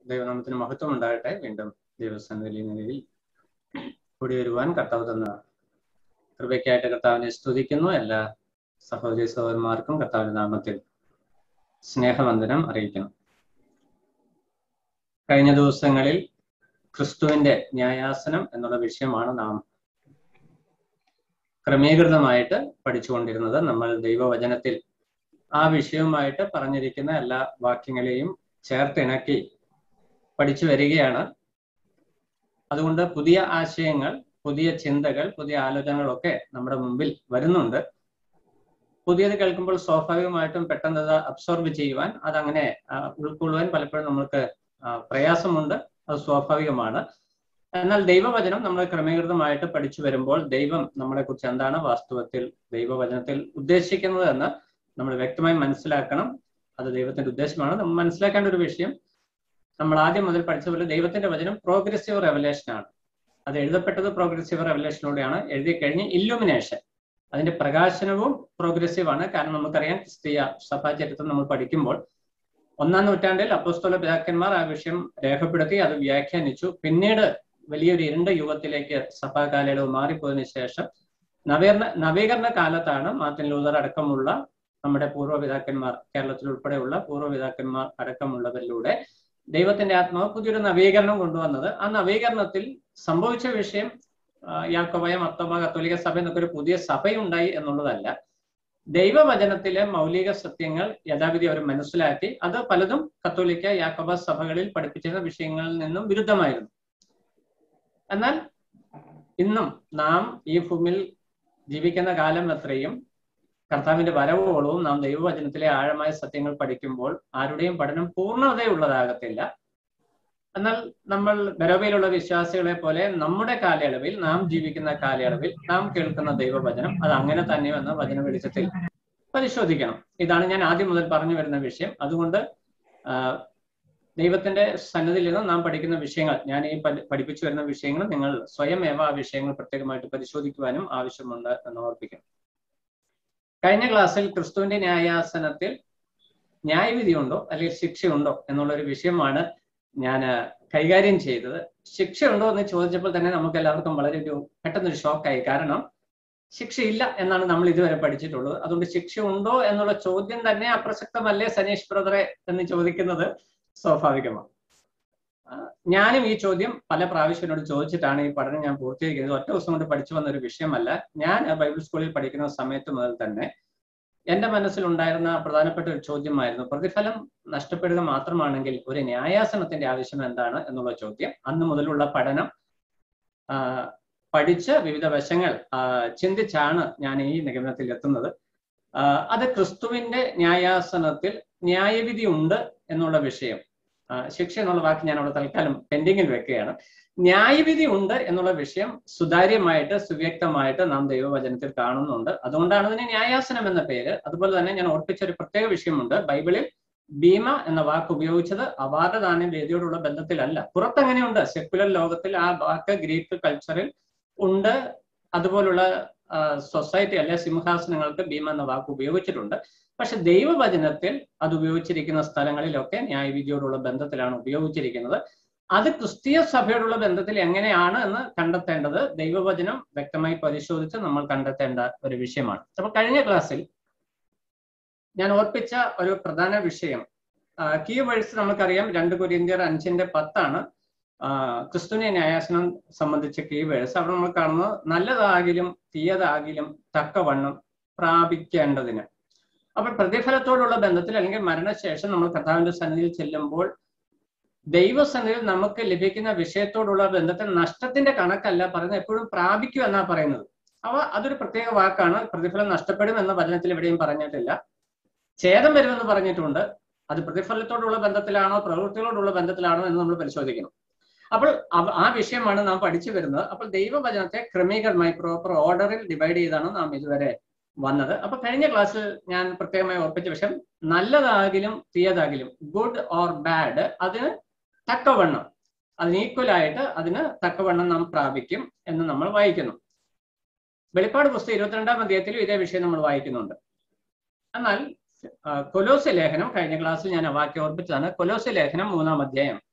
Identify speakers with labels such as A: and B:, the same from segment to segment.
A: ദൈവനാമത്തിന് മഹത്വം ഉണ്ടാകട്ടെ വീണ്ടും ദൈവസന്നിധിയിൽ നിലയിൽ കൂടി വരുവാൻ കർത്താവ് തന്ന കൃപയ്ക്കായിട്ട് കർത്താവിനെ സ്തുതിക്കുന്നു എല്ലാ സഹോദരി സഹോദരന്മാർക്കും കർത്താവിന്റെ നാമത്തിൽ സ്നേഹവന്ദനം അറിയിക്കണം കഴിഞ്ഞ ദിവസങ്ങളിൽ ക്രിസ്തുവിന്റെ ന്യായാസനം എന്നുള്ള വിഷയമാണ് നാം ക്രമീകൃതമായിട്ട് പഠിച്ചുകൊണ്ടിരുന്നത് നമ്മൾ ദൈവവചനത്തിൽ ആ വിഷയവുമായിട്ട് പറഞ്ഞിരിക്കുന്ന എല്ലാ വാക്യങ്ങളെയും ചേർത്തിണക്കി പഠിച്ചു വരികയാണ് അതുകൊണ്ട് പുതിയ ആശയങ്ങൾ പുതിയ ചിന്തകൾ പുതിയ ആലോചനകളൊക്കെ നമ്മുടെ മുമ്പിൽ വരുന്നുണ്ട് പുതിയത് കേൾക്കുമ്പോൾ സ്വാഭാവികമായിട്ടും പെട്ടെന്ന് അത് അബ്സോർബ് ചെയ്യുവാൻ അതങ്ങനെ ഉൾക്കൊള്ളുവാൻ പലപ്പോഴും നമ്മൾക്ക് പ്രയാസമുണ്ട് അത് സ്വാഭാവികമാണ് എന്നാൽ ദൈവവചനം നമ്മൾ ക്രമീകൃതമായിട്ട് പഠിച്ചു വരുമ്പോൾ ദൈവം നമ്മളെ കുറിച്ച് എന്താണ് വാസ്തവത്തിൽ ദൈവവചനത്തിൽ ഉദ്ദേശിക്കുന്നത് എന്ന് നമ്മൾ വ്യക്തമായി മനസ്സിലാക്കണം അത് ദൈവത്തിന്റെ ഉദ്ദേശമാണ് നമ്മൾ മനസ്സിലാക്കേണ്ട ഒരു വിഷയം നമ്മൾ ആദ്യം മുതൽ പഠിച്ച പോലെ ദൈവത്തിന്റെ വചനം പ്രോഗ്രസീവ് റെവലേഷൻ ആണ് അത് എഴുതപ്പെട്ടത് പ്രോഗ്രസീവ് റെവലേഷനിലൂടെയാണ് എഴുതി കഴിഞ്ഞ് ഇല്ലുമിനേഷൻ അതിന്റെ പ്രകാശനവും പ്രോഗ്രസീവ് ആണ് കാരണം നമുക്കറിയാം ക്രിസ്തീയ സഭാചരിത്രം നമ്മൾ പഠിക്കുമ്പോൾ ഒന്നാം നൂറ്റാണ്ടിൽ അപ്പോസ്തോല പിതാക്കന്മാർ ആ വിഷയം രേഖപ്പെടുത്തി അത് വ്യാഖ്യാനിച്ചു പിന്നീട് വലിയൊരു ഇരുണ്ട യുഗത്തിലേക്ക് സഭാ കാലയളവ് മാറിപ്പോയതിനു ശേഷം നവീകരണ നവീകരണ കാലത്താണ് മാർട്ടിൻ ലൂതർ അടക്കമുള്ള നമ്മുടെ പൂർവ്വപിതാക്കന്മാർ കേരളത്തിൽ ഉൾപ്പെടെയുള്ള പൂർവ്വപിതാക്കന്മാർ അടക്കമുള്ളവരിലൂടെ ദൈവത്തിന്റെ ആത്മാവ് പുതിയൊരു നവീകരണം കൊണ്ടുവന്നത് ആ നവീകരണത്തിൽ സംഭവിച്ച വിഷയം യാക്കോബയ മർത്തോമ കത്തോലിക്ക സഭ എന്നൊക്കെ ഒരു പുതിയ സഭയുണ്ടായി എന്നുള്ളതല്ല ദൈവവചനത്തിലെ മൗലിക സത്യങ്ങൾ യഥാവിധി അവർ മനസ്സിലാക്കി അത് പലതും കത്തോലിക്ക യാക്കോബ സഭകളിൽ പഠിപ്പിച്ചിരുന്ന വിഷയങ്ങളിൽ നിന്നും വിരുദ്ധമായിരുന്നു എന്നാൽ ഇന്നും നാം ഈ ഭൂമിയിൽ ജീവിക്കുന്ന കാലം അത്രയും കർത്താവിന്റെ വരവോളവും നാം ദൈവവചനത്തിലെ ആഴമായ സത്യങ്ങൾ പഠിക്കുമ്പോൾ ആരുടെയും പഠനം പൂർണ്ണതയുള്ളതാകത്തില്ല എന്നാൽ നമ്മൾ ബരോബയിലുള്ള വിശ്വാസികളെ പോലെ നമ്മുടെ കാലയളവിൽ നാം ജീവിക്കുന്ന കാലയളവിൽ നാം കേൾക്കുന്ന ദൈവവചനം അത് അങ്ങനെ തന്നെയെന്ന് വചന വെളിച്ചത്തിൽ പരിശോധിക്കണം ഇതാണ് ഞാൻ ആദ്യം മുതൽ പറഞ്ഞു വരുന്ന വിഷയം അതുകൊണ്ട് ദൈവത്തിന്റെ സന്നദ്ധിയിൽ നിന്ന് നാം പഠിക്കുന്ന വിഷയങ്ങൾ ഞാൻ ഈ പഠിപ്പിച്ചു വരുന്ന വിഷയങ്ങൾ നിങ്ങൾ സ്വയമേവ ആ വിഷയങ്ങൾ പ്രത്യേകമായിട്ട് പരിശോധിക്കുവാനും ആവശ്യമുണ്ട് എന്ന് ഓർപ്പിക്കണം കഴിഞ്ഞ ക്ലാസ്സിൽ ക്രിസ്തുവിന്റെ ന്യായാസനത്തിൽ ന്യായവിധി ഉണ്ടോ അല്ലെങ്കിൽ ശിക്ഷയുണ്ടോ എന്നുള്ള ഒരു വിഷയമാണ് ഞാൻ കൈകാര്യം ചെയ്തത് ശിക്ഷയുണ്ടോ എന്ന് ചോദിച്ചപ്പോൾ തന്നെ നമുക്ക് എല്ലാവർക്കും വളരെ ഒരു പെട്ടെന്നൊരു ഷോക്കായി കാരണം ശിക്ഷയില്ല എന്നാണ് നമ്മൾ ഇതുവരെ പഠിച്ചിട്ടുള്ളത് അതുകൊണ്ട് ശിക്ഷ ഉണ്ടോ എന്നുള്ള ചോദ്യം തന്നെ അപ്രസക്തമല്ലേ സനീഷ് ബ്രദറെ എന്ന് ചോദിക്കുന്നത് സ്വാഭാവികമാണ് ഞാനും ഈ ചോദ്യം പല പ്രാവശ്യം എന്നോട് ചോദിച്ചിട്ടാണ് ഈ പഠനം ഞാൻ പൂർത്തീകരിക്കുന്നത് ഒറ്റ ദിവസം കൊണ്ട് പഠിച്ചു വന്ന ഒരു വിഷയമല്ല ഞാൻ ബൈബിൾ സ്കൂളിൽ പഠിക്കുന്ന സമയത്ത് മുതൽ തന്നെ എന്റെ മനസ്സിലുണ്ടായിരുന്ന പ്രധാനപ്പെട്ട ഒരു ചോദ്യമായിരുന്നു പ്രതിഫലം നഷ്ടപ്പെടുക മാത്രമാണെങ്കിൽ ഒരു ന്യായാസനത്തിന്റെ ആവശ്യം എന്താണ് എന്നുള്ള ചോദ്യം അന്ന് മുതലുള്ള പഠനം പഠിച്ച് വിവിധ വശങ്ങൾ ചിന്തിച്ചാണ് ഞാൻ ഈ നിഗമനത്തിൽ എത്തുന്നത് അത് ക്രിസ്തുവിന്റെ ന്യായാസനത്തിൽ ന്യായവിധി ഉണ്ട് എന്നുള്ള വിഷയം ശിക്ഷ എന്നുള്ള വാക്ക് ഞാൻ അവിടെ തൽക്കാലം പെൻഡിങ്ങിൽ വെക്കുകയാണ് ന്യായവിധി ഉണ്ട് എന്നുള്ള വിഷയം സുതാര്യമായിട്ട് സുവ്യക്തമായിട്ട് നാം ദൈവവചനത്തിൽ കാണുന്നുണ്ട് അതുകൊണ്ടാണ് അതിന് ന്യായാസനം എന്ന പേര് അതുപോലെ തന്നെ ഞാൻ ഓർപ്പിച്ച ഒരു പ്രത്യേക വിഷയമുണ്ട് ബൈബിളിൽ ഭീമ എന്ന വാക്ക് ഉപയോഗിച്ചത് അവാർഡദാന വേദിയോടുള്ള ബന്ധത്തിലല്ല പുറത്തെങ്ങനെയുണ്ട് സെക്യുലർ ലോകത്തിൽ ആ വാക്ക് ഗ്രീക്ക് കൾച്ചറിൽ ഉണ്ട് അതുപോലുള്ള സൊസൈറ്റി അല്ലെ സിംഹാസനങ്ങൾക്ക് ഭീമ എന്ന വാക്ക് ഉപയോഗിച്ചിട്ടുണ്ട് പക്ഷെ ദൈവവചനത്തിൽ അത് ഉപയോഗിച്ചിരിക്കുന്ന സ്ഥലങ്ങളിലൊക്കെ ന്യായവിധിയോടുള്ള ബന്ധത്തിലാണ് ഉപയോഗിച്ചിരിക്കുന്നത് അത് ക്രിസ്തീയ സഭയോടുള്ള ബന്ധത്തിൽ എങ്ങനെയാണ് എന്ന് കണ്ടെത്തേണ്ടത് ദൈവവചനം വ്യക്തമായി പരിശോധിച്ച് നമ്മൾ കണ്ടെത്തേണ്ട ഒരു വിഷയമാണ് അപ്പൊ കഴിഞ്ഞ ക്ലാസ്സിൽ ഞാൻ ഓർപ്പിച്ച ഒരു പ്രധാന വിഷയം കീ വേഴ്സ് നമുക്കറിയാം രണ്ട് കൊരിന്ത്യർ അഞ്ചിന്റെ പത്താണ് ക്രിസ്തുവിനെ ന്യായാസനം സംബന്ധിച്ച കീ വേഴ്സ് അവിടെ നമ്മൾ കാണുന്നത് നല്ലതാകിലും തീയതാകിലും തക്കവണ്ണം പ്രാപിക്കേണ്ടതിന് അപ്പോൾ പ്രതിഫലത്തോടുള്ള ബന്ധത്തിൽ അല്ലെങ്കിൽ മരണശേഷം നമ്മൾ കർത്താവിന്റെ സന്നിധിയിൽ ചെല്ലുമ്പോൾ ദൈവസന്നിധിയിൽ നമുക്ക് ലഭിക്കുന്ന വിഷയത്തോടുള്ള ബന്ധത്തിൽ നഷ്ടത്തിന്റെ കണക്കല്ല പറയുന്നത് എപ്പോഴും പ്രാപിക്കും എന്നാ പറയുന്നത് അവ അതൊരു പ്രത്യേക വാക്കാണ് പ്രതിഫലം നഷ്ടപ്പെടും എന്ന വചനത്തിൽ എവിടെയും പറഞ്ഞിട്ടില്ല ഛേദം വരുമെന്ന് പറഞ്ഞിട്ടുണ്ട് അത് പ്രതിഫലത്തോടുള്ള ബന്ധത്തിലാണോ പ്രവൃത്തികളോടുള്ള ബന്ധത്തിലാണോ എന്ന് നമ്മൾ പരിശോധിക്കണം അപ്പോൾ ആ വിഷയമാണ് നാം പഠിച്ചു വരുന്നത് അപ്പോൾ ദൈവവചനത്തെ ക്രമീകരണമായി പ്രോപ്പർ ഓർഡറിൽ ഡിവൈഡ് ചെയ്താണ് നാം ഇതുവരെ വന്നത് അപ്പൊ കഴിഞ്ഞ ക്ലാസ്സിൽ ഞാൻ പ്രത്യേകമായി ഓർപ്പിച്ച വിഷയം നല്ലതാകിലും തീയതാകിലും ഗുഡ് ഓർ ബാഡ് അതിന് തക്കവണ്ണം അതിന് ഈക്വൽ ആയിട്ട് അതിന് തക്കവണ്ണം നാം പ്രാപിക്കും എന്ന് നമ്മൾ വായിക്കുന്നു വെളിപ്പാട് പുസ്തകം ഇരുപത്തിരണ്ടാം അധ്യായത്തിലും ഇതേ വിഷയം നമ്മൾ വായിക്കുന്നുണ്ട് എന്നാൽ കൊലോസ് ലേഖനം കഴിഞ്ഞ ക്ലാസ്സിൽ ഞാൻ വാക്യം ഓർപ്പിച്ചതാണ് കൊലോസ് ലേഖനം മൂന്നാം അധ്യായം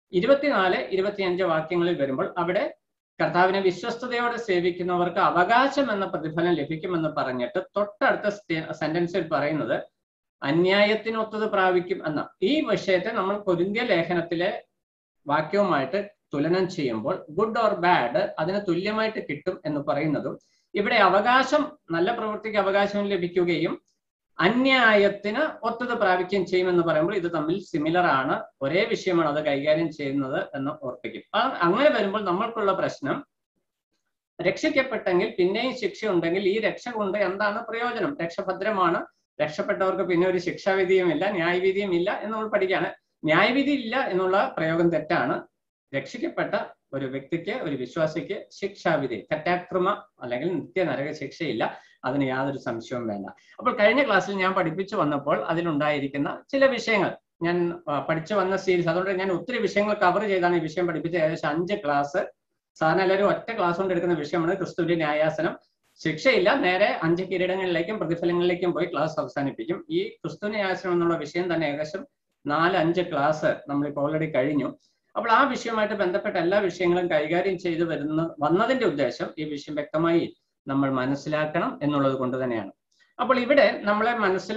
A: ഇരുപത്തിനാല് ഇരുപത്തിയഞ്ച് വാക്യങ്ങളിൽ വരുമ്പോൾ അവിടെ കർത്താവിനെ വിശ്വസ്തയോടെ സേവിക്കുന്നവർക്ക് അവകാശം എന്ന പ്രതിഫലം ലഭിക്കുമെന്ന് പറഞ്ഞിട്ട് തൊട്ടടുത്ത സെന്റൻസിൽ പറയുന്നത് അന്യായത്തിനൊത്തത് പ്രാപിക്കും എന്ന ഈ വിഷയത്തെ നമ്മൾ കൊരിന്ത്യ ലേഖനത്തിലെ വാക്യവുമായിട്ട് തുലനം ചെയ്യുമ്പോൾ ഗുഡ് ഓർ ബാഡ് അതിന് തുല്യമായിട്ട് കിട്ടും എന്ന് പറയുന്നതും ഇവിടെ അവകാശം നല്ല പ്രവൃത്തിക്ക് അവകാശം ലഭിക്കുകയും അന്യായത്തിന് ഒത്തത് പ്രാപിക്കുകയും ചെയ്യുമെന്ന് പറയുമ്പോൾ ഇത് തമ്മിൽ സിമിലർ ആണ് ഒരേ വിഷയമാണ് അത് കൈകാര്യം ചെയ്യുന്നത് എന്ന് ഓർപ്പിക്കും അങ്ങനെ വരുമ്പോൾ നമ്മൾക്കുള്ള പ്രശ്നം രക്ഷിക്കപ്പെട്ടെങ്കിൽ പിന്നെയും ശിക്ഷ ഉണ്ടെങ്കിൽ ഈ രക്ഷ കൊണ്ട് എന്താണ് പ്രയോജനം രക്ഷഭദ്രമാണ് രക്ഷപ്പെട്ടവർക്ക് പിന്നെ ഒരു ശിക്ഷാവിധിയുമില്ല ന്യായവിധിയും ഇല്ല എന്ന് നമ്മൾ പഠിക്കുകയാണ് ന്യായവിധി ഇല്ല എന്നുള്ള പ്രയോഗം തെറ്റാണ് രക്ഷിക്കപ്പെട്ട ഒരു വ്യക്തിക്ക് ഒരു വിശ്വാസിക്ക് ശിക്ഷാവിധി തെറ്റാക്രമ അല്ലെങ്കിൽ നിത്യ നരക ശിക്ഷയില്ല അതിന് യാതൊരു സംശയവും വേണ്ട അപ്പോൾ കഴിഞ്ഞ ക്ലാസ്സിൽ ഞാൻ പഠിപ്പിച്ചു വന്നപ്പോൾ അതിലുണ്ടായിരിക്കുന്ന ചില വിഷയങ്ങൾ ഞാൻ പഠിച്ചു വന്ന സീരീസ് അതുകൊണ്ട് ഞാൻ ഒത്തിരി വിഷയങ്ങൾ കവർ ചെയ്താണ് ഈ വിഷയം പഠിപ്പിച്ചത് ഏകദേശം അഞ്ച് ക്ലാസ് സാധാരണ എല്ലാവരും ഒറ്റ ക്ലാസ് കൊണ്ട് എടുക്കുന്ന വിഷയമാണ് ക്രിസ്തുവിന്റെ ന്യായാസനം ശിക്ഷയില്ല നേരെ അഞ്ച് കിരീടങ്ങളിലേക്കും പ്രതിഫലങ്ങളിലേക്കും പോയി ക്ലാസ് അവസാനിപ്പിക്കും ഈ ക്രിസ്തു ന്യായാസനം എന്നുള്ള വിഷയം തന്നെ ഏകദേശം നാല് അഞ്ച് ക്ലാസ് നമ്മളിപ്പോൾ ഓൾറെഡി കഴിഞ്ഞു അപ്പോൾ ആ വിഷയവുമായിട്ട് ബന്ധപ്പെട്ട എല്ലാ വിഷയങ്ങളും കൈകാര്യം ചെയ്തു വരുന്ന വന്നതിന്റെ ഉദ്ദേശം ഈ വിഷയം വ്യക്തമായി നമ്മൾ മനസ്സിലാക്കണം എന്നുള്ളത് കൊണ്ട് തന്നെയാണ് അപ്പോൾ ഇവിടെ നമ്മളെ മനസ്സിൽ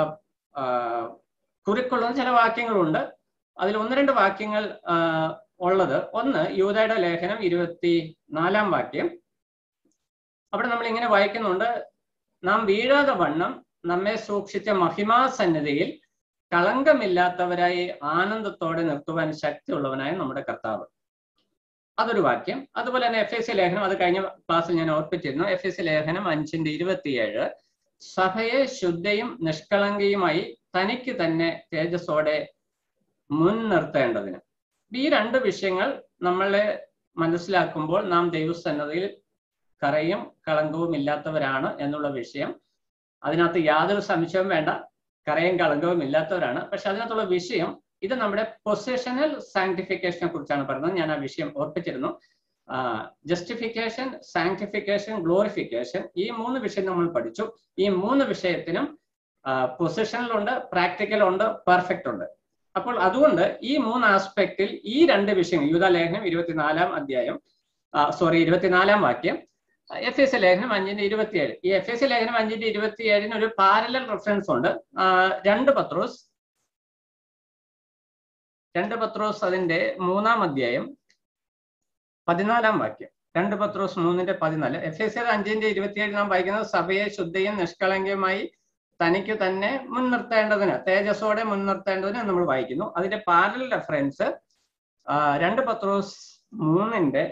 A: കുറിക്കൊള്ളുന്ന ചില വാക്യങ്ങളുണ്ട് അതിൽ ഒന്ന് രണ്ട് വാക്യങ്ങൾ ഉള്ളത് ഒന്ന് യൂതയുടെ ലേഖനം ഇരുപത്തി നാലാം വാക്യം അവിടെ നമ്മൾ ഇങ്ങനെ വായിക്കുന്നുണ്ട് നാം വീഴാതെ വണ്ണം നമ്മെ സൂക്ഷിച്ച മഹിമാസന്നതിയിൽ കളങ്കമില്ലാത്തവരായി ആനന്ദത്തോടെ നിർത്തുവാൻ ശക്തിയുള്ളവനായ നമ്മുടെ കർത്താവ് അതൊരു വാക്യം അതുപോലെ തന്നെ എഫ് എസ് സി ലേഖനം അത് കഴിഞ്ഞ ക്ലാസ്സിൽ ഞാൻ ഓർപ്പിച്ചിരുന്നു എഫ് എസ് സി ലേഖനം അഞ്ചിന്റെ ഇരുപത്തിയേഴ് സഭയെ ശുദ്ധയും നിഷ്കളങ്കയുമായി തനിക്ക് തന്നെ തേജസ്സോടെ മുൻനിർത്തേണ്ടതിന് ഈ രണ്ട് വിഷയങ്ങൾ നമ്മളെ മനസ്സിലാക്കുമ്പോൾ നാം ദൈവസന്നതയിൽ കറയും കളങ്കവും ഇല്ലാത്തവരാണ് എന്നുള്ള വിഷയം അതിനകത്ത് യാതൊരു സംശയവും വേണ്ട കറയും കളങ്കവും ഇല്ലാത്തവരാണ് പക്ഷെ അതിനകത്തുള്ള വിഷയം ഇത് നമ്മുടെ പൊസിഷണൽ സാങ്ക്ടിഫിക്കേഷനെ കുറിച്ചാണ് പറയുന്നത് ഞാൻ ആ വിഷയം ഓർപ്പിച്ചിരുന്നു ജസ്റ്റിഫിക്കേഷൻ സാങ്ക്ടിഫിക്കേഷൻ ഗ്ലോറിഫിക്കേഷൻ ഈ മൂന്ന് വിഷയം നമ്മൾ പഠിച്ചു ഈ മൂന്ന് വിഷയത്തിനും പൊസിഷനിലുണ്ട് പ്രാക്ടിക്കൽ ഉണ്ട് പെർഫെക്റ്റ് ഉണ്ട് അപ്പോൾ അതുകൊണ്ട് ഈ മൂന്ന് ആസ്പെക്റ്റിൽ ഈ രണ്ട് വിഷയങ്ങൾ യൂത ലേഖനം ഇരുപത്തിനാലാം അധ്യായം സോറി ഇരുപത്തിനാലാം വാക്യം എഫ് എസ് ലേഖനം അഞ്ചിന്റെ ഇരുപത്തിയേഴ് ഈ എഫ് എസ് ലേഖനം അഞ്ചിന്റെ ഇരുപത്തിയേഴിന് ഒരു പാരലൽ റെഫറൻസ് ഉണ്ട് രണ്ട് പത്രോസ് രണ്ട് പത്രോസ് അതിന്റെ മൂന്നാം അധ്യായം പതിനാലാം വാക്യം രണ്ട് പത്രോസ് മൂന്നിന്റെ പതിനാല് എഫ് എസ് അഞ്ചിന്റെ ഇരുപത്തിയേഴ് നാം വായിക്കുന്നത് സഭയെ ശുദ്ധയും നിഷ്കളങ്കയുമായി തനിക്ക് തന്നെ മുൻനിർത്തേണ്ടതിന് തേജസ്സോടെ മുൻനിർത്തേണ്ടതിന് നമ്മൾ വായിക്കുന്നു അതിന്റെ പാരലൽ റെഫറൻസ് രണ്ട് പത്രോസ് മൂന്നിന്റെ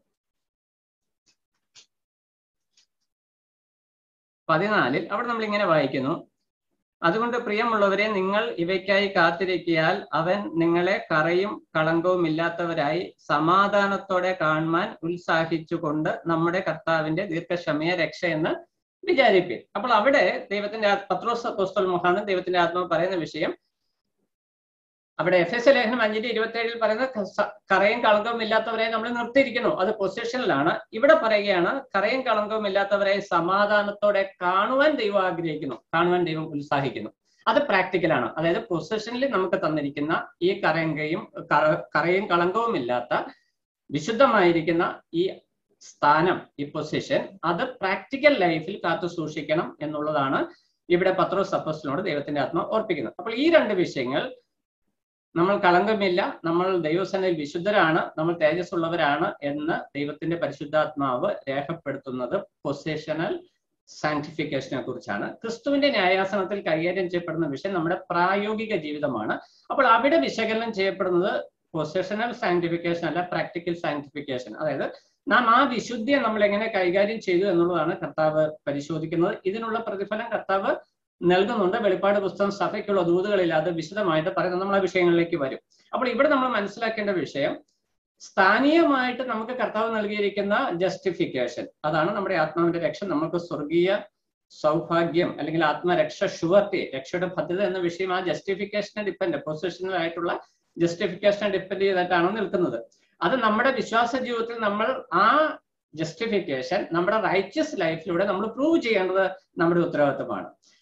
A: പതിനാലിൽ അവിടെ നമ്മൾ ഇങ്ങനെ വായിക്കുന്നു അതുകൊണ്ട് പ്രിയമുള്ളവരെ നിങ്ങൾ ഇവയ്ക്കായി കാത്തിരിക്കിയാൽ അവൻ നിങ്ങളെ കറയും കളങ്കവും ഇല്ലാത്തവരായി സമാധാനത്തോടെ കാണുവാൻ ഉത്സാഹിച്ചുകൊണ്ട് നമ്മുടെ കർത്താവിന്റെ ദീർഘക്ഷമയ രക്ഷയെന്ന് വിചാരിപ്പിൻ അപ്പോൾ അവിടെ ദൈവത്തിന്റെ പത്രോസ് അപ്പോസ്തൽ മുഖാണ് ദൈവത്തിന്റെ ആത്മാവ് പറയുന്ന വിഷയം അവിടെ എഫ് എസ് ലേഖനം അഞ്ചിന്റെ ഇരുപത്തി ഏഴിൽ പറയുന്ന കറയും കളങ്കവും ഇല്ലാത്തവരെ നമ്മൾ നിർത്തിയിരിക്കുന്നു അത് പൊസിഷനിലാണ് ഇവിടെ പറയുകയാണ് കറയും കളങ്കവും ഇല്ലാത്തവരെ സമാധാനത്തോടെ കാണുവാൻ ദൈവം ആഗ്രഹിക്കുന്നു കാണുവാൻ ദൈവം ഉത്സാഹിക്കുന്നു അത് പ്രാക്ടിക്കലാണ് അതായത് പൊസിഷനിൽ നമുക്ക് തന്നിരിക്കുന്ന ഈ കറയങ്കയും കറയും കളങ്കവും ഇല്ലാത്ത വിശുദ്ധമായിരിക്കുന്ന ഈ സ്ഥാനം ഈ പൊസിഷൻ അത് പ്രാക്ടിക്കൽ ലൈഫിൽ കാത്തു സൂക്ഷിക്കണം എന്നുള്ളതാണ് ഇവിടെ പത്രോസ് അപ്പസ്റ്റിനോട് ദൈവത്തിന്റെ ആത്മ ഓർപ്പിക്കുന്നത് അപ്പോൾ ഈ രണ്ട് വിഷയങ്ങൾ നമ്മൾ കളങ്കമില്ല നമ്മൾ ദൈവസേനയിൽ വിശുദ്ധരാണ് നമ്മൾ തേജസ്സുള്ളവരാണ് എന്ന് ദൈവത്തിന്റെ പരിശുദ്ധാത്മാവ് രേഖപ്പെടുത്തുന്നത് പൊസിഷണൽ സാങ്ക്ടിഫിക്കേഷനെ കുറിച്ചാണ് ക്രിസ്തുവിന്റെ ന്യായാസനത്തിൽ കൈകാര്യം ചെയ്യപ്പെടുന്ന വിഷയം നമ്മുടെ പ്രായോഗിക ജീവിതമാണ് അപ്പോൾ അവിടെ വിശകലനം ചെയ്യപ്പെടുന്നത് പൊസിഷണൽ സാങ്ക്ടിഫിക്കേഷൻ അല്ല പ്രാക്ടിക്കൽ സാങ്ക്ടിഫിക്കേഷൻ അതായത് നാം ആ വിശുദ്ധിയെ നമ്മൾ എങ്ങനെ കൈകാര്യം ചെയ്തു എന്നുള്ളതാണ് കർത്താവ് പരിശോധിക്കുന്നത് ഇതിനുള്ള പ്രതിഫലം കർത്താവ് നൽകുന്നുണ്ട് വെളിപ്പാട് പുസ്തകം സഭയ്ക്കുള്ള ദൂതുകളിൽ അത് വിശദമായിട്ട് പറയുന്നത് നമ്മൾ ആ വിഷയങ്ങളിലേക്ക് വരും അപ്പോൾ ഇവിടെ നമ്മൾ മനസ്സിലാക്കേണ്ട വിഷയം സ്ഥാനീയമായിട്ട് നമുക്ക് കർത്താവ് നൽകിയിരിക്കുന്ന ജസ്റ്റിഫിക്കേഷൻ അതാണ് നമ്മുടെ ആത്മാവിന്റെ രക്ഷ നമുക്ക് സ്വർഗീയ സൗഭാഗ്യം അല്ലെങ്കിൽ ആത്മരക്ഷ ഷുവർട്ടി രക്ഷയുടെ ഭദ്രത എന്ന വിഷയം ആ ജസ്റ്റിഫിക്കേഷനെ ഡിപ്പെൻഡ് പൊസിഷണൽ ആയിട്ടുള്ള ജസ്റ്റിഫിക്കേഷനെ ഡിപ്പെൻഡ് ചെയ്തിട്ടാണ് നിൽക്കുന്നത് അത് നമ്മുടെ വിശ്വാസ ജീവിതത്തിൽ നമ്മൾ ആ ജസ്റ്റിഫിക്കേഷൻ നമ്മുടെ റൈറ്റ്യസ് ലൈഫിലൂടെ നമ്മൾ പ്രൂവ് ചെയ്യേണ്ടത് നമ്മുടെ ഉത്തരവാദിത്തമാണ്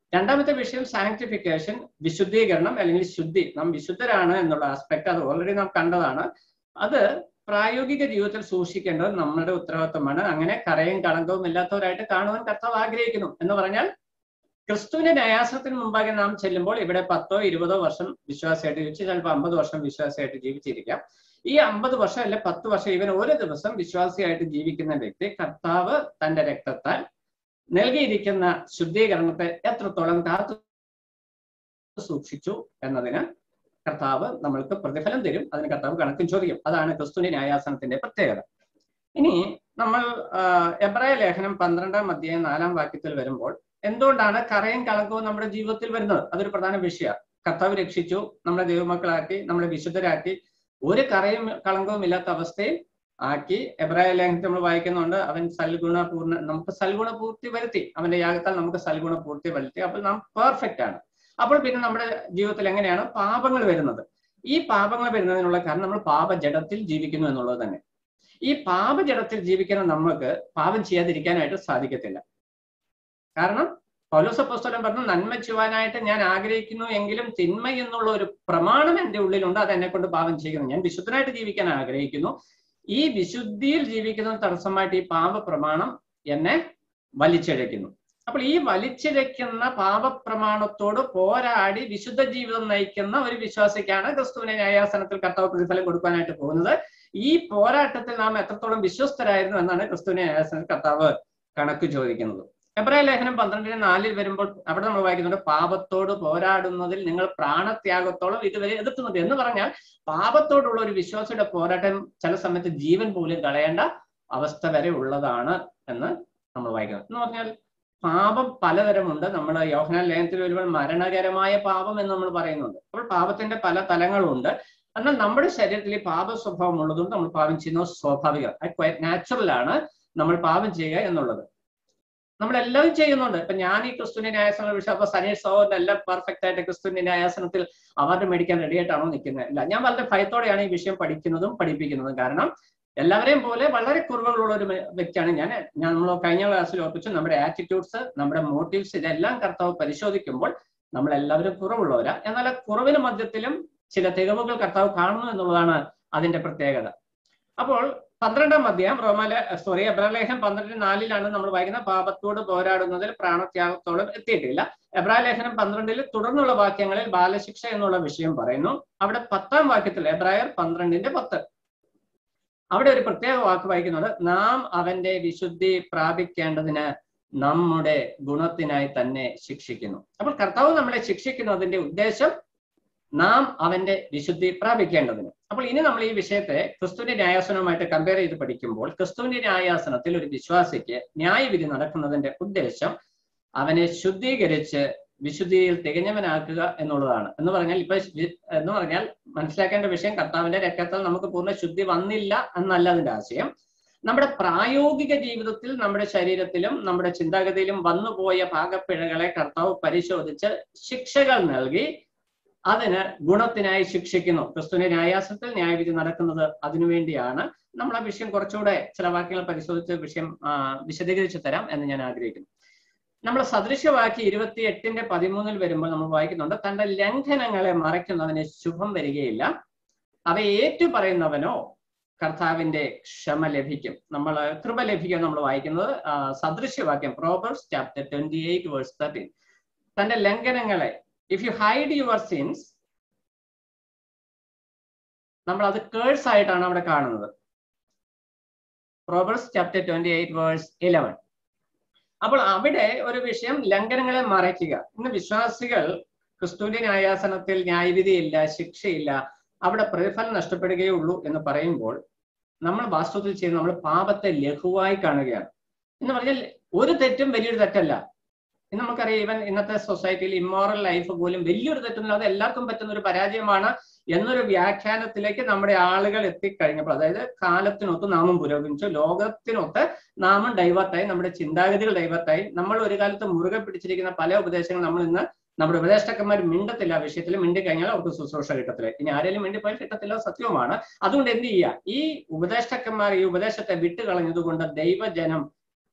A: രണ്ടാമത്തെ വിഷയം സാങ്ക്ടിഫിക്കേഷൻ വിശുദ്ധീകരണം അല്ലെങ്കിൽ ശുദ്ധി നാം വിശുദ്ധരാണ് എന്നുള്ള ആസ്പെക്ട് അത് ഓൾറെഡി നാം കണ്ടതാണ് അത് പ്രായോഗിക ജീവിതത്തിൽ സൂക്ഷിക്കേണ്ടത് നമ്മുടെ ഉത്തരവാദിത്തമാണ് അങ്ങനെ കറയും കളങ്കവും ഇല്ലാത്തവരായിട്ട് കാണുവാൻ കർത്താവ് ആഗ്രഹിക്കുന്നു എന്ന് പറഞ്ഞാൽ ക്രിസ്തുവിന്റെ ന്യായാസനത്തിന് മുമ്പാകെ നാം ചെല്ലുമ്പോൾ ഇവിടെ പത്തോ ഇരുപതോ വർഷം വിശ്വാസമായിട്ട് ജീവിച്ച് ചിലപ്പോൾ അമ്പത് വർഷം വിശ്വാസമായിട്ട് ജീവിച്ചിരിക്കാം ഈ അമ്പത് വർഷം അല്ലെ പത്ത് വർഷം ഇവൻ ഒരു ദിവസം വിശ്വാസിയായിട്ട് ജീവിക്കുന്ന വ്യക്തി കർത്താവ് തന്റെ രക്തത്താൽ നൽകിയിരിക്കുന്ന ശുദ്ധീകരണത്തെ എത്രത്തോളം കാത്തു സൂക്ഷിച്ചു എന്നതിന് കർത്താവ് നമ്മൾക്ക് പ്രതിഫലം തരും അതിന് കർത്താവ് കണക്കും ചോദിക്കും അതാണ് ക്രിസ്തുവിന്റെ ന്യായാസനത്തിന്റെ പ്രത്യേകത ഇനി നമ്മൾ എബ്രായ ലേഖനം പന്ത്രണ്ടാം അധ്യായം നാലാം വാക്യത്തിൽ വരുമ്പോൾ എന്തുകൊണ്ടാണ് കറയും കളങ്കവും നമ്മുടെ ജീവിതത്തിൽ വരുന്നത് അതൊരു പ്രധാന വിഷയമാണ് കർത്താവ് രക്ഷിച്ചു നമ്മളെ ദൈവമക്കളാക്കി നമ്മളെ വിശുദ്ധരാക്കി ഒരു കറയും കളങ്കവും ഇല്ലാത്ത അവസ്ഥയിൽ ആക്കി എബ്രായ ലേഖനത്തിൽ നമ്മൾ വായിക്കുന്നുണ്ട് അവൻ സൽഗുണ പൂർണ്ണ നമുക്ക് സൽഗുണ പൂർത്തി വരുത്തി അവന്റെ യാഗത്താൽ നമുക്ക് സൽഗുണ പൂർത്തി വരുത്തി അപ്പോൾ നാം പെർഫെക്റ്റ് ആണ് അപ്പോൾ പിന്നെ നമ്മുടെ ജീവിതത്തിൽ എങ്ങനെയാണ് പാപങ്ങൾ വരുന്നത് ഈ പാപങ്ങൾ വരുന്നതിനുള്ള കാരണം നമ്മൾ പാപജടത്തിൽ ജീവിക്കുന്നു എന്നുള്ളത് തന്നെ ഈ പാപജടത്തിൽ ജീവിക്കുന്ന നമ്മൾക്ക് പാപം ചെയ്യാതിരിക്കാനായിട്ട് സാധിക്കത്തില്ല കാരണം പൗലോസപ്പസ്തലം പറഞ്ഞു നന്മ ചെയ്യുവാനായിട്ട് ഞാൻ ആഗ്രഹിക്കുന്നു എങ്കിലും തിന്മ എന്നുള്ള ഒരു പ്രമാണം എന്റെ ഉള്ളിലുണ്ട് അത് എന്നെ കൊണ്ട് പാപം ചെയ്യുന്നു ഞാൻ വിശുദ്ധനായിട്ട് ജീവിക്കാൻ ആഗ്രഹിക്കുന്നു ഈ വിശുദ്ധിയിൽ ജീവിക്കുന്ന തടസ്സമായിട്ട് ഈ പാപ പ്രമാണം എന്നെ വലിച്ചിഴയ്ക്കുന്നു അപ്പോൾ ഈ വലിച്ചിഴയ്ക്കുന്ന പാപപ്രമാണത്തോട് പോരാടി വിശുദ്ധ ജീവിതം നയിക്കുന്ന ഒരു വിശ്വാസിക്കാണ് ക്രിസ്തുവിനെ ന്യായാസനത്തിൽ കർത്താവ് പ്രതിഫലം കൊടുക്കാനായിട്ട് പോകുന്നത് ഈ പോരാട്ടത്തിൽ നാം എത്രത്തോളം വിശ്വസ്തരായിരുന്നു എന്നാണ് ക്രിസ്തുവിനെ ന്യായാസനത്തിൽ കർത്താവ് കണക്ക് ചോദിക്കുന്നത് എബ്രായ ലേഖനം പന്ത്രണ്ടിന് നാലിൽ വരുമ്പോൾ അവിടെ നമ്മൾ വായിക്കുന്നുണ്ട് പാപത്തോട് പോരാടുന്നതിൽ നിങ്ങൾ പ്രാണത്യാഗത്തോളം ഇതുവരെ എതിർത്തുന്നുണ്ട് എന്ന് പറഞ്ഞാൽ പാപത്തോടുള്ള ഒരു വിശ്വാസിയുടെ പോരാട്ടം ചില സമയത്ത് ജീവൻ പോലും കളയേണ്ട അവസ്ഥ വരെ ഉള്ളതാണ് എന്ന് നമ്മൾ വായിക്കുന്നത് എന്ന് പറഞ്ഞാൽ പാപം പലതരമുണ്ട് നമ്മൾ യോഹനാൻ ലേഖനത്തിൽ വരുമ്പോൾ മരണകരമായ പാപം എന്ന് നമ്മൾ പറയുന്നുണ്ട് അപ്പോൾ പാപത്തിന്റെ പല തലങ്ങളുണ്ട് എന്നാൽ നമ്മുടെ ശരീരത്തിൽ ഈ പാപ സ്വഭാവം ഉള്ളതുകൊണ്ട് നമ്മൾ പാപം ചെയ്യുന്നത് സ്വാഭാവികം അത് ക്വയറ്റ് നാച്ചുറൽ ആണ് നമ്മൾ പാപം ചെയ്യുക എന്നുള്ളത് നമ്മളെല്ലാവരും ചെയ്യുന്നുണ്ട് ഇപ്പൊ ഞാൻ ഈ ക്രിസ്തുവിന്റെ ന്യായാസനം വിഷയം അപ്പൊ സനീഷ് സഹോദരൻ എല്ലാം പെർഫെക്റ്റ് ആയിട്ട് ക്രിസ്തുവിന്റെ ന്യായാസനത്തിൽ അവാർഡ് മേടിക്കാൻ റെഡി ആയിട്ടാണോ നിൽക്കുന്നത് ഇല്ല ഞാൻ വളരെ ഭയത്തോടെയാണ് ഈ വിഷയം പഠിക്കുന്നതും പഠിപ്പിക്കുന്നതും കാരണം എല്ലാവരെയും പോലെ വളരെ കുറവുകളുള്ള ഒരു വ്യക്തിയാണ് ഞാൻ ഞാൻ നമ്മൾ കഴിഞ്ഞ ക്ലാസ്സിൽ ഓർപ്പിച്ചു നമ്മുടെ ആറ്റിറ്റ്യൂഡ്സ് നമ്മുടെ മോട്ടീവ്സ് ഇതെല്ലാം കർത്താവ് പരിശോധിക്കുമ്പോൾ നമ്മൾ എല്ലാവരും കുറവുള്ളവരാ എന്നാൽ കുറവിന് മധ്യത്തിലും ചില തികവുകൾ കർത്താവ് കാണുന്നു എന്നുള്ളതാണ് അതിന്റെ പ്രത്യേകത അപ്പോൾ പന്ത്രണ്ടാം അധ്യായം റോമാല സോറി എബ്രാലേഖനം പന്ത്രണ്ട് നാലിലാണ് നമ്മൾ വായിക്കുന്ന പാപത്തോട് പോരാടുന്നതിൽ പ്രാണത്യാഗത്തോളം എത്തിയിട്ടില്ല എബ്രാലേഖനം പന്ത്രണ്ടിൽ തുടർന്നുള്ള വാക്യങ്ങളിൽ ബാലശിക്ഷ എന്നുള്ള വിഷയം പറയുന്നു അവിടെ പത്താം വാക്യത്തിൽ എബ്രായർ പന്ത്രണ്ടിന്റെ പത്ത് അവിടെ ഒരു പ്രത്യേക വാക്ക് വായിക്കുന്നത് നാം അവന്റെ വിശുദ്ധി പ്രാപിക്കേണ്ടതിന് നമ്മുടെ ഗുണത്തിനായി തന്നെ ശിക്ഷിക്കുന്നു അപ്പോൾ കർത്താവ് നമ്മളെ ശിക്ഷിക്കുന്നതിന്റെ ഉദ്ദേശം നാം അവന്റെ വിശുദ്ധി പ്രാപിക്കേണ്ടതിന് അപ്പോൾ ഇനി നമ്മൾ ഈ വിഷയത്തെ ക്രിസ്തുവിന്റെ ന്യായാസനവുമായിട്ട് കമ്പയർ ചെയ്ത് പഠിക്കുമ്പോൾ ക്രിസ്തുവിന്റെ ന്യായാസനത്തിൽ ഒരു വിശ്വാസിക്ക് ന്യായവിധി നടക്കുന്നതിന്റെ ഉദ്ദേശം അവനെ ശുദ്ധീകരിച്ച് വിശുദ്ധിയിൽ തികഞ്ഞവനാക്കുക എന്നുള്ളതാണ് എന്ന് പറഞ്ഞാൽ ഇപ്പൊ എന്ന് പറഞ്ഞാൽ മനസ്സിലാക്കേണ്ട വിഷയം കർത്താവിന്റെ രക്തത്തിൽ നമുക്ക് പൂർണ്ണ ശുദ്ധി വന്നില്ല എന്നല്ല അതിന്റെ ആശയം നമ്മുടെ പ്രായോഗിക ജീവിതത്തിൽ നമ്മുടെ ശരീരത്തിലും നമ്മുടെ ചിന്താഗതിയിലും വന്നുപോയ പാകപ്പിഴകളെ കർത്താവ് പരിശോധിച്ച് ശിക്ഷകൾ നൽകി അതിന് ഗുണത്തിനായി ശിക്ഷിക്കുന്നു ക്രിസ്തുവിന്റെ ന്യായാസനത്തിൽ ന്യായവിധി നടക്കുന്നത് അതിനുവേണ്ടിയാണ് നമ്മൾ ആ വിഷയം കുറച്ചുകൂടെ ചില വാക്യങ്ങൾ പരിശോധിച്ച് വിഷയം വിശദീകരിച്ചു തരാം എന്ന് ഞാൻ ആഗ്രഹിക്കുന്നു നമ്മൾ സദൃശവാക്യ ഇരുപത്തി എട്ടിന്റെ പതിമൂന്നിൽ വരുമ്പോൾ നമ്മൾ വായിക്കുന്നുണ്ട് തന്റെ ലംഘനങ്ങളെ മറയ്ക്കുന്നവന് ശുഭം വരികയില്ല അവ ഏറ്റു പറയുന്നവനോ കർത്താവിന്റെ ക്ഷമ ലഭിക്കും നമ്മൾ കൃപ ലഭിക്കും നമ്മൾ വായിക്കുന്നത് സദൃശ്യവാക്യം Proverbs chapter twenty eight verse thirteen തന്റെ ലംഘനങ്ങളെ if you hide your sins നമ്മൾ അത് കേഴ്സ് ആയിട്ടാണ് അവിടെ കാണുന്നത് Proverbs chapter twenty eight verse eleven അപ്പോൾ അവിടെ ഒരു വിഷയം ലംഘനങ്ങളെ മറയ്ക്കുക ഇന്ന് വിശ്വാസികൾ ക്രിസ്തുവിന്റെ ന്യായാസനത്തിൽ ന്യായവിധിയില്ല ശിക്ഷയില്ല അവിടെ പ്രതിഫലം നഷ്ടപ്പെടുകയുള്ളൂ എന്ന് പറയുമ്പോൾ നമ്മൾ വാസ്തവത്തിൽ ചെയ്യുന്ന നമ്മൾ പാപത്തെ ലഘുവായി കാണുകയാണ് എന്ന് പറഞ്ഞാൽ ഒരു തെറ്റും വലിയൊരു തെറ്റല്ല ഇന്ന് നമുക്കറിയാം ഈവൻ ഇന്നത്തെ സൊസൈറ്റിയിൽ ഇമ്മോറൽ ലൈഫ് പോലും വലിയൊരു തെറ്റൊന്നുമില്ല അത് എല്ലാവർക്കും പറ്റുന്ന ഒരു പരാജയമാണ് എന്നൊരു വ്യാഖ്യാനത്തിലേക്ക് നമ്മുടെ ആളുകൾ എത്തിക്കഴിഞ്ഞപ്പോൾ അതായത് കാലത്തിനൊത്ത് നാമം പുരോഗമിച്ചു ലോകത്തിനൊത്ത് നാമം ഡൈവേർട്ടായി നമ്മുടെ ചിന്താഗതികൾ ഡൈവേർട്ടായി നമ്മൾ ഒരു കാലത്ത് മുറുകെ പിടിച്ചിരിക്കുന്ന പല ഉപദേശങ്ങൾ നമ്മൾ ഇന്ന് നമ്മുടെ ഉപദേഷ്ടക്കന്മാർ മിണ്ടത്തില്ല ആ വിഷയത്തിൽ മിണ്ടി കഴിഞ്ഞാൽ അവർക്ക് ശുശ്രൂഷ കിട്ടത്തില്ല ഇനി ആരെങ്കിലും മിണ്ടിപ്പോയാൽ കിട്ടത്തില്ല സത്യവുമാണ് അതുകൊണ്ട് എന്ത് ചെയ്യുക ഈ ഉപദേഷ്ടക്കന്മാർ ഈ ഉപദേശത്തെ വിട്ടുകളഞ്ഞതുകൊണ്ട് ദൈവജനം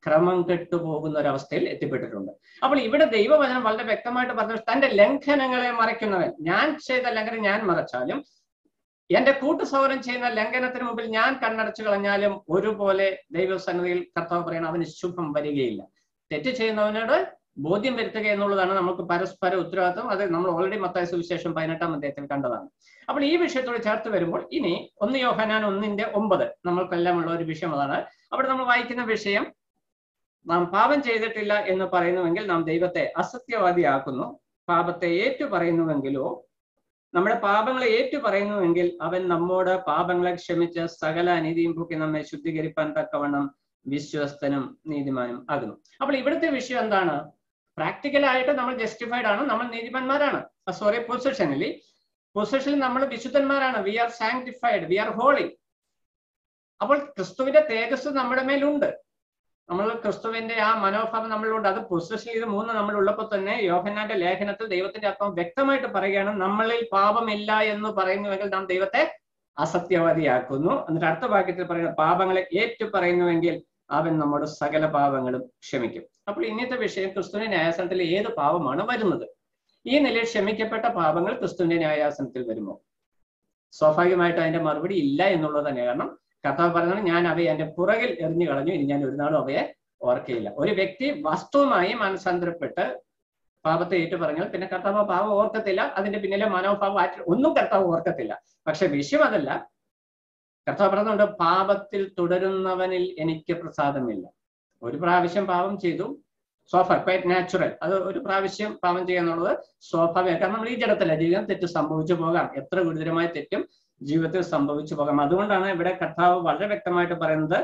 A: ക്രമം കെട്ടുപോകുന്ന ഒരവസ്ഥയിൽ എത്തിപ്പെട്ടിട്ടുണ്ട് അപ്പോൾ ഇവിടെ ദൈവവചനം വളരെ വ്യക്തമായിട്ട് പറഞ്ഞു തന്റെ ലംഘനങ്ങളെ മറയ്ക്കുന്നവൻ ഞാൻ ചെയ്ത ലംഘനം ഞാൻ മറച്ചാലും എന്റെ കൂട്ടുസൗരം ചെയ്യുന്ന ലംഘനത്തിന് മുമ്പിൽ ഞാൻ കണ്ണടച്ചു കളഞ്ഞാലും ഒരുപോലെ ദൈവസന്നിധിയിൽ കർത്താവ് പറയണം അവന് ശുഭം വരികയില്ല തെറ്റ് ചെയ്യുന്നവനോട് ബോധ്യം വരുത്തുക എന്നുള്ളതാണ് നമുക്ക് പരസ്പര ഉത്തരവാദിത്വം അത് നമ്മൾ ഓൾറെഡി മത്തായ സുവിശേഷം പതിനെട്ടാം അധ്യായത്തിൽ കണ്ടതാണ് അപ്പോൾ ഈ വിഷയത്തോട് ചേർത്ത് വരുമ്പോൾ ഇനി ഒന്ന് യോഹനാൻ ഒന്നിന്റെ ഒമ്പത് നമ്മൾക്കെല്ലാം ഉള്ള ഒരു വിഷയം അതാണ് അവിടെ നമ്മൾ വായിക്കുന്ന വിഷയം നാം പാപം ചെയ്തിട്ടില്ല എന്ന് പറയുന്നുവെങ്കിൽ നാം ദൈവത്തെ അസത്യവാദിയാക്കുന്നു പാപത്തെ ഏറ്റു പറയുന്നുവെങ്കിലോ നമ്മുടെ പാപങ്ങളെ ഏറ്റു പറയുന്നുവെങ്കിൽ അവൻ നമ്മോട് പാപങ്ങളെ ക്ഷമിച്ച് സകല അനീതിയും പൊക്കി നമ്മെ ശുദ്ധീകരിപ്പാൻ തക്കവണ്ണം വിശ്വസ്തനും നീതിമാനും ആകുന്നു അപ്പോൾ ഇവിടുത്തെ വിഷയം എന്താണ് പ്രാക്ടിക്കലായിട്ട് നമ്മൾ ജസ്റ്റിഫൈഡ് ആണ് നമ്മൾ നീതിമാന്മാരാണ് സോറി പൊസിഷനലി പൊസിഷനിൽ നമ്മൾ വിശുദ്ധന്മാരാണ് we are sanctified we are holy അപ്പോൾ ക്രിസ്തുവിന്റെ തേജസ് നമ്മുടെ മേലുണ്ട് നമ്മൾ ക്രിസ്തുവിന്റെ ആ മനോഭാവം നമ്മളിലുണ്ട് അത് പൊസിഷൻ ഇത് മൂന്ന് നമ്മളുള്ളപ്പോൾ തന്നെ യോഹന്നാന്റെ ലേഖനത്തിൽ ദൈവത്തിന്റെ അർത്ഥം വ്യക്തമായിട്ട് പറയുകയാണ് നമ്മളിൽ പാപമില്ല എന്ന് പറയുന്നുവെങ്കിൽ നാം ദൈവത്തെ അസത്യവാദിയാക്കുന്നു എന്നിട്ട് അടുത്ത വാക്യത്തിൽ പറയുന്നത് പാപങ്ങളെ ഏറ്റു പറയുന്നുവെങ്കിൽ അവൻ നമ്മുടെ സകല പാപങ്ങളും ക്ഷമിക്കും അപ്പോൾ ഇന്നത്തെ വിഷയം ക്രിസ്തുവിന്റെ ന്യായാസനത്തിൽ ഏത് പാപമാണ് വരുന്നത് ഈ നിലയിൽ ക്ഷമിക്കപ്പെട്ട പാപങ്ങൾ ക്രിസ്തുവിന്റെ ന്യായാസനത്തിൽ വരുമോ സ്വാഭാവികമായിട്ട് അതിന്റെ മറുപടി ഇല്ല എന്നുള്ളത് തന്നെ കാരണം കർത്താവ് പറയുന്നത് ഞാൻ അവയെ എന്റെ പുറകിൽ എറിഞ്ഞു കളഞ്ഞു ഇനി ഞാൻ ഒരു നാളും അവയെ ഓർക്കയില്ല ഒരു വ്യക്തി വസ്തുവുമായി മനസ്സാന്തരപ്പെട്ട് പാപത്തെ ഏറ്റു പറഞ്ഞാൽ പിന്നെ കർത്താവ് ആ പാപം ഓർക്കത്തില്ല അതിന്റെ പിന്നിലെ മനോഭാവം ആറ്റി ഒന്നും കർത്താവ് ഓർക്കത്തില്ല പക്ഷെ വിഷയം അതല്ല കർത്താവ് പറയുന്നുണ്ട് പാപത്തിൽ തുടരുന്നവനിൽ എനിക്ക് പ്രസാദമില്ല ഒരു പ്രാവശ്യം പാപം ചെയ്തു സ്വാഭ ക്വൈറ്റ് നാച്ചുറൽ അത് ഒരു പ്രാവശ്യം പാപം ചെയ്യുക എന്നുള്ളത് സ്വാഭാവികം കാരണം നമ്മൾ ഈ ജഡത്തില്ല ജീവിതം തെറ്റ് സംഭവിച്ചു പോകാം എത്ര ഗുരുതരമായ തെറ്റും ജീവിതത്തിൽ സംഭവിച്ചു പോകാം അതുകൊണ്ടാണ് ഇവിടെ കർത്താവ് വളരെ വ്യക്തമായിട്ട് പറയുന്നത്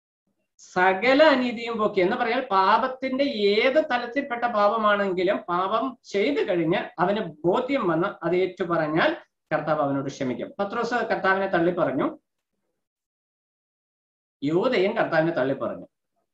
A: സകല അനീതിയും പൊക്കി എന്ന് പറഞ്ഞാൽ പാപത്തിന്റെ ഏത് തലത്തിൽപ്പെട്ട പാപമാണെങ്കിലും പാപം ചെയ്തു കഴിഞ്ഞ് അവന് ബോധ്യം വന്ന് അത് ഏറ്റു പറഞ്ഞാൽ കർത്താവ് അവനോട് ക്ഷമിക്കും പത്രോസ് കർത്താവിനെ തള്ളി പറഞ്ഞു യൂതയും കർത്താവിനെ തള്ളി പറഞ്ഞു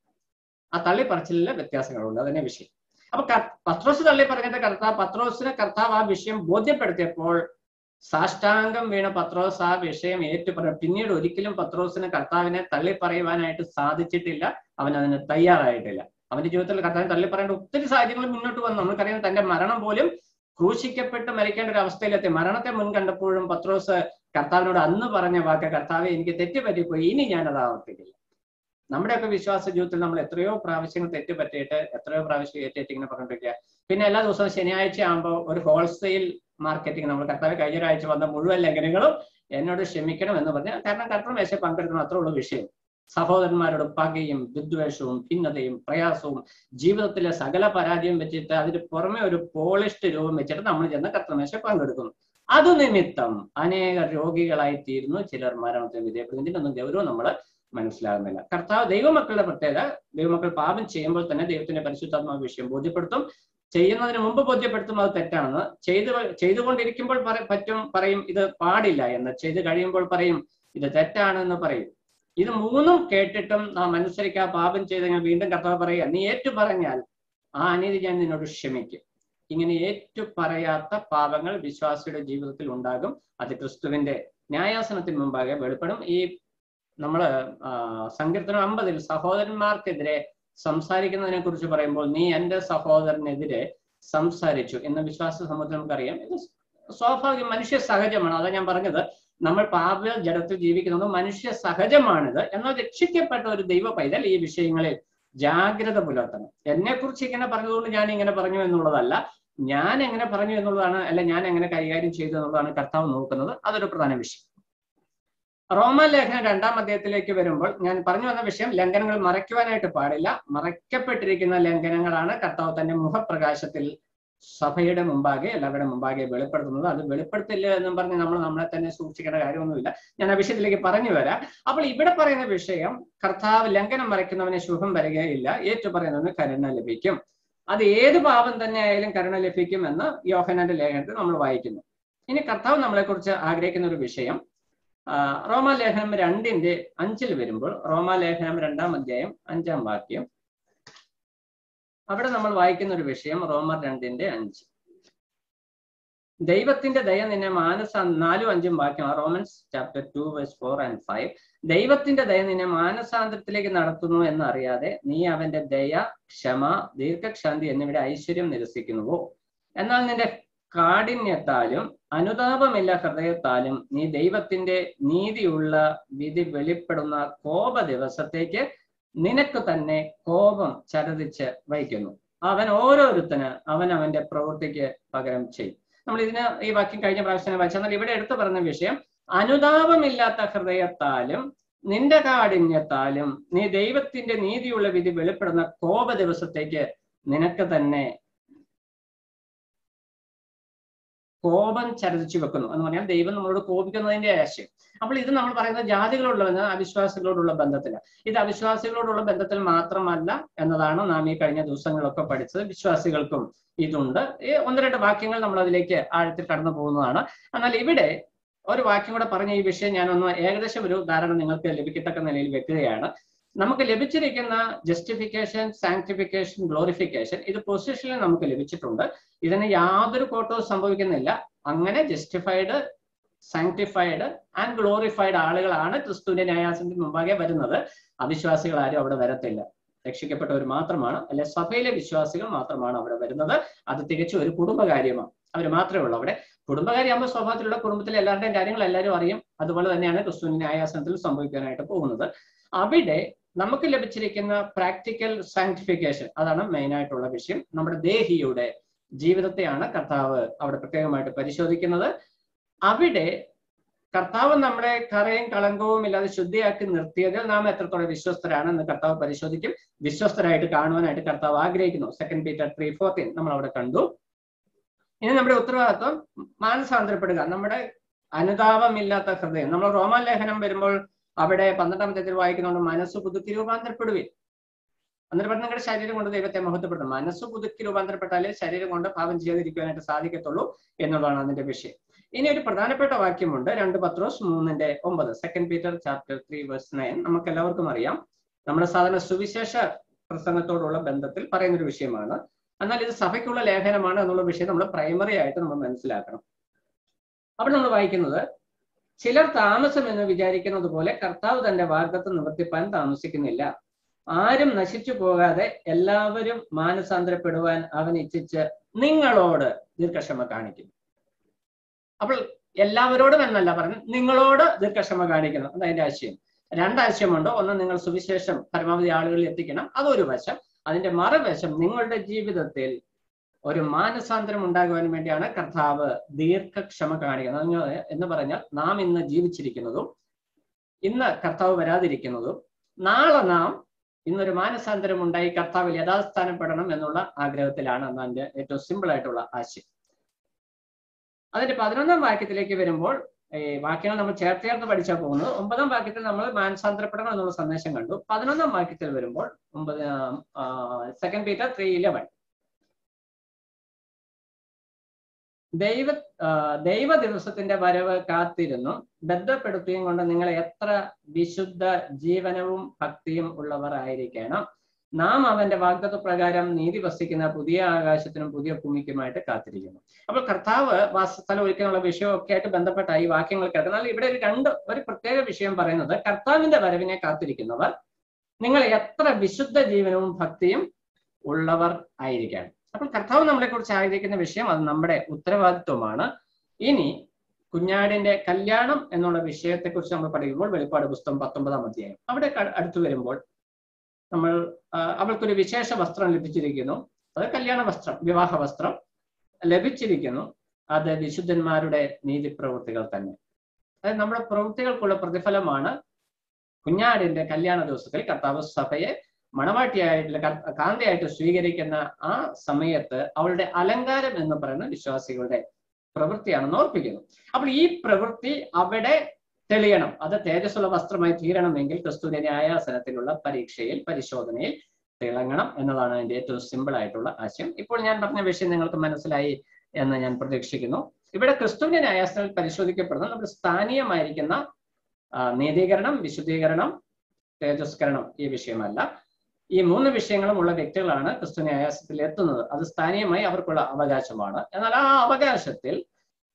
A: ആ തള്ളി പറച്ചിലിലെ വ്യത്യാസങ്ങളുണ്ട് അതന്നെ വിഷയം അപ്പൊ പത്രോസ് തള്ളി പറഞ്ഞിട്ട് കർത്താവ് പത്രോസിന് കർത്താവ് ആ വിഷയം ബോധ്യപ്പെടുത്തിയപ്പോൾ സാഷ്ടാംഗം വീണ പത്രോസ് ആ വിഷയം ഏറ്റു പറഞ്ഞു പിന്നീട് ഒരിക്കലും പത്രോസിന് കർത്താവിനെ തള്ളി പറയുവാനായിട്ട് സാധിച്ചിട്ടില്ല അവൻ അതിന് തയ്യാറായിട്ടില്ല അവന്റെ ജീവിതത്തിൽ കർത്താവിനെ തള്ളി പറയേണ്ട ഒത്തിരി സാഹചര്യങ്ങൾ മുന്നോട്ട് വന്നു നമുക്കറിയാം തന്റെ മരണം പോലും ക്രൂശിക്കപ്പെട്ട് മരിക്കേണ്ട ഒരു അവസ്ഥയിലെത്തി മരണത്തെ മുൻ കണ്ടപ്പോഴും പത്രോസ് കർത്താവിനോട് അന്ന് പറഞ്ഞ വാക്ക് കർത്താവെ എനിക്ക് തെറ്റ് പറ്റിപ്പോയി ഇനി ഞാനത് ആവർത്തിക്കില്ല നമ്മുടെയൊക്കെ വിശ്വാസ ജീവിതത്തിൽ നമ്മൾ എത്രയോ പ്രാവശ്യങ്ങൾ തെറ്റ് പറ്റിയിട്ട് എത്രയോ പ്രാവശ്യം ഏറ്റേറ്റ് ഇങ്ങനെ പറഞ്ഞിരിക്കുക പിന്നെ എല്ലാ ദിവസവും ശനിയാഴ്ച ആകുമ്പോൾ ഒരു ഹോൾസെയിൽ മാർക്കറ്റിംഗ് നമ്മൾ കർത്താവ് കഴിഞ്ഞ ഒരാഴ്ച വന്ന മുഴുവൻ ലംഘനങ്ങളും എന്നോട് ക്ഷമിക്കണം എന്ന് പറഞ്ഞ് കാരണം കർത്തം മേശ പങ്കെടുക്കണം അത്ര ഉള്ള വിഷയം സഹോദരന്മാരോട് പകയും വിദ്വേഷവും ഭിന്നതയും പ്രയാസവും ജീവിതത്തിലെ സകല പരാജയം വെച്ചിട്ട് അതിന് പുറമെ ഒരു പോളിഷ്ഡ് രൂപം വെച്ചിട്ട് നമ്മൾ ചെന്ന് കർത്തമേശ പങ്കെടുക്കുന്നു അത് നിമിത്തം അനേക രോഗികളായി തീരുന്നു ചിലർ മരണത്തിന് വിധേയപ്പെടുന്നു ഇതിനൊന്നും ഗൗരവം നമ്മൾ മനസ്സിലാകുന്നില്ല കർത്താവ് ദൈവമക്കളുടെ പ്രത്യേകത ദൈവമക്കൾ പാപം ചെയ്യുമ്പോൾ തന്നെ ദൈവത്തിന്റെ പരിശുദ്ധാത്മാ വിഷയം ബോധ്യപ്പെടുത്തും ചെയ്യുന്നതിന് മുമ്പ് ബോധ്യപ്പെടുത്തും അത് തെറ്റാണെന്ന് ചെയ്തു ചെയ്തുകൊണ്ടിരിക്കുമ്പോൾ പറ്റും പറയും ഇത് പാടില്ല എന്ന് ചെയ്ത് കഴിയുമ്പോൾ പറയും ഇത് തെറ്റാണെന്ന് പറയും ഇത് മൂന്നും കേട്ടിട്ടും നാം അനുസരിക്കാ പാപം ചെയ്ത് ഞാൻ വീണ്ടും കർത്താവ് പറയുക നീ ഏറ്റു പറഞ്ഞാൽ ആ അനീതി ഞാൻ നിന്നോട് ക്ഷമിക്കും ഇങ്ങനെ ഏറ്റു പറയാത്ത പാപങ്ങൾ വിശ്വാസിയുടെ ജീവിതത്തിൽ ഉണ്ടാകും അത് ക്രിസ്തുവിന്റെ ന്യായാസനത്തിന് മുമ്പാകെ വെളിപ്പെടും ഈ നമ്മള് സങ്കീർത്തനം അമ്പതിൽ സഹോദരന്മാർക്കെതിരെ സംസാരിക്കുന്നതിനെ കുറിച്ച് പറയുമ്പോൾ നീ എന്റെ സഹോദരനെതിരെ സംസാരിച്ചു എന്ന വിശ്വാസ സമൂഹത്തിൽ നമുക്കറിയാം ഇത് സ്വാഭാവികം മനുഷ്യ സഹജമാണ് അതാ ഞാൻ പറഞ്ഞത് നമ്മൾ പാപ ജഡത്തിൽ ജീവിക്കുന്നത് മനുഷ്യ സഹജമാണിത് എന്നാൽ രക്ഷിക്കപ്പെട്ട ഒരു ദൈവ പൈതൽ ഈ വിഷയങ്ങളിൽ ജാഗ്രത പുലർത്തണം എന്നെ കുറിച്ച് ഇങ്ങനെ പറഞ്ഞതുകൊണ്ട് ഞാൻ ഇങ്ങനെ പറഞ്ഞു എന്നുള്ളതല്ല ഞാൻ എങ്ങനെ പറഞ്ഞു എന്നുള്ളതാണ് അല്ല ഞാൻ എങ്ങനെ കൈകാര്യം ചെയ്തു എന്നുള്ളതാണ് കർത്താവ് നോക്കുന്നത് അതൊരു പ്രധാന വിഷയം റോമാലേഖനം രണ്ടാം അധ്യായത്തിലേക്ക് വരുമ്പോൾ ഞാൻ പറഞ്ഞു വന്ന വിഷയം ലംഘനങ്ങൾ മറയ്ക്കുവാനായിട്ട് പാടില്ല മറയ്ക്കപ്പെട്ടിരിക്കുന്ന ലംഘനങ്ങളാണ് കർത്താവ് തന്റെ മുഖപ്രകാശത്തിൽ സഭയുടെ മുമ്പാകെ എല്ലാവരുടെ മുമ്പാകെ വെളിപ്പെടുത്തുന്നത് അത് വെളിപ്പെടുത്തില്ല എന്നും പറഞ്ഞ് നമ്മൾ നമ്മളെ തന്നെ സൂക്ഷിക്കേണ്ട കാര്യമൊന്നുമില്ല ഞാൻ ആ വിഷയത്തിലേക്ക് പറഞ്ഞു വരാം അപ്പോൾ ഇവിടെ പറയുന്ന വിഷയം കർത്താവ് ലംഘനം മറയ്ക്കുന്നവനെ ശുഭം വരികയില്ല ഏറ്റു പറയുന്നവന് കരുണ ലഭിക്കും അത് ഏത് പാപം തന്നെ ആയാലും കരുണ ലഭിക്കും എന്ന് യോഹനാന്റെ ലേഖനത്തിൽ നമ്മൾ വായിക്കുന്നു ഇനി കർത്താവ് നമ്മളെ കുറിച്ച് ആഗ്രഹിക്കുന്ന ഒരു വിഷയം റോമാലേഖനം രണ്ടിന്റെ അഞ്ചിൽ വരുമ്പോൾ റോമാലേഖനം രണ്ടാം അധ്യായം അഞ്ചാം വാക്യം അവിടെ നമ്മൾ വായിക്കുന്ന ഒരു വിഷയം റോമർ രണ്ടിന്റെ അഞ്ച് ദൈവത്തിന്റെ ദയ നിന്നെ മാനസ നാലും അഞ്ചും വാക്യം Romans chapter two verse four and five ദൈവത്തിന്റെ ദയ നിന്നെ മാനസാന്തരത്തിലേക്ക് നടത്തുന്നു എന്നറിയാതെ നീ അവന്റെ ദയ ക്ഷമ ദീർഘക്ഷാന്തി എന്നിവയുടെ ഐശ്വര്യം നിരസിക്കുന്നുവോ എന്നാൽ നിന്റെ കാഠിന്യത്താലും അനുതാപമില്ല ഹൃദയത്താലും നീ ദൈവത്തിന്റെ നീതിയുള്ള വിധി വെളിപ്പെടുന്ന കോപ ദിവസത്തേക്ക് നിനക്ക് തന്നെ കോപം ചരതിച്ച് വയ്ക്കുന്നു അവൻ ഓരോരുത്തന് അവൻ അവന്റെ പ്രവൃത്തിക്ക് പകരം ചെയ്യും നമ്മൾ ഇതിന് ഈ വാക്യം കഴിഞ്ഞ പ്രാവശ്യം വായിച്ചു എന്നാൽ ഇവിടെ എടുത്തു പറഞ്ഞ വിഷയം അനുതാപമില്ലാത്ത ഹൃദയത്താലും നിന്റെ കാഠിന്യത്താലും നീ ദൈവത്തിന്റെ നീതിയുള്ള വിധി വെളിപ്പെടുന്ന കോപ ദിവസത്തേക്ക് നിനക്ക് തന്നെ കോപം ചരതിച്ചു വെക്കുന്നു എന്ന് പറഞ്ഞാൽ ദൈവം നമ്മളോട് കോപിക്കുന്നതിന്റെ ആശയം അപ്പോൾ ഇത് നമ്മൾ പറയുന്നത് ജാതികളോടുള്ള അവിശ്വാസികളോടുള്ള ബന്ധത്തില ഇത് അവിശ്വാസികളോടുള്ള ബന്ധത്തിൽ മാത്രമല്ല എന്നതാണ് നാം ഈ കഴിഞ്ഞ ദിവസങ്ങളിലൊക്കെ പഠിച്ചത് വിശ്വാസികൾക്കും ഇതുണ്ട് ഈ ഒന്ന് രണ്ട് വാക്യങ്ങൾ നമ്മൾ അതിലേക്ക് ആഴത്തിൽ കടന്നു പോകുന്നതാണ് എന്നാൽ ഇവിടെ ഒരു വാക്യം കൂടെ പറഞ്ഞ ഈ വിഷയം ഞാനൊന്ന് ഏകദേശം ഒരു ധാരണ നിങ്ങൾക്ക് ലഭിക്കത്തക്ക നിലയിൽ വെക്കുകയാണ് നമുക്ക് ലഭിച്ചിരിക്കുന്ന ജസ്റ്റിഫിക്കേഷൻ സാങ്ക്ടിഫിക്കേഷൻ ഗ്ലോറിഫിക്കേഷൻ ഇത് പൊസിഷനിൽ നമുക്ക് ലഭിച്ചിട്ടുണ്ട് ഇതിന് യാതൊരു കോട്ടവും സംഭവിക്കുന്നില്ല അങ്ങനെ ജസ്റ്റിഫൈഡ് സാങ്ക്ടിഫൈഡ് ആൻഡ് ഗ്ലോറിഫൈഡ് ആളുകളാണ് ക്രിസ്തുവിന്റെ ന്യായാസനത്തിന് മുമ്പാകെ വരുന്നത് അവിശ്വാസികൾ ആരും അവിടെ വരത്തില്ല രക്ഷിക്കപ്പെട്ടവർ മാത്രമാണ് അല്ലെ സഭയിലെ വിശ്വാസികൾ മാത്രമാണ് അവിടെ വരുന്നത് അത് തികച്ചും ഒരു കുടുംബകാര്യമാണ് അവർ മാത്രമേ ഉള്ളൂ അവിടെ കുടുംബകാര്യമാകുമ്പോൾ സ്വഭാവത്തിലുള്ള കുടുംബത്തിലെ എല്ലാവരുടെയും കാര്യങ്ങൾ എല്ലാവരും അറിയും അതുപോലെ തന്നെയാണ് ക്രിസ്തുവിന്റെ ന്യായാസനത്തിൽ സംഭവിക്കാനായിട്ട് പോകുന്നത് അവിടെ നമുക്ക് ലഭിച്ചിരിക്കുന്ന പ്രാക്ടിക്കൽ സാങ്ക്ടിഫിക്കേഷൻ അതാണ് മെയിൻ ആയിട്ടുള്ള വിഷയം നമ്മുടെ ദേഹിയുടെ ജീവിതത്തെയാണ് കർത്താവ് അവിടെ പ്രത്യേകമായിട്ട് പരിശോധിക്കുന്നത് അവിടെ കർത്താവ് നമ്മളെ കറയും കളങ്കവും ഇല്ലാതെ ശുദ്ധിയാക്കി നിർത്തിയതിൽ നാം എത്രത്തോളം വിശ്വസ്തരാണ് എന്ന് കർത്താവ് പരിശോധിക്കും വിശ്വസ്തരായിട്ട് കാണുവാനായിട്ട് കർത്താവ് ആഗ്രഹിക്കുന്നു സെക്കൻഡ് പീറ്റർ ത്രീ ഫോർട്ടീൻ നമ്മൾ അവിടെ കണ്ടു ഇനി നമ്മുടെ ഉത്തരവാദിത്വം മാനസാന്തരപ്പെടുക നമ്മുടെ അനുതാപമില്ലാത്ത ഹൃദയം നമ്മൾ റോമാലേഖനം വരുമ്പോൾ അവിടെ പന്ത്രണ്ടാം തീയതി വായിക്കുന്നുണ്ട് മനസ്സ് പുതുക്കി രൂപാന്തരപ്പെടുവിൻ എന്നിട്ട് പറഞ്ഞ നിങ്ങളുടെ ശരീരം കൊണ്ട് ദൈവത്തെ മഹത്വപ്പെടുത്തും മനസ്സ് പുതുക്കി രൂപാന്തരപ്പെട്ടാലേ ശരീരം കൊണ്ട് പാപം ചെയ്യാതിരിക്കുവാനായിട്ട് സാധിക്കത്തുള്ളൂ എന്നുള്ളതാണ് അതിന്റെ വിഷയം ഇനി ഒരു പ്രധാനപ്പെട്ട വാക്യമുണ്ട് രണ്ട് പത്രോസ് മൂന്നിന്റെ ഒമ്പത് second Peter chapter three verse nine നമുക്ക് എല്ലാവർക്കും അറിയാം നമ്മുടെ സാധാരണ സുവിശേഷ പ്രസംഗത്തോടുള്ള ബന്ധത്തിൽ പറയുന്ന ഒരു വിഷയമാണ് എന്നാൽ ഇത് സഭയ്ക്കുള്ള ലേഖനമാണ് എന്നുള്ള വിഷയം നമ്മൾ പ്രൈമറി ആയിട്ട് നമ്മൾ മനസ്സിലാക്കണം അവിടെ നമ്മൾ വായിക്കുന്നത് ചിലർ താമസം എന്ന് വിചാരിക്കുന്നത് പോലെ കർത്താവ് തന്റെ വാഗ്ദത്വം നിവർത്തിപ്പാൻ താമസിക്കുന്നില്ല ആരും നശിച്ചു പോകാതെ എല്ലാവരും മാനസാന്തരപ്പെടുവാൻ അവൻ ഇച്ഛിച്ച് നിങ്ങളോട് ദീർഘക്ഷമ കാണിക്കും അപ്പോൾ എല്ലാവരോടും എന്നല്ല പറഞ്ഞു നിങ്ങളോട് ദീർഘക്ഷമ കാണിക്കുന്നു അത് അതിന്റെ ആശയം രണ്ടാശയമുണ്ട് ഒന്ന് നിങ്ങൾ സുവിശേഷം പരമാവധി ആളുകളിൽ എത്തിക്കണം അതൊരു വശം അതിന്റെ മറുവശം നിങ്ങളുടെ ജീവിതത്തിൽ ഒരു മാനസാന്തരം ഉണ്ടാകുവാൻ വേണ്ടിയാണ് കർത്താവ് ദീർഘക്ഷമ കാണിക്കുന്നത് എന്ന് പറഞ്ഞാൽ നാം ഇന്ന് ജീവിച്ചിരിക്കുന്നതും ഇന്ന് കർത്താവ് വരാതിരിക്കുന്നതും നാളെ നാം ഇന്നൊരു മാനസാന്തരം ഉണ്ടായി കർത്താവിൽ യഥാസ്ഥാനപ്പെടണം എന്നുള്ള ആഗ്രഹത്തിലാണ് അതിന്റെ ഏറ്റവും സിമ്പിൾ ആയിട്ടുള്ള ആശയം അതിന്റെ പതിനൊന്നാം വാക്യത്തിലേക്ക് വരുമ്പോൾ ഈ വാക്യങ്ങൾ നമ്മൾ ചേർത്ത് ചേർത്ത് പഠിച്ചാൽ പോകുന്നത് ഒമ്പതാം വാക്യത്തിൽ നമ്മൾ മാനസാന്തരപ്പെടണം എന്നുള്ള സന്ദേശം കണ്ടു പതിനൊന്നാം വാക്യത്തിൽ വരുമ്പോൾ ഒമ്പത് സെക്കൻഡ് പീറ്റർ ത്രീ ഇലവൻ ദൈവ ദൈവ ദിവസത്തിന്റെ വരവ് കാത്തിരുന്നു ബന്ധപ്പെടുത്തിയും കൊണ്ട് നിങ്ങൾ എത്ര വിശുദ്ധ ജീവനവും ഭക്തിയും ഉള്ളവർ ആയിരിക്കണം നാം അവന്റെ വാഗ്ദത്വ പ്രകാരം നീതി വസിക്കുന്ന പുതിയ ആകാശത്തിനും പുതിയ ഭൂമിക്കുമായിട്ട് കാത്തിരിക്കുന്നു അപ്പോൾ കർത്താവ് വാസസ്ഥലം ഒരിക്കലുള്ള വിഷയമൊക്കെ ആയിട്ട് ബന്ധപ്പെട്ട ഈ വാക്യങ്ങൾ കേൾക്കുന്നത് ഇവിടെ ഒരു രണ്ട് ഒരു പ്രത്യേക വിഷയം പറയുന്നത് കർത്താവിന്റെ വരവിനെ കാത്തിരിക്കുന്നവർ നിങ്ങൾ എത്ര വിശുദ്ധ ജീവനവും ഭക്തിയും ഉള്ളവർ ആയിരിക്കണം അപ്പോൾ കർത്താവ് നമ്മളെ കുറിച്ച് ആഗ്രഹിക്കുന്ന വിഷയം അത് നമ്മുടെ ഉത്തരവാദിത്വമാണ് ഇനി കുഞ്ഞാടിന്റെ കല്യാണം എന്നുള്ള വിഷയത്തെക്കുറിച്ച് നമ്മൾ പഠിക്കുമ്പോൾ വെളിപ്പാട് പുസ്തകം പത്തൊമ്പതാം അധ്യായം അവിടെ അടുത്തു വരുമ്പോൾ നമ്മൾ അവൾക്കൊരു വിശേഷ വസ്ത്രം ലഭിച്ചിരിക്കുന്നു അത് കല്യാണ വസ്ത്രം വിവാഹ വസ്ത്രം ലഭിച്ചിരിക്കുന്നു അത് വിശുദ്ധന്മാരുടെ നീതിപ്രവൃത്തികൾ തന്നെ അതായത് നമ്മുടെ പ്രവൃത്തികൾക്കുള്ള പ്രതിഫലമാണ് കുഞ്ഞാടിന്റെ കല്യാണ ദിവസത്തിൽ കർത്താവ് സഭയെ മണവാട്ടിയായിട്ടുള്ള കാന്തയായിട്ട് സ്വീകരിക്കുന്ന ആ സമയത്ത് അവളുടെ അലങ്കാരം എന്ന് പറയുന്ന വിശ്വാസികളുടെ പ്രവൃത്തിയാണെന്ന് ഓർപ്പിക്കുന്നു അപ്പോൾ ഈ പ്രവൃത്തി അവിടെ തെളിയണം അത് തേജസ്സുള്ള വസ്ത്രമായി തീരണമെങ്കിൽ ക്രിസ്തുവിന്റെ ന്യായാസനത്തിലുള്ള പരീക്ഷയിൽ പരിശോധനയിൽ തിളങ്ങണം എന്നതാണ് അതിന്റെ ഏറ്റവും സിമ്പിൾ ആയിട്ടുള്ള ആശയം ഇപ്പോൾ ഞാൻ പറഞ്ഞ വിഷയം നിങ്ങൾക്ക് മനസ്സിലായി എന്ന് ഞാൻ പ്രതീക്ഷിക്കുന്നു ഇവിടെ ക്രിസ്തുവിന്റെ ന്യായാസനത്തിൽ പരിശോധിക്കപ്പെടുന്ന നമ്മുടെ സ്ഥാനീയമായിരിക്കുന്ന നീതീകരണം വിശുദ്ധീകരണം തേജസ്കരണം ഈ വിഷയമല്ല ഈ മൂന്ന് വിഷയങ്ങളും ഉള്ള വ്യക്തികളാണ് ക്രിസ്തു ന്യായാസത്തിൽ എത്തുന്നത് അത് സ്ഥാനീയമായി അവർക്കുള്ള അവകാശമാണ് എന്നാൽ ആ അവകാശത്തിൽ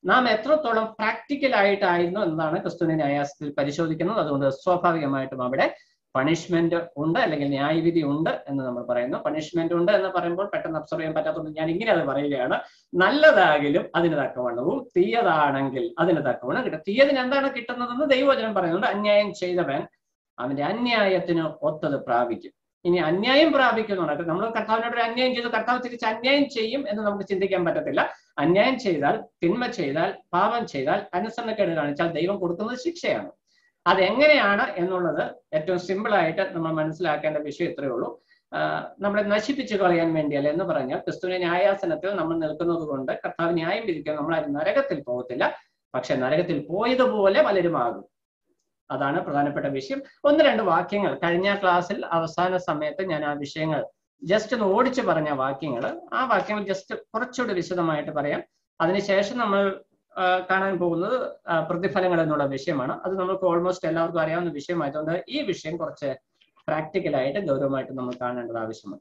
A: നാം എത്രത്തോളം പ്രാക്ടിക്കൽ ആയിട്ടായിരുന്നു എന്നതാണ് ക്രിസ്തുവിന്റെ ന്യായാസത്തിൽ പരിശോധിക്കുന്നത് അതുകൊണ്ട് സ്വാഭാവികമായിട്ടും അവിടെ പണിഷ്മെന്റ് ഉണ്ട് അല്ലെങ്കിൽ ന്യായവിധി ഉണ്ട് എന്ന് നമ്മൾ പറയുന്നു പണിഷ്മെന്റ് ഉണ്ട് എന്ന് പറയുമ്പോൾ പെട്ടെന്ന് അബ്സർവ് ചെയ്യാൻ പറ്റാത്തതുകൊണ്ട് ഞാൻ ഇങ്ങനെ അത് പറയുകയാണ് നല്ലതാകിലും അതിന് തക്കവണ്ണവും തീയതാണെങ്കിൽ അതിന് തക്കവണ്ണം കിട്ടും തീയതിന് എന്താണ് കിട്ടുന്നതെന്ന് ദൈവവചനം പറയുന്നുണ്ട് അന്യായം ചെയ്തവൻ അവന്റെ അന്യായത്തിന് ഒത്തത് പ്രാപിക്കും ഇനി അന്യായം പ്രാപിക്കുന്നുണ്ട് നമ്മൾ കർത്താവിനോട് ഒരു അന്യായം ചെയ്തു കർത്താവ് തിരിച്ച് അന്യായം ചെയ്യും എന്ന് നമുക്ക് ചിന്തിക്കാൻ പറ്റത്തില്ല അന്യായം ചെയ്താൽ തിന്മ ചെയ്താൽ പാപം ചെയ്താൽ അനുസരണക്കേട് കാണിച്ചാൽ ദൈവം കൊടുക്കുന്നത് ശിക്ഷയാണ് അതെങ്ങനെയാണ് എന്നുള്ളത് ഏറ്റവും സിമ്പിൾ ആയിട്ട് നമ്മൾ മനസ്സിലാക്കേണ്ട വിഷയം ഇത്രയേ ഉള്ളൂ നമ്മളെ നശിപ്പിച്ചു കളയാൻ വേണ്ടിയല്ല എന്ന് പറഞ്ഞാൽ ക്രിസ്തുവിന്റെ ന്യായാസനത്തിൽ നമ്മൾ നിൽക്കുന്നത് കൊണ്ട് കർത്താവ് ന്യായം വിധിക്കാൻ നമ്മൾ ആരും നരകത്തിൽ പോകത്തില്ല പക്ഷെ നരകത്തിൽ പോയതുപോലെ പലരും ആകും അതാണ് പ്രധാനപ്പെട്ട വിഷയം ഒന്ന് രണ്ട് വാക്യങ്ങൾ കഴിഞ്ഞ ക്ലാസ്സിൽ അവസാന സമയത്ത് ഞാൻ ആ വിഷയങ്ങൾ ജസ്റ്റ് ഒന്ന് ഓടിച്ചു പറഞ്ഞ വാക്യങ്ങൾ ആ വാക്യങ്ങൾ ജസ്റ്റ് കുറച്ചുകൂടി വിശദമായിട്ട് പറയാം അതിനുശേഷം നമ്മൾ കാണാൻ പോകുന്നത് പ്രതിഫലങ്ങൾ എന്നുള്ള വിഷയമാണ് അത് നമുക്ക് ഓൾമോസ്റ്റ് എല്ലാവർക്കും അറിയാവുന്ന വിഷയമായതുകൊണ്ട് ഈ വിഷയം കുറച്ച് പ്രാക്ടിക്കലായിട്ട് ഗൗരവമായിട്ട് നമ്മൾ കാണേണ്ടത് ആവശ്യമുണ്ട്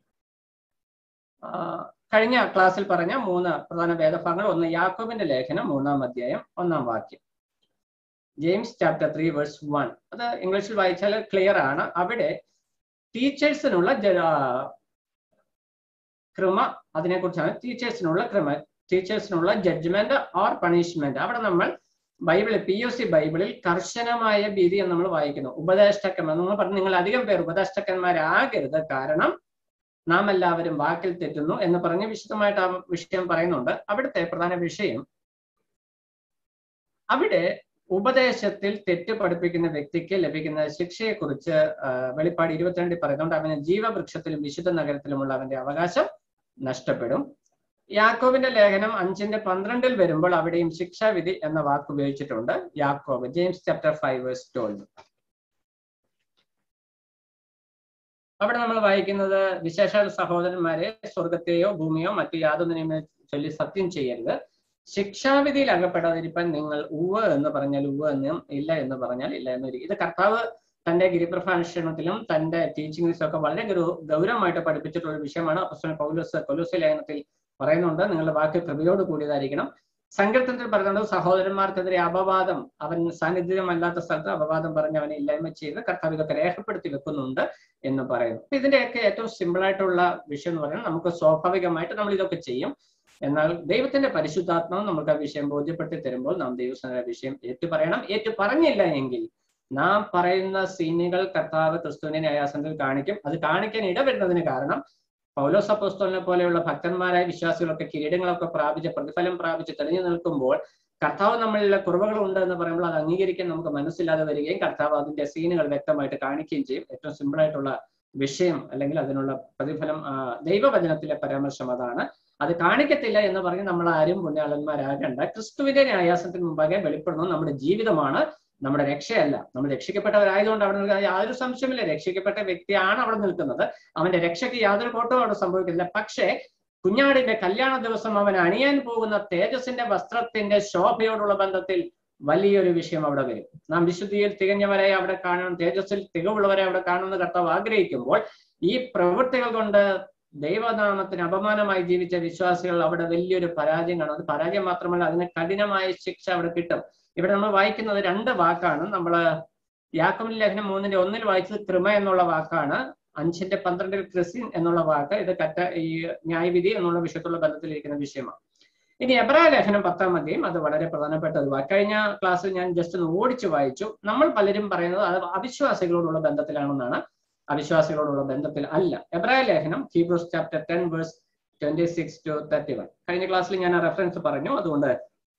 A: കഴിഞ്ഞ ക്ലാസ്സിൽ പറഞ്ഞ മൂന്ന് പ്രധാന വേദഭാഗങ്ങൾ ഒന്ന് യാക്കോബിന്റെ ലേഖനം മൂന്നാം അധ്യായം ഒന്നാം വാക്യം James chapter three verse one അത് ഇംഗ്ലീഷിൽ വായിച്ചാൽ ക്ലിയർ ആണ് അവിടെ ടീച്ചേഴ്സിനുള്ള ക്രമ അതിനെക്കുറിച്ചാണ് ടീച്ചേഴ്സിനുള്ള ക്രമ ടീച്ചേഴ്സിനുള്ള ജഡ്ജ്മെന്റ് ഓർ പണിഷ്മെന്റ് അവിടെ നമ്മൾ ബൈബിളിൽ പി യു സി ബൈബിളിൽ കർശനമായ വിധി എന്ന് നമ്മൾ വായിക്കുന്നു ഉപദേഷ്ടക്കന്മാർ നമ്മൾ പറഞ്ഞു നിങ്ങൾ അധികം പേർ ഉപദേഷ്ടക്കന്മാരാകരുത് കാരണം നാം എല്ലാവരും വാക്കിൽ തെറ്റുന്നു എന്ന് പറഞ്ഞ് വിശദമായിട്ട് ആ വിഷയം പറയുന്നുണ്ട് അവിടുത്തെ പ്രധാന വിഷയം അവിടെ ഉപദേശത്തിൽ തെറ്റ് പഠിപ്പിക്കുന്ന വ്യക്തിക്ക് ലഭിക്കുന്ന ശിക്ഷയെക്കുറിച്ച് വെളിപ്പാട് ഇരുപത്തിരണ്ടിൽ പറയുന്നുണ്ട് അവന് ജീവവൃക്ഷത്തിലും വിശുദ്ധ നഗരത്തിലുമുള്ള അവന്റെ അവകാശം നഷ്ടപ്പെടും യാക്കോബിന്റെ ലേഖനം അഞ്ചിന്റെ പന്ത്രണ്ടിൽ വരുമ്പോൾ അവിടെയും ശിക്ഷാവിധി എന്ന വാക്ക് ഉപയോഗിച്ചിട്ടുണ്ട് യാക്കോബ് James chapter five verse twelve അവിടെ നമ്മൾ വായിക്കുന്നത് വിശേഷാൽ സഹോദരന്മാരെ സ്വർഗത്തെയോ ഭൂമിയോ മറ്റു യാതൊന്നിനെയും ചൊല്ലി സത്യം ചെയ്യരുത് ശിക്ഷാവിധിയിൽ അകപ്പെടാതിരിക്കാൻ നിങ്ങൾ ഉവ് എന്ന് പറഞ്ഞാൽ ഉവ് എന്നും ഇല്ല എന്ന് പറഞ്ഞാൽ ഇല്ല എന്നും ഇത് കർത്താവ് തന്റെ ഗിരിപ്രഭാഷണത്തിലും തന്റെ ടീച്ചിങ്സിലും ഒക്കെ വളരെ ഗൗരവമായിട്ട് പഠിപ്പിച്ചിട്ടുള്ള ഒരു വിഷയമാണ് അപ്പസ്വൻ പൗലോസ് കൊലോസ് ലേഖനത്തിൽ പറയുന്നുണ്ട് നിങ്ങളുടെ വാക്ക് കൃപയോട് കൂടിയതായിരിക്കണം സങ്കീർത്തനത്തിൽ പറയുന്നുണ്ട് സഹോദരന്മാർക്കെതിരെ അപവാദം അവൻ സാന്നിധ്യമല്ലാത്ത സ്ഥലത്ത് അപവാദം പറഞ്ഞ് അവനെ ഇല്ലായ്മ ചെയ്ത് കർത്താവ് ഇതൊക്കെ രേഖപ്പെടുത്തി വെക്കുന്നുണ്ട് എന്ന് പറയുന്നു അപ്പൊ ഇതിന്റെയൊക്കെ ഏറ്റവും സിമ്പിൾ ആയിട്ടുള്ള വിഷയം എന്ന് പറയുന്നത് നമുക്ക് സ്വാഭാവികമായിട്ട് നമ്മൾ ഇതൊക്കെ ചെയ്യും എന്നാൽ ദൈവത്തിന്റെ പരിശുദ്ധാത്മാവ് നമുക്ക് ആ വിഷയം ബോധ്യപ്പെടുത്തി തരുമ്പോൾ നാം ദൈവസന വിഷയം ഏറ്റു പറയണം ഏറ്റു പറഞ്ഞില്ല എങ്കിൽ നാം പറയുന്ന സീനുകൾ കർത്താവ് ക്രിസ്തുവിനെ ന്യായാസനത്തിൽ കാണിക്കും അത് കാണിക്കാൻ ഇടവരുന്നതിന് കാരണം പൗലോസ് അപ്പോസ്തോലിനെ പോലെയുള്ള ഭക്തന്മാരായ വിശ്വാസികളൊക്കെ കിരീടങ്ങളൊക്കെ പ്രാപിച്ച് പ്രതിഫലം പ്രാപിച്ച് തെളിഞ്ഞു നിൽക്കുമ്പോൾ കർത്താവ് നമ്മളിലെ കുറവുകൾ ഉണ്ട് എന്ന് പറയുമ്പോൾ അത് അംഗീകരിക്കാൻ നമുക്ക് മനസ്സില്ലാതെ വരികയും കർത്താവ് അതിന്റെ സീനുകൾ വ്യക്തമായിട്ട് കാണിക്കുകയും ചെയ്യും ഏറ്റവും സിമ്പിൾ ആയിട്ടുള്ള വിഷയം അല്ലെങ്കിൽ അതിനുള്ള പ്രതിഫലം ദൈവവചനത്തിലെ പരാമർശം അതാണ് അത് കാണിക്കത്തില്ല എന്ന് പറഞ്ഞ് നമ്മൾ ആരും പുണ്യാളന്മാരാകണ്ട ക്രിസ്തുവിന്റെ ന്യായാസനത്തിന് മുമ്പാകെ വെളിപ്പെടുന്നത് നമ്മുടെ ജീവിതമാണ് നമ്മുടെ രക്ഷയല്ല നമ്മൾ രക്ഷിക്കപ്പെട്ടവരായതുകൊണ്ട് അവിടെ നിൽക്കുന്ന യാതൊരു സംശയമില്ല രക്ഷിക്കപ്പെട്ട വ്യക്തിയാണ് അവിടെ നിൽക്കുന്നത് അവന്റെ രക്ഷയ്ക്ക് യാതൊരു കോട്ടവും അവിടെ സംഭവിക്കുന്നില്ല പക്ഷേ കുഞ്ഞാടിന്റെ കല്യാണ ദിവസം അവൻ അണിയാൻ പോകുന്ന തേജസിന്റെ വസ്ത്രത്തിന്റെ ശോഭയോടുള്ള ബന്ധത്തിൽ വലിയൊരു വിഷയം അവിടെ വരും നാം വിശുദ്ധിയിൽ തികഞ്ഞവരെ അവിടെ കാണണം തേജസ്സിൽ തികവുള്ളവരെ അവിടെ കാണുന്ന കർത്താവ് ആഗ്രഹിക്കുമ്പോൾ ഈ പ്രവൃത്തികൾ കൊണ്ട് ദൈവനാമത്തിന് അപമാനമായി ജീവിച്ച വിശ്വാസികൾ അവിടെ വലിയൊരു പരാജയം കാണും അത് പരാജയം മാത്രമല്ല അതിന് കഠിനമായ ശിക്ഷ അവിടെ കിട്ടും ഇവിടെ നമ്മൾ വായിക്കുന്നത് രണ്ട് വാക്കാണ് നമ്മൾ യാക്കോബിന്റെ ലേഖനം മൂന്നിന്റെ ഒന്നിൽ വായിച്ചത് കൃമ എന്നുള്ള വാക്കാണ് അഞ്ചിന്റെ പന്ത്രണ്ടിൽ ക്രിസിൻ എന്നുള്ള വാക്ക് ഇത് കറ്റ ഈ ന്യായവിധി എന്നുള്ള വിഷയത്തുള്ള ബന്ധത്തിലിരിക്കുന്ന വിഷയമാണ് ഇനി എബ്രായ ലേഖനം പത്താം അധ്യയം അത് വളരെ പ്രധാനപ്പെട്ട ഒരു വാക്ക് കഴിഞ്ഞ ക്ലാസ്സിൽ ഞാൻ ജസ്റ്റ് ഒന്ന് ഓടിച്ചു വായിച്ചു നമ്മൾ പലരും പറയുന്നത് അത് അവിശ്വാസികളോടുള്ള ബന്ധത്തിലാണെന്നാണ് അവിശ്വാസികളോടുള്ള ബന്ധത്തിൽ അല്ല എബ്രായ ലേഖനം Hebrews chapter ten verse twenty six to thirty one കഴിഞ്ഞ ക്ലാസ്സിൽ ഞാൻ ആ റെഫറൻസ് പറഞ്ഞു അതുകൊണ്ട്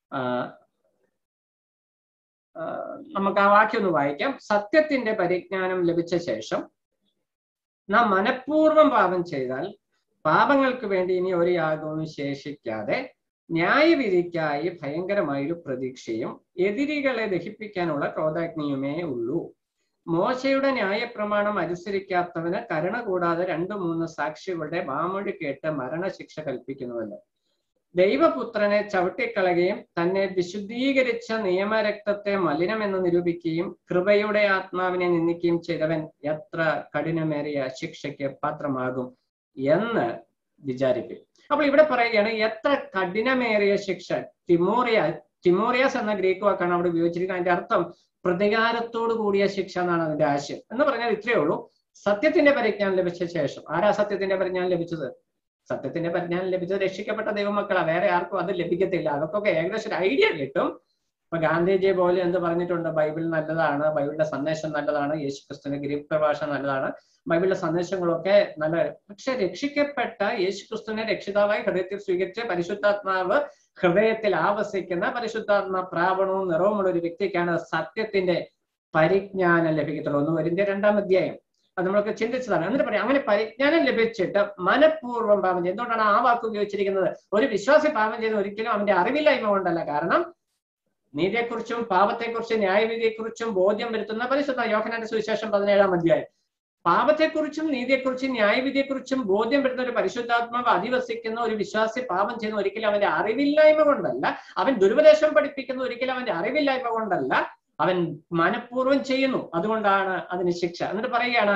A: നമുക്ക് ആ വാക്യം ഒന്ന് വായിക്കാം സത്യത്തിന്റെ പരിജ്ഞാനം ലഭിച്ച ശേഷം നാം മനഃപൂർവ്വം പാപം ചെയ്താൽ പാപങ്ങൾക്ക് വേണ്ടി ഇനി ഒരു യാഗവും ശേഷിക്കാതെ ന്യായവിധിക്കായി ഭയങ്കരമായൊരു പ്രതീക്ഷയും എതിരികളെ ദഹിപ്പിക്കാനുള്ള ക്രോധാഗ്നിയുമേ ഉള്ളൂ മോശയുടെ ന്യായപ്രമാണം അനുസരിക്കാത്തവന് കരുണ കൂടാതെ രണ്ടു മൂന്ന് സാക്ഷികളുടെ വാമൊഴി കേട്ട് മരണശിക്ഷ കൽപ്പിക്കുന്നുവല്ലോ ദൈവപുത്രനെ ചവിട്ടിക്കളയുകയും തന്നെ വിശുദ്ധീകരിച്ച നിയമരക്തത്തെ മലിനമെന്ന് നിരൂപിക്കുകയും കൃപയുടെ ആത്മാവിനെ നിന്ദിക്കുകയും ചെയ്തവൻ എത്ര കഠിനമേറിയ ശിക്ഷയ്ക്ക് പാത്രമാകും എന്ന് വിചാരിക്കും അപ്പോൾ ഇവിടെ പറയുകയാണ് എത്ര കഠിനമേറിയ ശിക്ഷ തിമോറിയ തിമോറിയാസ് എന്ന ഗ്രീക്ക് വാക്കാണ് അവിടെ ഉപയോഗിച്ചിരിക്കുന്നത് അതിന്റെ അർത്ഥം പ്രതികാരത്തോട് കൂടിയ ശിക്ഷ എന്നാണ് അതിന്റെ ആശയം എന്ന് പറഞ്ഞാൽ ഇത്രയേ ഉള്ളൂ സത്യത്തിന്റെ പരിജ്ഞാനം ലഭിച്ച ശേഷം ആരാ സത്യത്തിന്റെ പരിജ്ഞാനം ലഭിച്ചത് സത്യത്തിന്റെ പരിജ്ഞാനം ലഭിച്ചത് രക്ഷിക്കപ്പെട്ട ദൈവമക്കളാ വേറെ ആർക്കും അത് ലഭിക്കത്തില്ല അവർക്കൊക്കെ ഏകദേശം ഒരു ഐഡിയ കിട്ടും ഇപ്പൊ ഗാന്ധിജി പോലെ എന്ത് പറഞ്ഞിട്ടുണ്ട് ബൈബിൾ നല്ലതാണ് ബൈബിളിന്റെ സന്ദേശം നല്ലതാണ് യേശു ക്രിസ്തുവിന്റെ ഗ്രീക്ക് ഭാഷ നല്ലതാണ് ബൈബിളിലെ സന്ദേശങ്ങളൊക്കെ നല്ല പക്ഷെ രക്ഷിക്കപ്പെട്ട യേശു ക്രിസ്തുവിനെ രക്ഷിതാവായി ഹൃദയത്തിൽ സ്വീകരിച്ച് പരിശുദ്ധാത്മാവ് ഹൃദയത്തിൽ ആവസിക്കുന്ന പരിശുദ്ധാത്മ പ്രാവണവും നിറവുമുള്ള ഒരു വ്യക്തിക്കാണ് സത്യത്തിന്റെ പരിജ്ഞാനം ലഭിക്കത്തുള്ളൂ ഒന്ന് വരിന്റെ രണ്ടാം അധ്യായം അത് നമ്മളൊക്കെ ചിന്തിച്ചതാണ് എന്നിട്ട് പറയാം അങ്ങനെ പരിജ്ഞാനം ലഭിച്ചിട്ട് മനഃപൂർവ്വം പാപം ചെയ്യും എന്തുകൊണ്ടാണ് ആ വാക്ക് ഉപയോഗിച്ചിരിക്കുന്നത് ഒരു വിശ്വാസി പാപം ചെയ്യുന്ന ഒരിക്കലും അവന്റെ അറിവില്ലായ്മ കൊണ്ടല്ല കാരണം നീതിയെക്കുറിച്ചും പാപത്തെക്കുറിച്ചും ന്യായവിധിയെക്കുറിച്ചും ബോധ്യം വരുത്തുന്ന പരിശുദ്ധ യോഹനാന്റെ സുവിശേഷം പതിനേഴാം അധ്യായം പാപത്തെക്കുറിച്ചും നീതിയെക്കുറിച്ചും ന്യായവിധിയെക്കുറിച്ചും ബോധ്യം വരുന്ന ഒരു പരിശുദ്ധാത്മാവ് അധിവസിക്കുന്ന ഒരു വിശ്വാസി പാപം ചെയ്യുന്ന ഒരിക്കലും അവന്റെ അറിവില്ലായ്മ കൊണ്ടല്ല അവൻ ദുരുപദേശം പഠിപ്പിക്കുന്ന ഒരിക്കലും അവന്റെ അറിവില്ലായ്മ കൊണ്ടല്ല അവൻ മനഃപൂർവ്വം ചെയ്യുന്നു അതുകൊണ്ടാണ് അതിന് ശിക്ഷ എന്നിട്ട് പറയുകയാണ്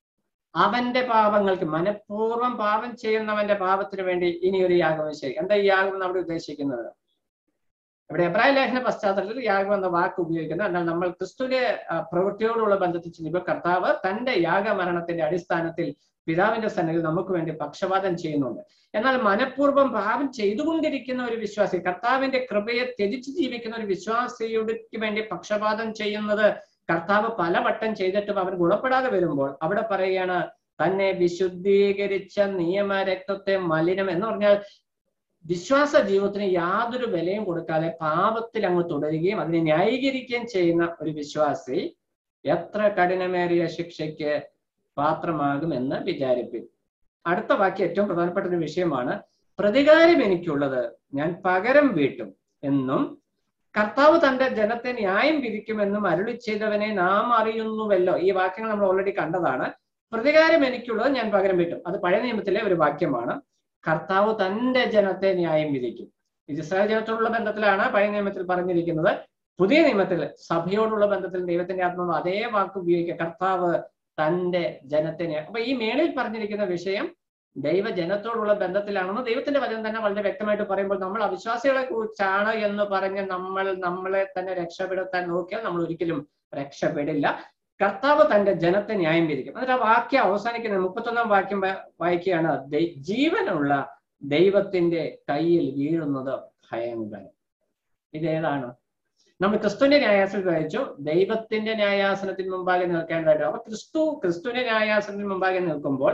A: അവന്റെ പാപങ്ങൾക്ക് മനഃപൂർവ്വം പാപം ചെയ്യുന്നവന്റെ പാപത്തിന് വേണ്ടി ഇനി ഒരു യാഗം ശരി എന്താ ഈ യാഗം എന്ന് അവിടെ ഉദ്ദേശിക്കുന്നത് ഇവിടെ എബ്രാഹിം ലേഖന പശ്ചാത്തലത്തിൽ യാഗം എന്ന വാക്ക് ഉപയോഗിക്കുന്നത് എന്നാൽ നമ്മൾ ക്രിസ്തുവിന്റെ പ്രവൃത്തിയോടുള്ള ബന്ധത്തിൽ ചിന്തിക്കുമ്പോൾ കർത്താവ് തന്റെ യാഗമരണത്തിന്റെ അടിസ്ഥാനത്തിൽ പിതാവിന്റെ സന്നിധിയിൽ നമുക്ക് വേണ്ടി പക്ഷപാതം ചെയ്യുന്നുണ്ട് എന്നാൽ മനഃപൂർവ്വം പാപം ചെയ്തുകൊണ്ടിരിക്കുന്ന ഒരു വിശ്വാസി കർത്താവിന്റെ കൃപയെ ത്യജിച്ച് ജീവിക്കുന്ന ഒരു വിശ്വാസിയുടെ വേണ്ടി പക്ഷപാതം ചെയ്യുന്നത് കർത്താവ് പലവട്ടം ചെയ്തിട്ടും അവൻ ഗുണപ്പെടാതെ വരുമ്പോൾ അവിടെ പറയുകയാണ് തന്നെ വിശുദ്ധീകരിച്ച നിയമരക്തത്തെ മലിനം എന്ന് പറഞ്ഞാൽ വിശ്വാസ ജീവിതത്തിന് യാതൊരു വിലയും കൊടുക്കാതെ പാപത്തിൽ അങ്ങ് തുടരുകയും അതിനെ ന്യായീകരിക്കുകയും ചെയ്യുന്ന ഒരു വിശ്വാസി എത്ര കഠിനമേറിയ ശിക്ഷയ്ക്ക് പാത്രമാകുമെന്ന് വിചാരിപ്പിൻ അടുത്ത വാക്യം ഏറ്റവും പ്രധാനപ്പെട്ട ഒരു വിഷയമാണ് പ്രതികാരം എനിക്കുള്ളത് ഞാൻ പകരം വീട്ടും എന്നും കർത്താവ് തന്റെ ജനത്തെ ന്യായം വിധിക്കുമെന്നും അരുളി ചെയ്തവനെ നാം അറിയുന്നുവല്ലോ ഈ വാക്യങ്ങൾ നമ്മൾ ഓൾറെഡി കണ്ടതാണ് പ്രതികാരം എനിക്കുള്ളത് ഞാൻ പകരം വീട്ടും അത് പഴയ നിയമത്തിലെ ഒരു വാക്യമാണ് കർത്താവ് തന്റെ ജനത്തെ ന്യായം വിധിക്കും ഇത് ഇസ്രായേൽ ജനത്തോടുള്ള ബന്ധത്തിലാണ് പഴയ നിയമത്തിൽ പറഞ്ഞിരിക്കുന്നത് പുതിയ നിയമത്തിൽ സഭയോടുള്ള ബന്ധത്തിൽ ദൈവത്തിന്റെ ആത്മാവ് അതേ വാക്ക് ഉപയോഗിക്കുക കർത്താവ് തന്റെ ജനത്തെ അപ്പൊ ഈ മേളിൽ പറഞ്ഞിരിക്കുന്ന വിഷയം ദൈവജനത്തോടുള്ള ബന്ധത്തിലാണെന്ന് ദൈവത്തിന്റെ വചനം തന്നെ വളരെ വ്യക്തമായിട്ട് പറയുമ്പോൾ നമ്മൾ അവിശ്വാസികളെ കുറിച്ചാണ് എന്ന് പറഞ്ഞ് നമ്മൾ നമ്മളെ തന്നെ രക്ഷപ്പെടുത്താൻ നോക്കിയാൽ നമ്മൾ ഒരിക്കലും രക്ഷപ്പെടില്ല കർത്താവ് തന്റെ ജനത്തെ ന്യായം വിധിക്കും എന്നിട്ട് ആ വാക്യം അവസാനിക്കുന്ന മുപ്പത്തൊന്നാം വാക്യം വായിക്കുകയാണ് ജീവനുള്ള ദൈവത്തിന്റെ കയ്യിൽ വീഴുന്നത് ഭയങ്കരം ഇതേതാണ് നമ്മൾ ക്രിസ്തുവിന്റെ ന്യായാസനത്തിൽ വായിച്ചു ദൈവത്തിന്റെ ന്യായാസനത്തിന് മുമ്പാകെ നിൽക്കേണ്ടതായിട്ട് അപ്പൊ ക്രിസ്തു ക്രിസ്തുവിന്റെ ന്യായാസനത്തിന് മുമ്പാകെ നിൽക്കുമ്പോൾ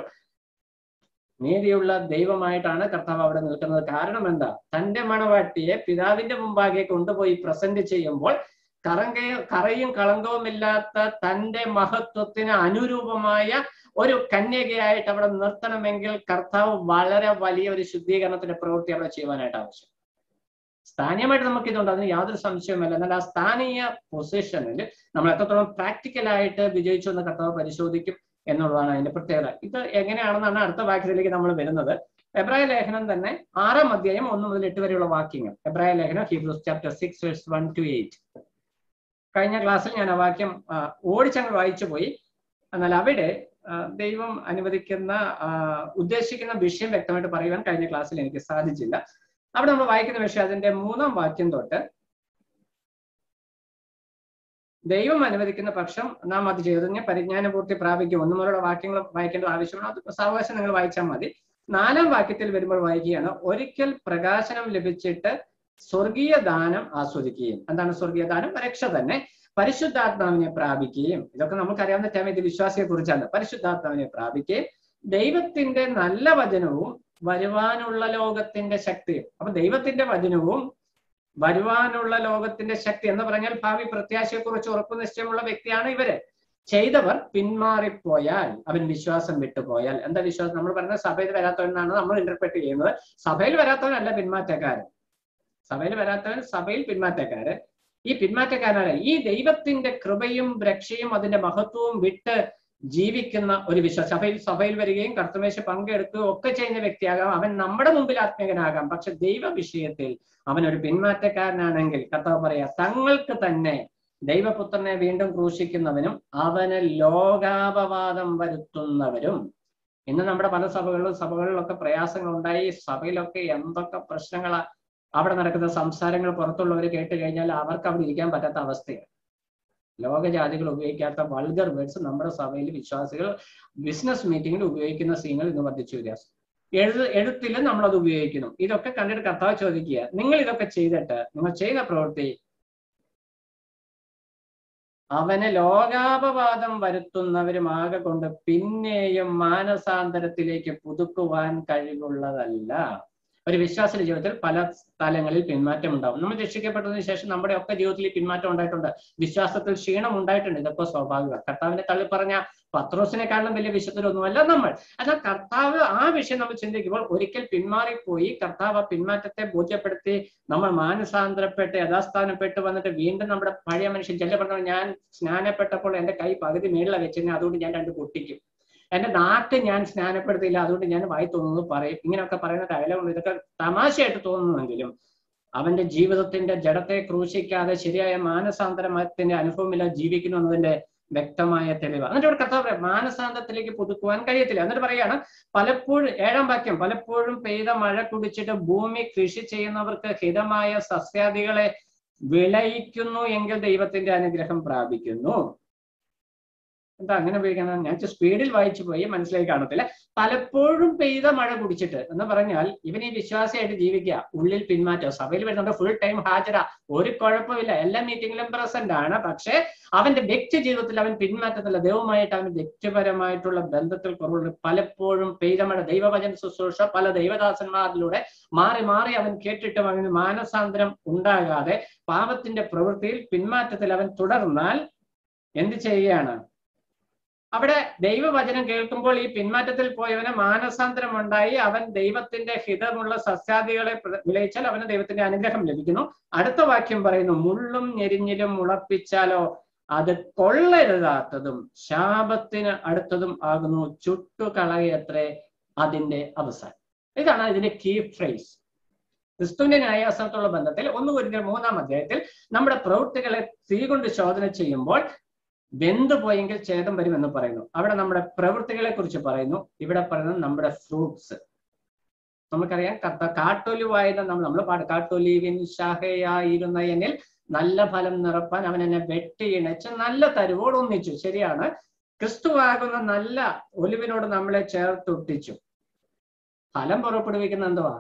A: നീതിയുള്ള ദൈവമായിട്ടാണ് കർത്താവ് അവിടെ നിൽക്കുന്നത് കാരണം എന്താ തന്റെ മണവാട്ടിയെ പിതാവിന്റെ മുമ്പാകെ കൊണ്ടുപോയി പ്രസന്റ് ചെയ്യുമ്പോൾ കറങ്കയും കറയും കളങ്കവുമില്ലാത്ത തന്റെ മഹത്വത്തിന് അനുരൂപമായ ഒരു കന്യകയായിട്ട് അവിടെ നിർത്തണമെങ്കിൽ കർത്താവ് വളരെ വലിയ ഒരു ശുദ്ധീകരണത്തിന്റെ പ്രവൃത്തി അവിടെ ചെയ്യുവാനായിട്ട് ആവശ്യം സ്ഥാനീയമായിട്ട് നമുക്ക് ഇതുണ്ട് അതിന് യാതൊരു സംശയവുമല്ല എന്നാൽ ആ സ്ഥാനീയ പൊസിഷനിൽ നമ്മൾ എത്രത്തോളം പ്രാക്ടിക്കലായിട്ട് വിജയിച്ചു എന്ന് കർത്താവ് പരിശോധിക്കും എന്നുള്ളതാണ് അതിന്റെ പ്രത്യേകത ഇത് എങ്ങനെയാണെന്നാണ് അടുത്ത വാക്യത്തിലേക്ക് നമ്മൾ വരുന്നത് എബ്രായ ലേഖനം തന്നെ ആറാം അധ്യായം ഒന്ന് മുതൽ എട്ട് വരെയുള്ള വാക്യങ്ങൾ എബ്രായ ലേഖനം Hebrews chapter six verse one to eight കഴിഞ്ഞ ക്ലാസ്സിൽ ഞാൻ ആ വാക്യം ഓടിച്ചങ്ങ് വായിച്ചു പോയി എന്നാൽ അവിടെ ദൈവം അനുവദിക്കുന്ന ഉദ്ദേശിക്കുന്ന വിഷയം വ്യക്തമായിട്ട് പറയുവാൻ കഴിഞ്ഞ ക്ലാസ്സിൽ എനിക്ക് സാധിച്ചില്ല അവിടെ നമ്മൾ വായിക്കുന്ന വിഷയം അതിന്റെ മൂന്നാം വാക്യം തൊട്ട് ദൈവം അനുവദിക്കുന്ന പക്ഷം നാം അത് ചെയ്തതിനെ പരിജ്ഞാന പൂർത്തി പ്രാപിക്കും ഒന്നു മുതലുള്ള വാക്യങ്ങൾ വായിക്കേണ്ട ആവശ്യമാണ് അത് സാവകാശം നിങ്ങൾ വായിച്ചാൽ മതി നാലാം വാക്യത്തിൽ വരുമ്പോൾ വായിക്കുകയാണ് ഒരിക്കൽ പ്രകാശനം ലഭിച്ചിട്ട് സ്വർഗീയ ദാനം ആസ്വദിക്കുകയും എന്താണ് സ്വർഗീയ ദാനം രക്ഷ തന്നെ പരിശുദ്ധാത്മാവിനെ പ്രാപിക്കുകയും ഇതൊക്കെ നമുക്കറിയാവുന്ന ടൈം ഇത് വിശ്വാസിയെ കുറിച്ചാണ് പരിശുദ്ധാത്മാവിനെ പ്രാപിക്കുകയും ദൈവത്തിന്റെ നല്ല വചനവും വരുവാനുള്ള ലോകത്തിന്റെ ശക്തിയും അപ്പൊ ദൈവത്തിന്റെ വചനവും വരുവാനുള്ള ലോകത്തിന്റെ ശക്തി എന്ന് പറഞ്ഞാൽ ഭാവി പ്രത്യാശയെ കുറിച്ച് ഉറപ്പു നിശ്ചയമുള്ള വ്യക്തിയാണ് ഇവര് ചെയ്തവർ പിന്മാറിപ്പോയാൽ അവൻ വിശ്വാസം വിട്ടുപോയാൽ എന്താ വിശ്വാസം നമ്മൾ പറയുന്നത് സഭയിൽ വരാത്തവനാണ് നമ്മൾ ഇന്റർപ്രറ്റ് ചെയ്യുന്നത് സഭയിൽ വരാത്തവനല്ല പിന്മാറ്റക്കാരൻ സഭയിൽ വരാത്തവൻ സഭയിൽ പിന്മാറ്റക്കാരൻ ഈ പിന്മാറ്റക്കാരനാണ് ഈ ദൈവത്തിന്റെ കൃപയും രക്ഷയും അതിന്റെ മഹത്വവും വിട്ട് ജീവിക്കുന്ന ഒരു വിശ്വാസം സഭയിൽ സഭയിൽ വരികയും കർത്തമേശ പങ്കെടുക്കുകയും ഒക്കെ ചെയ്യുന്ന വ്യക്തിയാകാം അവൻ നമ്മുടെ മുമ്പിൽ ആത്മീയനാകാം പക്ഷെ ദൈവ വിഷയത്തിൽ അവൻ ഒരു പിന്മാറ്റക്കാരനാണെങ്കിൽ കർത്താവ് പറയാ തങ്ങൾക്ക് തന്നെ ദൈവപുത്രനെ വീണ്ടും ക്രൂശിക്കുന്നവനും അവന് ലോകാപവാദം വരുത്തുന്നവരും ഇന്ന് നമ്മുടെ പല സഭകളിലും സഭകളിലൊക്കെ പ്രയാസങ്ങൾ ഉണ്ടായി സഭയിലൊക്കെ എന്തൊക്കെ പ്രശ്നങ്ങളാ അവിടെ നടക്കുന്ന സംസാരങ്ങൾ പുറത്തുള്ളവർ കേട്ട് കഴിഞ്ഞാൽ അവർക്ക് അവിടെ ഇരിക്കാൻ പറ്റാത്ത അവസ്ഥയാണ് ലോകജാതികൾ ഉപയോഗിക്കാത്ത വൾഗർ വേർഡ്സ് നമ്മുടെ സഭയിൽ വിശ്വാസികൾ ബിസിനസ് മീറ്റിംഗിൽ ഉപയോഗിക്കുന്ന സീനുകൾ ഇന്ന് വർദ്ധിച്ചു വരിക എഴു എഴുത്തിലും നമ്മൾ അത് ഉപയോഗിക്കുന്നു ഇതൊക്കെ കണ്ടിട്ട് കർത്താവ് ചോദിക്കുക നിങ്ങൾ ഇതൊക്കെ ചെയ്തിട്ട് നിങ്ങൾ ചെയ്യുന്ന പ്രവൃത്തി അവന് ലോകാപവാദം വരുത്തുന്നവരുമാകെ കൊണ്ട് പിന്നെയും മാനസാന്തരത്തിലേക്ക് പുതുക്കുവാൻ കഴിവുള്ളതല്ല ഒരു വിശ്വാസിയുടെ ജീവിതത്തിൽ പല സ്ഥലങ്ങളിൽ പിന്മാറ്റം ഉണ്ടാവും നമ്മൾ രക്ഷിക്കപ്പെട്ടതിന് ശേഷം നമ്മുടെ ഒക്കെ ജീവിതത്തിൽ ഈ പിന്മാറ്റം ഉണ്ടായിട്ടുണ്ട് വിശ്വാസത്തിൽ ക്ഷീണം ഉണ്ടായിട്ടുണ്ട് ഇതൊക്കെ സ്വാഭാവികം കർത്താവിനെ തള്ളി പറഞ്ഞ പത്രോസിനെക്കാളും വലിയ വിശുദ്ധരൊന്നുമല്ല നമ്മൾ എന്നാൽ കർത്താവ് ആ വിഷയം നമ്മൾ ചിന്തിക്കുമ്പോൾ ഒരിക്കൽ പിന്മാറിപ്പോയി കർത്താവ് ആ പിന്മാറ്റത്തെ ബോധ്യപ്പെടുത്തി നമ്മൾ മാനസാന്തരപ്പെട്ട് യഥാസ്ഥാനപ്പെട്ട് വന്നിട്ട് വീണ്ടും നമ്മുടെ പഴയ മനുഷ്യൻ ചെല്ല പറഞ്ഞു ഞാൻ സ്നാനപ്പെട്ടപ്പോൾ എന്റെ കൈ പകുതി മേളില വെച്ചിരുന്നു അതുകൊണ്ട് ഞാൻ രണ്ട് പൊട്ടിക്കും എന്റെ നാക്ക് ഞാൻ സ്നാനപ്പെടുത്തിയില്ല അതുകൊണ്ട് ഞാൻ വായി തോന്നുന്നത് പറയും ഇങ്ങനെയൊക്കെ പറയുന്ന ഡയലോഗ് ഇതൊക്കെ തമാശയായിട്ട് തോന്നുന്നുവെങ്കിലും അവന്റെ ജീവിതത്തിന്റെ ജഡത്തെ ക്രൂശിക്കാതെ ശരിയായ മാനസാന്തരത്തിന്റെ അനുഭവമില്ല ജീവിക്കുന്നു എന്നതിന്റെ വ്യക്തമായ തെളിവ് എന്നിട്ട് ഇവിടെ കർത്താവ് പറയാം മാനസാന്തരത്തിലേക്ക് പുതുക്കുവാൻ കഴിയത്തില്ല എന്നിട്ട് പറയാണ് പലപ്പോഴും ഏഴാം വാക്യം പലപ്പോഴും പെയ്ത മഴ കുടിച്ചിട്ട് ഭൂമി കൃഷി ചെയ്യുന്നവർക്ക് ഹിതമായ സസ്യാദികളെ വിളയിക്കുന്നു എങ്കിൽ ദൈവത്തിന്റെ അനുഗ്രഹം പ്രാപിക്കുന്നു എന്താ അങ്ങനെ ഉപയോഗിക്കുന്നത് ഞാൻ സ്പീഡിൽ വായിച്ചു പോയി മനസ്സിലായി കാണത്തില്ല പലപ്പോഴും പെയ്ത മഴ കുടിച്ചിട്ട് എന്ന് പറഞ്ഞാൽ ഇവൻ ഈ വിശ്വാസിയായിട്ട് ജീവിക്കുക ഉള്ളിൽ പിന്മാറ്റം സഭയിൽ വരുന്നുണ്ട് ഫുൾ ടൈം ഹാജര ഒരു കുഴപ്പമില്ല എല്ലാ മീറ്റിംഗിലും പ്രസന്റ് ആണ് പക്ഷെ അവന്റെ വ്യക്തി ജീവിതത്തിൽ അവൻ പിന്മാറ്റത്തില്ല ദൈവമായിട്ട് അവന് വ്യക്തിപരമായിട്ടുള്ള ബന്ധത്തിൽ കുറവുണ്ട് പലപ്പോഴും പെയ്ത മഴ ദൈവവചന ശുശ്രൂഷ പല ദൈവദാസന്മാരിലൂടെ മാറി മാറി അവൻ കേട്ടിട്ടും അവന് മാനസാന്തരം ഉണ്ടാകാതെ പാപത്തിന്റെ പ്രവൃത്തിയിൽ പിന്മാറ്റത്തിൽ അവൻ തുടർന്നാൽ എന്ത് ചെയ്യുകയാണ് അവിടെ ദൈവവചനം കേൾക്കുമ്പോൾ ഈ പിന്മാറ്റത്തിൽ പോയവന് മാനസാന്തരം ഉണ്ടായി അവൻ ദൈവത്തിന്റെ ഹിതമുള്ള സസ്യാദികളെ വിളയിച്ചാൽ അവന് ദൈവത്തിന്റെ അനുഗ്രഹം ലഭിക്കുന്നു അടുത്ത വാക്യം പറയുന്നു മുള്ളും ഞെരിഞ്ഞിലും മുളപ്പിച്ചാലോ അത് കൊള്ളരുതാത്തതും ശാപത്തിന് അടുത്തതും ആകുന്നു ചുട്ടുകളയത്രേ അതിന്റെ അവസാനം ഇതാണ് ഇതിന്റെ കീ ഫ്രേസ് ക്രിസ്തുവിന്റെ ന്യായാസനത്തുള്ള ബന്ധത്തിൽ ഒന്ന് കുരിഞ്ഞ മൂന്നാം അധ്യായത്തിൽ നമ്മുടെ പ്രവൃത്തികളെ തീ കൊണ്ട് ശോധന ചെയ്യുമ്പോൾ വെന്തു പോയെങ്കിൽ ഛേദം വരുമെന്ന് പറയുന്നു അവിടെ നമ്മുടെ പ്രവൃത്തികളെ കുറിച്ച് പറയുന്നു ഇവിടെ പറയുന്നത് നമ്മുടെ ഫ്രൂട്ട്സ് നമുക്കറിയാം കത്ത കാട്ടൊലിവായിരുന്ന നമ്മൾ നമ്മൾ പാട് കാട്ടൊലിവിൻ ശാഖയായിരുന്ന എന്നിൽ നല്ല ഫലം നിറപ്പാൻ അവൻ എന്നെ വെട്ടിയിണച്ച് നല്ല തരുവോട് ഒന്നിച്ചു ശരിയാണ് ക്രിസ്തുവാകുന്ന നല്ല ഒലിവിനോട് നമ്മളെ ചേർത്തൊട്ടിച്ചു ഫലം പുറപ്പെടുവിക്കുന്ന എന്തുവാ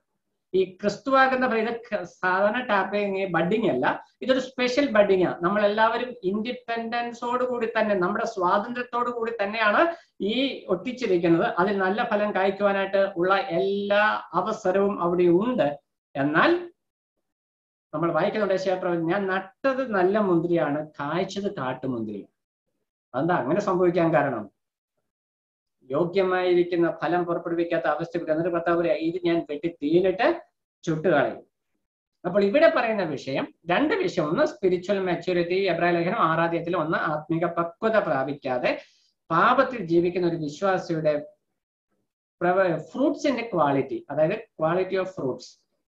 A: ഈ ക്രിസ്തുവാകുന്ന ഇത് സാധാരണ ടാപ്പിങ് ബഡിങ് അല്ല ഇതൊരു സ്പെഷ്യൽ ബഡിങ് ആണ് നമ്മൾ എല്ലാവരും ഇൻഡിപെൻഡൻസോട് കൂടി തന്നെ നമ്മുടെ സ്വാതന്ത്ര്യത്തോടു കൂടി തന്നെയാണ് ഈ ഒട്ടിച്ചിരിക്കുന്നത് അതിൽ നല്ല ഫലം കായ്ക്കുവാനായിട്ട് ഉള്ള എല്ലാ അവസരവും അവിടെ ഉണ്ട് എന്നാൽ നമ്മൾ വായിക്കുന്നുണ്ട് ശേപ്രവൻ ഞാൻ നട്ടത് നല്ല മുന്തിരിയാണ് കായ്ച്ചത് കാട്ടുമുന്തിരി അതെന്താ അങ്ങനെ സംഭവിക്കാൻ കാരണം യോഗ്യമായിരിക്കുന്ന ഫലം പുറപ്പെടുവിക്കാത്ത അവസ്ഥ എന്നിട്ട് കർത്താവ് പറയാ ഇത് ഞാൻ വെട്ടി തീയിലിട്ട് ചുട്ടുകളയും അപ്പോൾ ഇവിടെ പറയുന്ന വിഷയം രണ്ട് വിഷയം ഒന്ന് സ്പിരിച്വൽ മെച്യൂരിറ്റി എബ്രാഹിം ലേഖനം ആറാദ്യത്തിൽ ഒന്ന് ആത്മിക പക്വത പ്രാപിക്കാതെ പാപത്തിൽ ജീവിക്കുന്ന ഒരു വിശ്വാസിയുടെ ഫ്രൂട്ട്സിന്റെ ക്വാളിറ്റി അതായത് ക്വാളിറ്റി ഓഫ് ഫ്രൂട്ട്സ്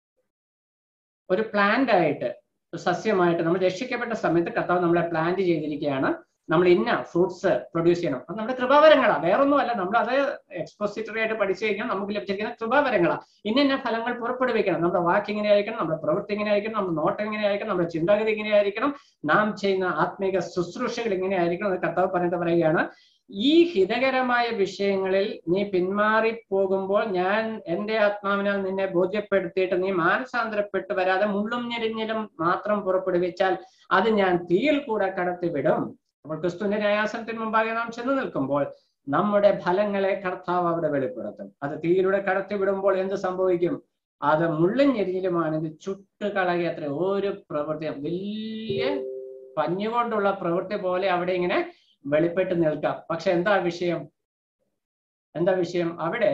A: ഒരു പ്ലാന്റ് ആയിട്ട് സസ്യമായിട്ട് നമ്മൾ രക്ഷിക്കപ്പെട്ട സമയത്ത് കർത്താവ് നമ്മളെ പ്ലാന്റ് ചെയ്തിരിക്കുകയാണ് നമ്മൾ ഇന്ന ഫ്രൂട്ട്സ് പ്രൊഡ്യൂസ് ചെയ്യണം അത് നമ്മുടെ കൃപാവരങ്ങളാണ് വേറൊന്നുമല്ല നമ്മൾ അത് എക്സ്പോസിറ്ററി ആയിട്ട് പഠിച്ചു കഴിഞ്ഞാൽ നമുക്ക് ലഭിച്ചിരിക്കുന്ന കൃപാവരങ്ങളാണ് ഇന്ന ഇന്ന ഫലങ്ങൾ പുറപ്പെടുവിക്കണം നമ്മുടെ വാക്ക് എങ്ങനെ ആയിരിക്കണം നമ്മുടെ പ്രവൃത്തി എങ്ങനെ ആയിരിക്കണം നമ്മുടെ നോട്ടം എങ്ങനെ ആയിരിക്കണം നമ്മുടെ ചിന്താഗതി എങ്ങനെ ആയിരിക്കണം നാം ചെയ്യുന്ന ആത്മീക ശുശ്രൂഷകൾ എങ്ങനെ ആയിരിക്കണം അത് കർത്താവ് പറഞ്ഞിട്ട് പറയുകയാണ് ഈ ഹിതകരമായ വിഷയങ്ങളിൽ നീ പിന്മാറി പോകുമ്പോൾ ഞാൻ എന്റെ ആത്മാവിനാൽ നിന്നെ ബോധ്യപ്പെടുത്തിയിട്ട് നീ മാനസാന്തരപ്പെട്ട് വരാതെ മുള്ളും ഞെരിഞ്ഞിലും മാത്രം പുറപ്പെടുവിച്ചാൽ അത് ഞാൻ തീയിൽ കൂടെ കടത്തിവിടും അപ്പോൾ ക്രിസ്തുവിന്റെ ന്യായാസനത്തിന് മുമ്പാകെ നാം ചെന്ന് നിൽക്കുമ്പോൾ നമ്മുടെ ഫലങ്ങളെ കർത്താവ് അവിടെ വെളിപ്പെടുത്തും അത് തീയിലൂടെ കടത്തിവിടുമ്പോൾ എന്ത് സംഭവിക്കും അത് മുള്ളും ഞെരിഞ്ഞിലുമാണ് ഇത് ചുട്ടുകളയ അത്ര ഒരു പ്രവൃത്തി വലിയ പഞ്ഞുകൊണ്ടുള്ള പ്രവൃത്തി പോലെ അവിടെ ഇങ്ങനെ വെളിപ്പെട്ട് നിൽക്കാം പക്ഷെ എന്താ വിഷയം എന്താ വിഷയം അവിടെ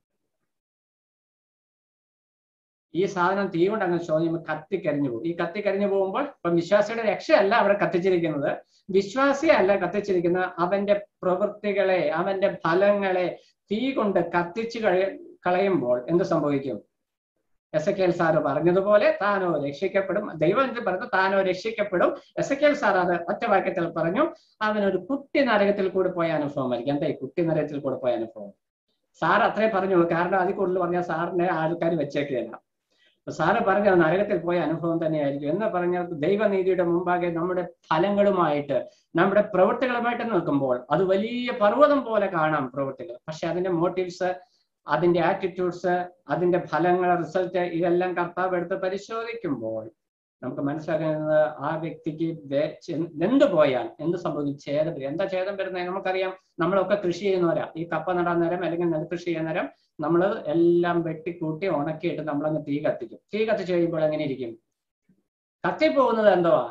A: ഈ സാധനം തീ കൊണ്ട് അങ്ങ് ചോദ്യം കത്തിക്കരിഞ്ഞു പോകും ഈ കത്തിക്കരിഞ്ഞു പോകുമ്പോൾ ഇപ്പം വിശ്വാസിയുടെ രക്ഷയല്ല അവിടെ കത്തിച്ചിരിക്കുന്നത് വിശ്വാസിയല്ല കത്തിച്ചിരിക്കുന്നത് അവന്റെ പ്രവൃത്തികളെ അവന്റെ ഫലങ്ങളെ തീ കൊണ്ട് കത്തിച്ചു കഴി കളയുമ്പോൾ എന്ത് സംഭവിക്കും എസ് എ കെൽ സാറ് പറഞ്ഞതുപോലെ താനോ രക്ഷിക്കപ്പെടും ദൈവം എന്ത് പറഞ്ഞു താനോ രക്ഷിക്കപ്പെടും എസ് എ കെൽ സാർ അത് ഒറ്റ വാക്യത്തിൽ പറഞ്ഞു അവനൊരു കുട്ടി നരകത്തിൽ കൂടെ പോയ അനുഭവമായിരിക്കും എന്താ ഈ കുട്ടി നരകത്തിൽ കൂടെ പോയ അനുഭവം സാർ അത്രേ പറഞ്ഞുള്ളൂ കാരണം അതിൽ കൂടുതൽ പറഞ്ഞാൽ സാറിനെ ആൾക്കാർ വെച്ചേക്കുകയല്ല അപ്പൊ സാറ് പറഞ്ഞ നരകത്തിൽ പോയ അനുഭവം തന്നെയായിരിക്കും എന്ന് പറഞ്ഞാൽ ദൈവനീതിയുടെ മുമ്പാകെ നമ്മുടെ ഫലങ്ങളുമായിട്ട് നമ്മുടെ പ്രവൃത്തികളുമായിട്ട് നിൽക്കുമ്പോൾ അത് വലിയ പർവ്വതം പോലെ കാണാം പ്രവൃത്തികൾ പക്ഷെ അതിന്റെ മോട്ടീവ്സ് അതിന്റെ ആറ്റിറ്റ്യൂഡ്സ് അതിന്റെ ഫലങ്ങൾ റിസൾട്ട് ഇതെല്ലാം കർത്താവ് എടുത്ത് പരിശോധിക്കുമ്പോൾ നമുക്ക് മനസ്സിലാക്കുന്നത് ആ വ്യക്തിക്ക് എന്ത് പോയാൽ എന്ത് സംഭവിക്കും ഛേദം വരും എന്താ ഛേദം വരുന്നത് നമുക്കറിയാം നമ്മളൊക്കെ കൃഷി ചെയ്യുന്നവരാ ഈ കപ്പ നടാൻ നേരം അല്ലെങ്കിൽ നെൽകൃഷി ചെയ്യുന്ന നേരം നമ്മൾ എല്ലാം വെട്ടിക്കൂട്ടി ഉണക്കിയിട്ട് നമ്മളങ്ങ് തീ കത്തിക്കും തീ കത്തിച്ചു കഴിയുമ്പോൾ എങ്ങനെ ഇരിക്കും കത്തിപ്പോകുന്നത് എന്തുവാ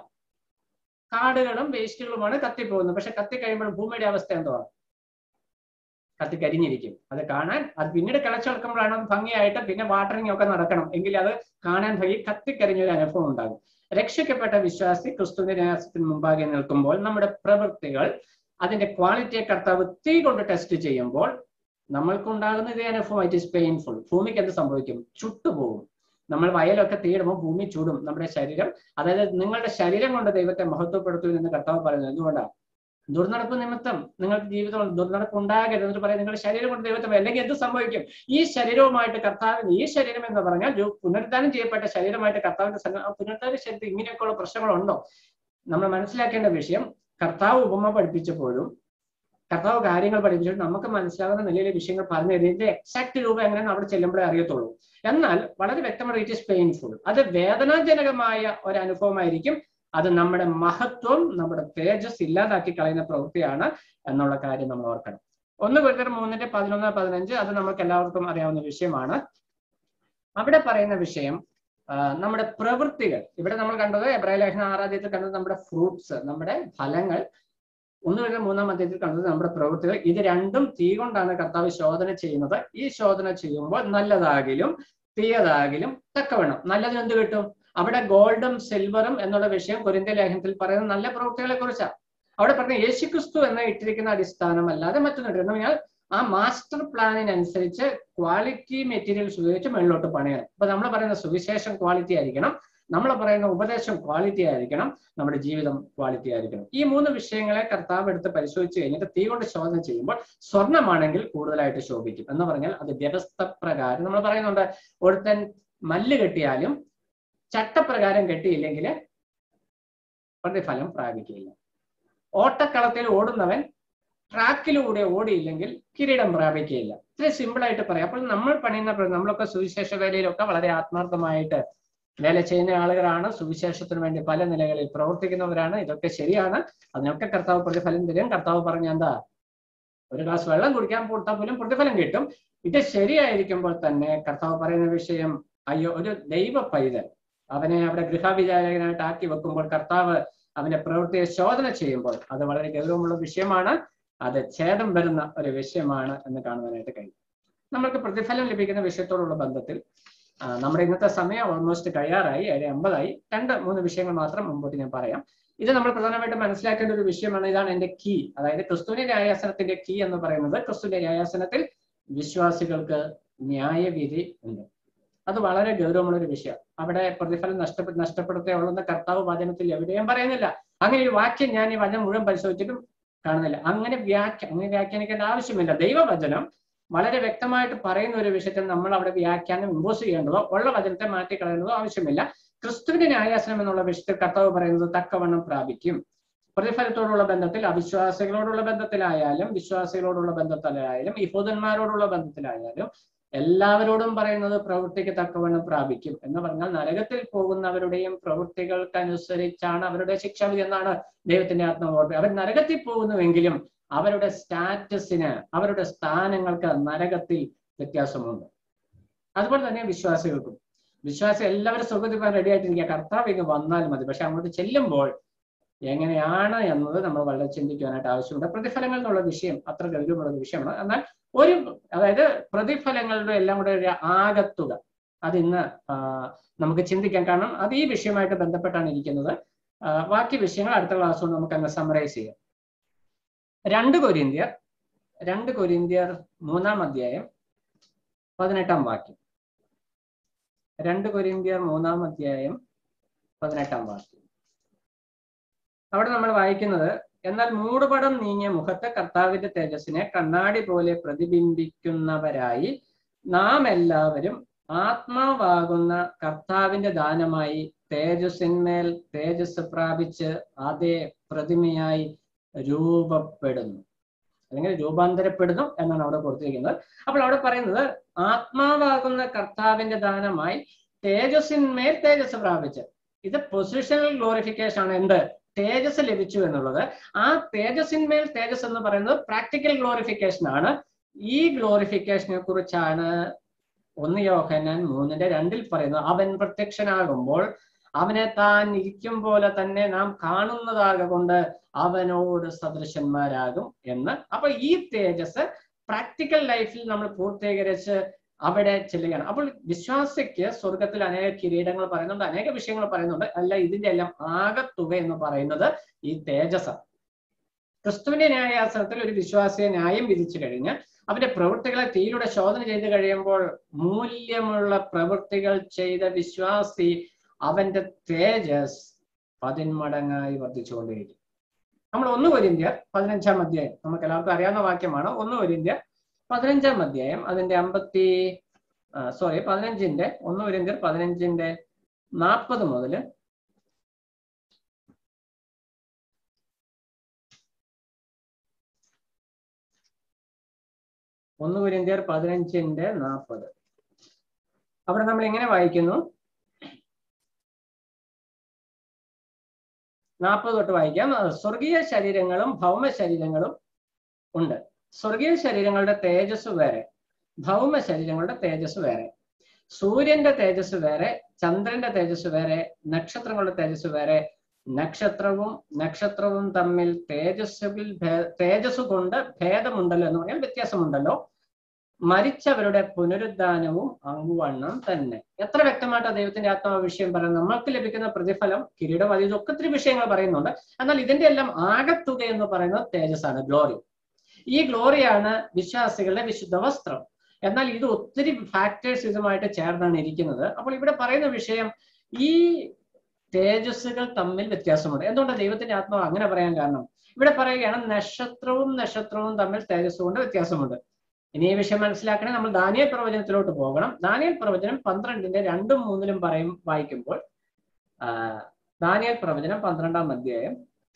A: കാടുകളും വേസ്റ്റുകളുമാണ് കത്തിപ്പോകുന്നത് പക്ഷെ കത്തി കഴിയുമ്പോൾ ഭൂമിയുടെ അവസ്ഥ എന്തുവാ കത്തിക്കരിഞ്ഞിരിക്കും അത് കാണാൻ അത് പിന്നീട് കിളച്ചെടുക്കുമ്പോഴാണ് അത് ഭംഗിയായിട്ട് പിന്നെ വാട്ടറിങ് ഒക്കെ നടക്കണം എങ്കിൽ അത് കാണാൻ ഭംഗി കത്തിക്കരിഞ്ഞ ഒരു അനുഭവം ഉണ്ടാകും രക്ഷിക്കപ്പെട്ട വിശ്വാസി ക്രിസ്തുവിന്റെ ന്യാസത്തിന് മുമ്പാകെ നിൽക്കുമ്പോൾ നമ്മുടെ പ്രവൃത്തികൾ അതിന്റെ ക്വാളിറ്റിയെ കർത്താവ് തീ കൊണ്ട് ടെസ്റ്റ് ചെയ്യുമ്പോൾ നമ്മൾക്കുണ്ടാകുന്ന ഇതേ അനുഭവം ഇറ്റ് ഇസ് പെയിൻഫുൾ ഭൂമിക്ക് എന്ത് സംഭവിക്കും ചുട്ടുപോകും നമ്മൾ വയലൊക്കെ തീയിടുമ്പോൾ ഭൂമി ചൂടും നമ്മുടെ ശരീരം അതായത് നിങ്ങളുടെ ശരീരം കൊണ്ട് ദൈവത്തെ മഹത്വപ്പെടുത്തു എന്ന് കർത്താവ് പറയുന്നത് എന്തുകൊണ്ടാണ് ദുർനടപ്പ് നിമിത്തം നിങ്ങൾക്ക് ജീവിതം ദുർനടപ്പ് ഉണ്ടാകരുത് എന്ന് പറയാം നിങ്ങളുടെ ശരീരം കൊണ്ട് ദൈവത്തെ അല്ലെങ്കിൽ എന്ത് സംഭവിക്കും ഈ ശരീരവുമായിട്ട് കർത്താവിന് ഈ ശരീരം എന്ന് പറഞ്ഞാൽ പുനരുദ്ധാനം ചെയ്യപ്പെട്ട ശരീരമായിട്ട് കർത്താവിന്റെ പുനരുദ്ധാന ശരീരത്തിൽ ഇങ്ങനെയൊക്കെയുള്ള പ്രശ്നങ്ങളുണ്ടോ നമ്മൾ മനസ്സിലാക്കേണ്ട വിഷയം കർത്താവ് ഉപമ പഠിപ്പിച്ചപ്പോഴും കർത്താവ് കാര്യങ്ങൾ പഠിപ്പിച്ചിട്ട് നമുക്ക് മനസ്സിലാകുന്ന നിലയിലെ വിഷയങ്ങൾ പറഞ്ഞു ഇതിന്റെ എക്സാക്ട് രൂപം എങ്ങനെയാണ് അവിടെ ചെല്ലുമ്പോഴേ അറിയത്തുള്ളൂ എന്നാൽ വളരെ വ്യക്തമായി ഇറ്റ് ഇസ് പെയിൻഫുൾ അത് വേദനാജനകമായ ഒരു അനുഭവമായിരിക്കും അത് നമ്മുടെ മഹത്വം നമ്മുടെ തേജസ് ഇല്ലാതാക്കി കളയുന്ന പ്രവൃത്തിയാണ് എന്നുള്ള കാര്യം നമ്മൾ ഓർക്കണം ഒന്ന് കുരുത്തർ മൂന്നിന്റെ പതിനൊന്ന് പതിനഞ്ച് അത് നമുക്ക് എല്ലാവർക്കും അറിയാവുന്ന വിഷയമാണ് അവിടെ പറയുന്ന വിഷയം നമ്മുടെ പ്രവൃത്തികൾ ഇവിടെ നമ്മൾ കണ്ടത് എബ്രാഹിം ലേഖന ആറാദ്യത്തിൽ കണ്ടത് നമ്മുടെ ഫ്രൂട്ട്സ് നമ്മുടെ ഫലങ്ങൾ ഒന്ന് കഴിഞ്ഞ മൂന്നാം അധ്യായത്തിൽ കണ്ടത് നമ്മുടെ പ്രവൃത്തികൾ ഇത് രണ്ടും തീ കൊണ്ടാണ് കർത്താവ് ശോധന ചെയ്യുന്നത് ഈ ശോധന ചെയ്യുമ്പോൾ നല്ലതാകിലും തീയതാകിലും തക്കവണ്ണം നല്ലതിന് എന്ത് കിട്ടും അവിടെ ഗോൾഡും സിൽവറും എന്നുള്ള വിഷയം കൊരിന്ത്യ ലേഖനത്തിൽ പറയുന്ന നല്ല പ്രവൃത്തികളെ കുറിച്ചാണ് അവിടെ പറഞ്ഞ യേശുക്രിസ്തു എന്ന ഇട്ടിരിക്കുന്ന അടിസ്ഥാനം അല്ലാതെ മറ്റൊന്നുണ്ട് എന്ന് പറഞ്ഞാൽ ആ മാസ്റ്റർ പ്ലാനിനനുസരിച്ച് ക്വാളിറ്റി മെറ്റീരിയൽസ് ഉപയോഗിച്ച് മുകളിലോട്ട് പണിയണം അപ്പൊ നമ്മൾ പറയുന്ന സുവിശേഷം ക്വാളിറ്റി ആയിരിക്കണം നമ്മൾ പറയുന്ന ഉപദേശം ക്വാളിറ്റി ആയിരിക്കണം നമ്മുടെ ജീവിതം ക്വാളിറ്റി ആയിരിക്കണം ഈ മൂന്ന് വിഷയങ്ങളെ കർത്താവ് എടുത്ത് പരിശോധിച്ച് കഴിഞ്ഞിട്ട് തീ കൊണ്ട് ശോധന ചെയ്യുമ്പോൾ സ്വർണ്ണമാണെങ്കിൽ കൂടുതലായിട്ട് ശോഭിക്കും എന്ന് പറഞ്ഞാൽ അത് വ്യവസ്ഥ പ്രകാരം നമ്മൾ പറയുന്നുണ്ട് ഒരുത്തൻ മല്ല് കെട്ടിയാലും ചട്ടപ്രകാരം കെട്ടിയില്ലെങ്കിൽ പ്രതിഫലം പ്രാപിക്കില്ല ഓട്ടക്കളത്തിൽ ഓടുന്നവൻ ട്രാക്കിലൂടെ ഓടിയില്ലെങ്കിൽ കിരീടം പ്രാപിക്കുകയില്ല ഇത്ര സിമ്പിൾ ആയിട്ട് പറയാം അപ്പോൾ നമ്മൾ പണിയുന്ന നമ്മളൊക്കെ സുവിശേഷ വേലയിലൊക്കെ വളരെ ആത്മാർത്ഥമായിട്ട് വേല ചെയ്യുന്ന ആളുകളാണ് സുവിശേഷത്തിന് വേണ്ടി പല നിലകളിൽ പ്രവർത്തിക്കുന്നവരാണ് ഇതൊക്കെ ശരിയാണ് അതിനൊക്കെ കർത്താവ് പ്രതിഫലം തരും കർത്താവ് പറഞ്ഞ എന്താ ഒരു ഗ്ലാസ് വെള്ളം കുടിക്കാൻ കൊടുത്താൽ പോലും പ്രതിഫലം കിട്ടും ഇത് ശരിയായിരിക്കുമ്പോൾ തന്നെ കർത്താവ് പറയുന്ന വിഷയം അയ്യോ ഒരു ദൈവ പൈതൽ അവനെ അവിടെ ഗൃഹവിചാരകനായിട്ട് ആക്കി വെക്കുമ്പോൾ കർത്താവ് അവന്റെ പ്രവൃത്തിയെ ശോധന ചെയ്യുമ്പോൾ അത് വളരെ ഗൗരവമുള്ള വിഷയമാണ് അത് ഛേദം വരുന്ന ഒരു വിഷയമാണ് എന്ന് കാണുവാനായിട്ട് കഴിയും നമ്മൾക്ക് പ്രതിഫലം ലഭിക്കുന്ന വിഷയത്തോടുള്ള ബന്ധത്തിൽ നമ്മുടെ ഇന്നത്തെ സമയം ഓൾമോസ്റ്റ് കഴിയാറായി ഏഴ് അമ്പതായി രണ്ട് മൂന്ന് വിഷയങ്ങൾ മാത്രം മുമ്പോട്ട് ഞാൻ പറയാം ഇത് നമ്മൾ പ്രധാനമായിട്ടും മനസ്സിലാക്കേണ്ട ഒരു വിഷയമാണ് ഇതാണ് എന്റെ കീ അതായത് ക്രിസ്തുവിന്റെ ന്യായാസനത്തിന്റെ കീ എന്ന് പറയുന്നത് ക്രിസ്തുവിന്റെ ന്യായാസനത്തിൽ വിശ്വാസികൾക്ക് ന്യായവിധി ഉണ്ട് അത് വളരെ ഗൗരവമുള്ള ഒരു വിഷയം അവിടെ പ്രതിഫലം നഷ്ടപ്പെ നഷ്ടപ്പെടുത്തുകയുള്ളെന്ന് കർത്താവ് വചനത്തിൽ എവിടെയും പറയുന്നില്ല അങ്ങനെ ഒരു വാക്യം ഞാൻ ഈ വചനം മുഴുവൻ പരിശോധിച്ചിട്ടും കാണുന്നില്ല അങ്ങനെ വ്യാഖ്യ അങ്ങനെ വ്യാഖ്യാനിക്കേണ്ട ആവശ്യമില്ല ദൈവവചനം വളരെ വ്യക്തമായിട്ട് പറയുന്ന ഒരു വിഷയത്തിൽ നമ്മൾ അവിടെ വ്യാഖ്യാനം ഇമ്പോസ് ചെയ്യേണ്ടതോ ഉള്ള വചനത്തെ മാറ്റിക്കളയേണ്ടതോ ആവശ്യമില്ല ക്രിസ്തുവിന്റെ ന്യായാസനം എന്നുള്ള വിഷയത്തിൽ കർത്താവ് പറയുന്നത് തക്കവണ്ണം പ്രാപിക്കും പ്രതിഫലത്തോടുള്ള ബന്ധത്തിൽ അവിശ്വാസികളോടുള്ള ബന്ധത്തിലായാലും വിശ്വാസികളോടുള്ള ബന്ധത്തിലായാലും യഹൂദന്മാരോടുള്ള ബന്ധത്തിലായാലും എല്ലാവരോടും പറയുന്നത് പ്രവൃത്തിക്ക് തക്കവണ്ണം പ്രാപിക്കും എന്ന് പറഞ്ഞാൽ നരകത്തിൽ പോകുന്നവരുടെയും പ്രവൃത്തികൾക്കനുസരിച്ചാണ് അവരുടെ ശിക്ഷാവിധി എന്നാണ് ദൈവത്തിന്റെ ആത്മാവ് അവർ നരകത്തിൽ പോകുന്നുവെങ്കിലും അവരുടെ സ്റ്റാറ്റസിന് അവരുടെ സ്ഥാനങ്ങൾക്ക് നരകത്തിൽ വ്യത്യാസമുണ്ട് അതുപോലെ തന്നെ വിശ്വാസികൾക്കും വിശ്വാസി എല്ലാവരും സുഖത്തിൽ പോകാൻ റെഡി ആയിട്ടിരിക്കുക കർത്താവ് ഇങ്ങ് വന്നാലും മതി പക്ഷെ അങ്ങോട്ട് ചെല്ലുമ്പോൾ എങ്ങനെയാണ് എന്നത് നമ്മൾ വളരെ ചിന്തിക്കുവാനായിട്ട് ആവശ്യമുണ്ട് പ്രതിഫലങ്ങൾ എന്നുള്ള വിഷയം അത്ര ഗൗരവമുള്ള ഒരു വിഷയമാണ് എന്നാൽ ഒരു അതായത് പ്രതിഫലങ്ങളുടെ എല്ലാം കൂടെ ഒരു ആകത്തുക അത് ഇന്ന് നമുക്ക് ചിന്തിക്കാം കാരണം അത് ഈ വിഷയമായിട്ട് ബന്ധപ്പെട്ടാണ് ഇരിക്കുന്നത് ബാക്കി വിഷയങ്ങൾ അടുത്ത ക്ലാസ് നമുക്ക് അങ്ങ് സമറൈസ് ചെയ്യാം രണ്ട് കൊരിന്ത്യർ രണ്ട് കൊരിന്ത്യർ മൂന്നാം അധ്യായം പതിനെട്ടാം വാക്യം രണ്ട് കൊരിന്ത്യർ മൂന്നാം അധ്യായം പതിനെട്ടാം വാക്യം അവിടെ നമ്മൾ വായിക്കുന്നത് എന്നാൽ മൂടുപടം നീങ്ങിയ മുഖത്തെ കർത്താവിന്റെ തേജസ്സിനെ കണ്ണാടി പോലെ പ്രതിബിംബിക്കുന്നവരായി നാം എല്ലാവരും ആത്മാവാകുന്ന കർത്താവിന്റെ ദാനമായി തേജസ്സിന്മേൽ തേജസ് പ്രാപിച്ച് അതേ പ്രതിമയായി രൂപപ്പെടുന്നു അല്ലെങ്കിൽ രൂപാന്തരപ്പെടുന്നു എന്നാണ് അവിടെ കൊടുത്തിരിക്കുന്നത് അപ്പോൾ അവിടെ പറയുന്നത് ആത്മാവാകുന്ന കർത്താവിന്റെ ദാനമായി തേജസ്സിന്മേൽ തേജസ് പ്രാപിച്ച് ഇത് പൊസിഷണൽ ഗ്ലോറിഫിക്കേഷൻ ആണ് എന്ത് തേജസ് ലഭിച്ചു എന്നുള്ളത് ആ തേജസ്സിന്മേൽ തേജസ് എന്ന് പറയുന്നത് പ്രാക്ടിക്കൽ ഗ്ലോറിഫിക്കേഷൻ ആണ് ഈ ഗ്ലോറിഫിക്കേഷനെ കുറിച്ചാണ് ഒന്ന് യോഹന്നാൻ മൂന്നിന്റെ രണ്ടിൽ പറയുന്നത് അവൻ പ്രത്യക്ഷനാകുമ്പോൾ അവനെ താൻ ഇരിക്കും പോലെ തന്നെ നാം കാണുന്നതാകൊണ്ട് അവനോട് സദൃശന്മാരാകും എന്ന് അപ്പൊ ഈ തേജസ് പ്രാക്ടിക്കൽ ലൈഫിൽ നമ്മൾ പൂർത്തീകരിച്ച് അവിടെ ചെല്ലുകയാണ് അപ്പോൾ വിശ്വാസിക്ക് സ്വർഗത്തിൽ അനേക കിരീടങ്ങൾ പറയുന്നുണ്ട് അനേക വിഷയങ്ങൾ പറയുന്നുണ്ട് അല്ല ഇതിന്റെ എല്ലാം ആകത്തുക എന്ന് പറയുന്നത് ഈ തേജസ് ക്രിസ്തുവിന്റെ ന്യായാസനത്തിൽ ഒരു വിശ്വാസിയെ ന്യായം വിധിച്ചു കഴിഞ്ഞ് അവന്റെ പ്രവൃത്തികളെ തീയിലൂടെ ശോധന ചെയ്ത് കഴിയുമ്പോൾ മൂല്യമുള്ള പ്രവൃത്തികൾ ചെയ്ത വിശ്വാസി അവന്റെ തേജസ് പതിന്മടങ്ങായി വർദ്ധിച്ചുകൊണ്ടേയിരിക്കും നമ്മൾ ഒന്ന് കൊരിന്ത്യർ പതിനഞ്ചാം അധ്യായം നമുക്ക് എല്ലാവർക്കും അറിയാവുന്ന വാക്യമാണ് ഒന്ന് കൊരിന്ത്യർ പതിനഞ്ചാം അധ്യായം അതിന്റെ അമ്പത്തി സോറി പതിനഞ്ചിന്റെ ഒന്ന് കൊരിന്ത്യർ പതിനഞ്ചിന്റെ നാൽപ്പത് മുതൽ ഒന്ന് കൊരിന്ത്യർ പതിനഞ്ചിന്റെ നാൽപ്പത് അവിടെ നമ്മൾ എങ്ങനെ വായിക്കുന്നു നാൽപ്പത് തൊട്ട് വായിക്കാം സ്വർഗീയ ശരീരങ്ങളും ഭൗമ ശരീരങ്ങളും ഉണ്ട് സ്വർഗീയ ശരീരങ്ങളുടെ തേജസ് വേറെ ഭൗമ ശരീരങ്ങളുടെ തേജസ് വേറെ സൂര്യന്റെ തേജസ് വേറെ ചന്ദ്രന്റെ തേജസ് വേറെ നക്ഷത്രങ്ങളുടെ തേജസ് വേറെ നക്ഷത്രവും നക്ഷത്രവും തമ്മിൽ തേജസ്സിൽ തേജസ് കൊണ്ട് ഭേദമുണ്ടല്ലോ എന്ന് പറഞ്ഞാൽ വ്യത്യാസമുണ്ടല്ലോ മരിച്ചവരുടെ പുനരുദ്ധാനവും അങ്കുവണ്ണം തന്നെ എത്ര വ്യക്തമായിട്ട് ദൈവത്തിന്റെ ആത്മാവ് വിഷയം പറയുന്നത് നമ്മൾക്ക് ലഭിക്കുന്ന പ്രതിഫലം കിരീടം അത് ഇതൊക്കെ ഒത്തിരി വിഷയങ്ങൾ പറയുന്നുണ്ട് എന്നാൽ ഇതിന്റെ എല്ലാം ആകത്തുക എന്ന് പറയുന്നത് തേജസ്സാണ് ഗ്ലോറി ഈ ഗ്ലോറിയാണ് വിശ്വാസികളുടെ വിശുദ്ധ വസ്ത്രം എന്നാൽ ഇത് ഒത്തിരി ഫാക്ടേഴ്സ് ഇതുമായിട്ട് ചേർന്നാണ് ഇരിക്കുന്നത് അപ്പോൾ ഇവിടെ പറയുന്ന വിഷയം ഈ തേജസ്സുകൾ തമ്മിൽ വ്യത്യാസമുണ്ട് എന്തുകൊണ്ടാണ് ദൈവത്തിന്റെ ആത്മാവ് അങ്ങനെ പറയാൻ കാരണം ഇവിടെ പറയുകയാണ് നക്ഷത്രവും നക്ഷത്രവും തമ്മിൽ തേജസ് കൊണ്ട് വ്യത്യാസമുണ്ട് ഇനി ഈ വിഷയം മനസ്സിലാക്കണേ നമ്മൾ ദാനിയൽ പ്രവചനത്തിലോട്ട് പോകണം ദാനിയൽ പ്രവചനം പന്ത്രണ്ടിന്റെ രണ്ടും മൂന്നിലും പറയും വായിക്കുമ്പോൾ ദാനിയൽ പ്രവചനം പന്ത്രണ്ടാം അധ്യായം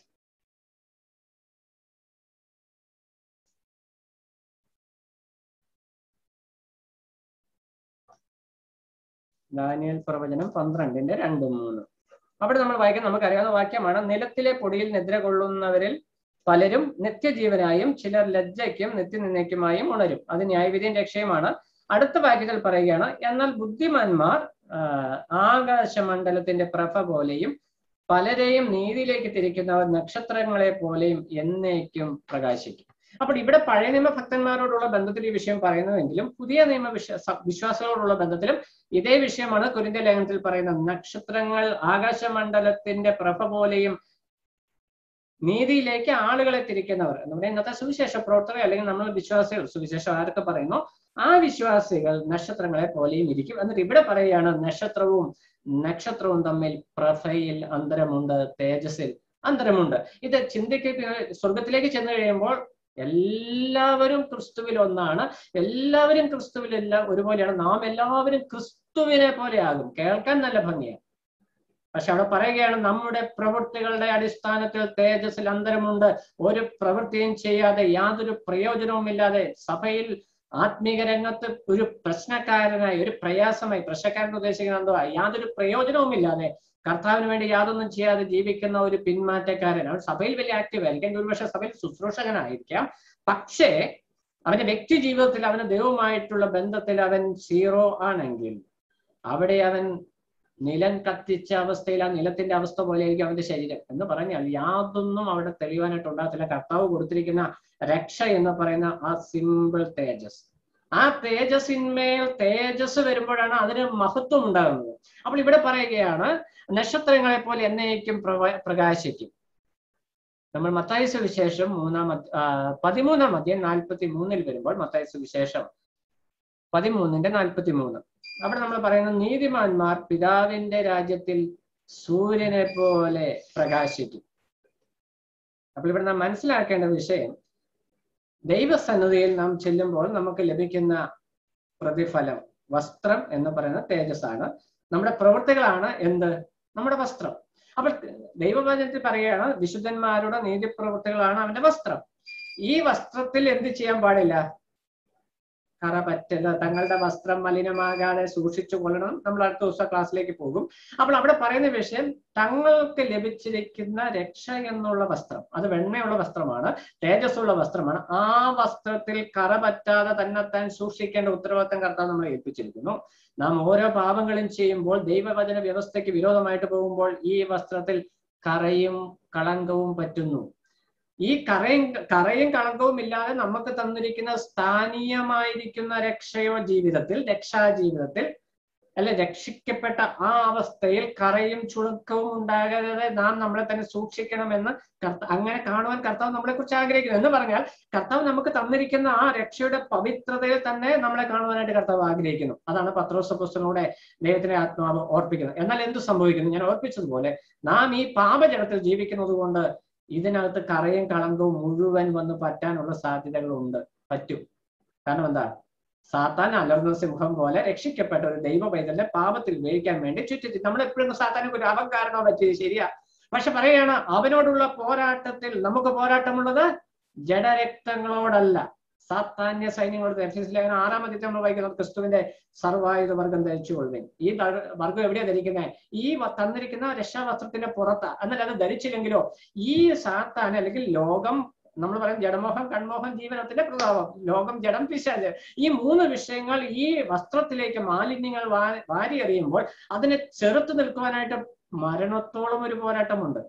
A: ദാനിയൽ പ്രവചനം പന്ത്രണ്ടിന്റെ രണ്ടും മൂന്നും അവിടെ നമ്മൾ വായിക്കാൻ നമുക്കറിയാവുന്ന വാക്യമാണ് നിലത്തിലെ പൊടിയിൽ നിദ്ര കൊള്ളുന്നവരിൽ പലരും നിത്യജീവനായും ചിലർ ലജ്ജയ്ക്കും നിത്യനിന്ദയ്ക്കുമായും ഉണരും അത് ന്യായവിധിയും രക്ഷയുമാണ് അടുത്ത വാക്യത്തിൽ പറയുകയാണ് എന്നാൽ ബുദ്ധിമാന്മാർ ആകാശമണ്ഡലത്തിന്റെ പ്രഭ പോലെയും പലരെയും നീതിയിലേക്ക് തിരിക്കുന്നവർ നക്ഷത്രങ്ങളെ പോലെയും എന്നേക്കും പ്രകാശിക്കും അപ്പോൾ ഇവിടെ പഴയ നിയമ ഭക്തന്മാരോടുള്ള ബന്ധത്തിൽ ഈ വിഷയം പറയുന്നതെങ്കിലും പുതിയ നിയമ വിശ്വാസ വിശ്വാസികളോടുള്ള ബന്ധത്തിലും ഇതേ വിഷയമാണ് കുരിന്ത ലേഖനത്തിൽ പറയുന്നത് നക്ഷത്രങ്ങൾ ആകാശമണ്ഡലത്തിന്റെ പ്രഭ പോലെയും നീതിയിലേക്ക് ആളുകളെ തിരിക്കുന്നവർ എന്ന് പറഞ്ഞാൽ ഇന്നത്തെ സുവിശേഷ പ്രവർത്തകർ അല്ലെങ്കിൽ നമ്മൾ വിശ്വാസികൾ സുവിശേഷം ആരൊക്കെ പറയുന്നു ആ വിശ്വാസികൾ നക്ഷത്രങ്ങളെ പോലെയും ഇരിക്കും എന്നിട്ട് ഇവിടെ പറയുകയാണ് നക്ഷത്രവും നക്ഷത്രവും തമ്മിൽ പ്രഭയിൽ അന്തരമുണ്ട് തേജസ്സിൽ അന്തരമുണ്ട് ഇത് ചിന്തയ്ക്ക് സ്വർഗത്തിലേക്ക് ചെന്ന് കഴിയുമ്പോൾ എല്ലാവരും ക്രിസ്തുവിൽ ഒന്നാണ് എല്ലാവരും ക്രിസ്തുവിൽ എല്ലാം ഒരുപോലെയാണ് നാം എല്ലാവരും ക്രിസ്തുവിനെ പോലെയാകും കേൾക്കാൻ നല്ല ഭംഗിയാണ് പക്ഷെ അവിടെ പറയുകയാണ് നമ്മുടെ പ്രവൃത്തികളുടെ അടിസ്ഥാനത്തിൽ തേജസ്സിൽ അന്തരമുണ്ട് ഒരു പ്രവൃത്തിയും ചെയ്യാതെ യാതൊരു പ്രയോജനവുമില്ലാതെ സഭയിൽ ആത്മീക രംഗത്ത് ഒരു പ്രശ്നക്കാരനായി ഒരു പ്രയാസമായി പ്രശ്നക്കാരൻ ഉദ്ദേശിക്കുന്ന എന്തോ യാതൊരു പ്രയോജനവുമില്ലാതെ കർത്താവിന് വേണ്ടി യാതൊന്നും ചെയ്യാതെ ജീവിക്കുന്ന ഒരു പിന്മാറ്റക്കാരൻ അവൻ സഭയിൽ വലിയ ആക്റ്റീവ് ആയിരിക്കാം ഒരുപക്ഷെ സഭയിൽ ശുശ്രൂഷകനായിരിക്കാം പക്ഷേ അവന്റെ വ്യക്തി ജീവിതത്തിൽ അവന് ദൈവമായിട്ടുള്ള ബന്ധത്തിൽ അവൻ സീറോ ആണെങ്കിൽ അവിടെ അവൻ നിലം കത്തിച്ച അവസ്ഥയിൽ ആ നിലത്തിന്റെ അവസ്ഥ പോലെയായിരിക്കും അവന്റെ ശരീരം എന്ന് പറഞ്ഞാൽ യാതൊന്നും അവിടെ തെളിവാനായിട്ട് ഉണ്ടാകത്തില്ല കർത്താവ് കൊടുത്തിരിക്കുന്ന രക്ഷ എന്ന് പറയുന്ന ആ സിമ്പിൾ തേജസ് ആ തേജസ്സിന്മേൽ തേജസ് വരുമ്പോഴാണ് അതിന് മഹത്വം ഉണ്ടാകുന്നത് അപ്പോൾ ഇവിടെ പറയുകയാണ് നക്ഷത്രങ്ങളെ പോലെ എന്നേക്കും പ്രകാശിക്കും നമ്മൾ മത്തായ സുവിശേഷം മൂന്നാം പതിമൂന്നാം അധ്യായം നാൽപ്പത്തി മൂന്നിൽ വരുമ്പോൾ മത്തായ സുവിശേഷം പതിമൂന്നിന്റെ നാൽപ്പത്തി മൂന്ന് അവിടെ നമ്മൾ പറയുന്നത് നീതിമാന്മാർ പിതാവിന്റെ രാജ്യത്തിൽ സൂര്യനെ പോലെ പ്രകാശിക്കും അപ്പോൾ ഇവിടെ നാം മനസ്സിലാക്കേണ്ട വിഷയം ദൈവസന്നദ്ധയിൽ നാം ചെല്ലുമ്പോൾ നമുക്ക് ലഭിക്കുന്ന പ്രതിഫലം വസ്ത്രം എന്ന് പറയുന്ന തേജസ്സാണ് നമ്മുടെ പ്രവൃത്തികളാണ് എന്ത് നമ്മുടെ വസ്ത്രം അപ്പോൾ ദൈവവചനത്തിൽ പറയുകയാണ് വിശുദ്ധന്മാരുടെ നീതിപ്രവൃത്തികളാണ് അവന്റെ വസ്ത്രം ഈ വസ്ത്രത്തിൽ എന്ത് ചെയ്യാൻ പാടില്ല കറ പറ്റല്ല തങ്ങളുടെ വസ്ത്രം മലിനമാകാതെ സൂക്ഷിച്ചു കൊള്ളണം നമ്മൾ അടുത്ത ദിവസം ക്ലാസ്സിലേക്ക് പോകും അപ്പോൾ അവിടെ പറയുന്ന വിഷയം തങ്ങൾക്ക് ലഭിച്ചിരിക്കുന്ന രക്ഷ എന്നുള്ള വസ്ത്രം അത് വെണ്ണയുള്ള വസ്ത്രമാണ് തേജസ്സുള്ള വസ്ത്രമാണ് ആ വസ്ത്രത്തിൽ കറ പറ്റാതെ തന്നെത്താൻ സൂക്ഷിക്കേണ്ട ഉത്തരവാദിത്തം കർത്താവ് നമ്മളെ ഏൽപ്പിച്ചിരിക്കുന്നു നാം ഓരോ പാപങ്ങളും ചെയ്യുമ്പോൾ ദൈവവചന വ്യവസ്ഥയ്ക്ക് വിരോധമായിട്ട് പോകുമ്പോൾ ഈ വസ്ത്രത്തിൽ കറയും കളങ്കവും പറ്റുന്നു ഈ കറയും കറയും കളങ്കവും ഇല്ലാതെ നമുക്ക് തന്നിരിക്കുന്ന സ്ഥാനീയമായിരിക്കുന്ന രക്ഷയോ ജീവിതത്തിൽ രക്ഷാ ജീവിതത്തിൽ അല്ലെ രക്ഷിക്കപ്പെട്ട ആ അവസ്ഥയിൽ കറയും ചുളുക്കവും ഉണ്ടാകാതെ നാം നമ്മളെ തന്നെ സൂക്ഷിക്കണമെന്ന് കർത്ത അങ്ങനെ കാണുവാൻ കർത്താവ് നമ്മളെ കുറിച്ച് ആഗ്രഹിക്കുന്നു എന്ന് പറഞ്ഞാൽ കർത്താവ് നമുക്ക് തന്നിരിക്കുന്ന ആ രക്ഷയുടെ പവിത്രതയിൽ തന്നെ നമ്മളെ കാണുവാനായിട്ട് കർത്താവ് ആഗ്രഹിക്കുന്നു അതാണ് പത്രോസ പുസ്തകങ്ങളുടെ ദൈവത്തിന്റെ ആത്മാവ് ഓർപ്പിക്കുന്നത് എന്നാൽ എന്ത് സംഭവിക്കുന്നു ഞാൻ ഓർപ്പിച്ചതുപോലെ നാം ഈ പാപജലത്തിൽ ജീവിക്കുന്നത് കൊണ്ട് ഇതിനകത്ത് കറയും കളങ്കവും മുഴുവൻ വന്ന് പറ്റാനുള്ള സാധ്യതകളുണ്ട് പറ്റും കാരണം എന്താ സാത്താൻ അലർന്ന സിംഹം പോലെ രക്ഷിക്കപ്പെട്ട ഒരു ദൈവ പൈതലിനെ പാപത്തിൽ ഉപയോഗിക്കാൻ വേണ്ടി ചുറ്റി നമ്മൾ എപ്പോഴും സാത്താനൊക്കെ ഒരു അഹങ്കാരണോ പറ്റിയത് ശരിയാ പക്ഷെ പറയുകയാണ് അവനോടുള്ള പോരാട്ടത്തിൽ നമുക്ക് പോരാട്ടമുള്ളത് ജഡരക്തങ്ങളോടല്ല സാത്താന്യ സൈന്യങ്ങളോട് എഫീസ് ലേഖനം ആറാം അധ്യയം നമ്മൾ വായിക്കുന്നത് ക്രിസ്തുവിന്റെ സർവായുധ വർഗം ധരിച്ചു കൊള്ളുവിൻ ഈ വർഗം എവിടെയാ ധരിക്കുന്നത് ഈ തന്നിരിക്കുന്ന രക്ഷാവസ്ത്രത്തിന്റെ പുറത്താ എന്നാൽ അത് ധരിച്ചില്ലെങ്കിലോ ഈ സാത്താൻ അല്ലെങ്കിൽ ലോകം നമ്മൾ പറയും ജഡമോഹം കൺമോഹം ജീവനത്തിന്റെ പ്രഭാവം ലോകം ജഡം പിശാച് ഈ മൂന്ന് വിഷയങ്ങൾ ഈ വസ്ത്രത്തിലേക്ക് മാലിന്യങ്ങൾ വാരി എറിയുമ്പോൾ അതിനെ ചെറുത്തു നിൽക്കുവാനായിട്ട് മരണത്തോളം ഒരു പോരാട്ടമുണ്ട്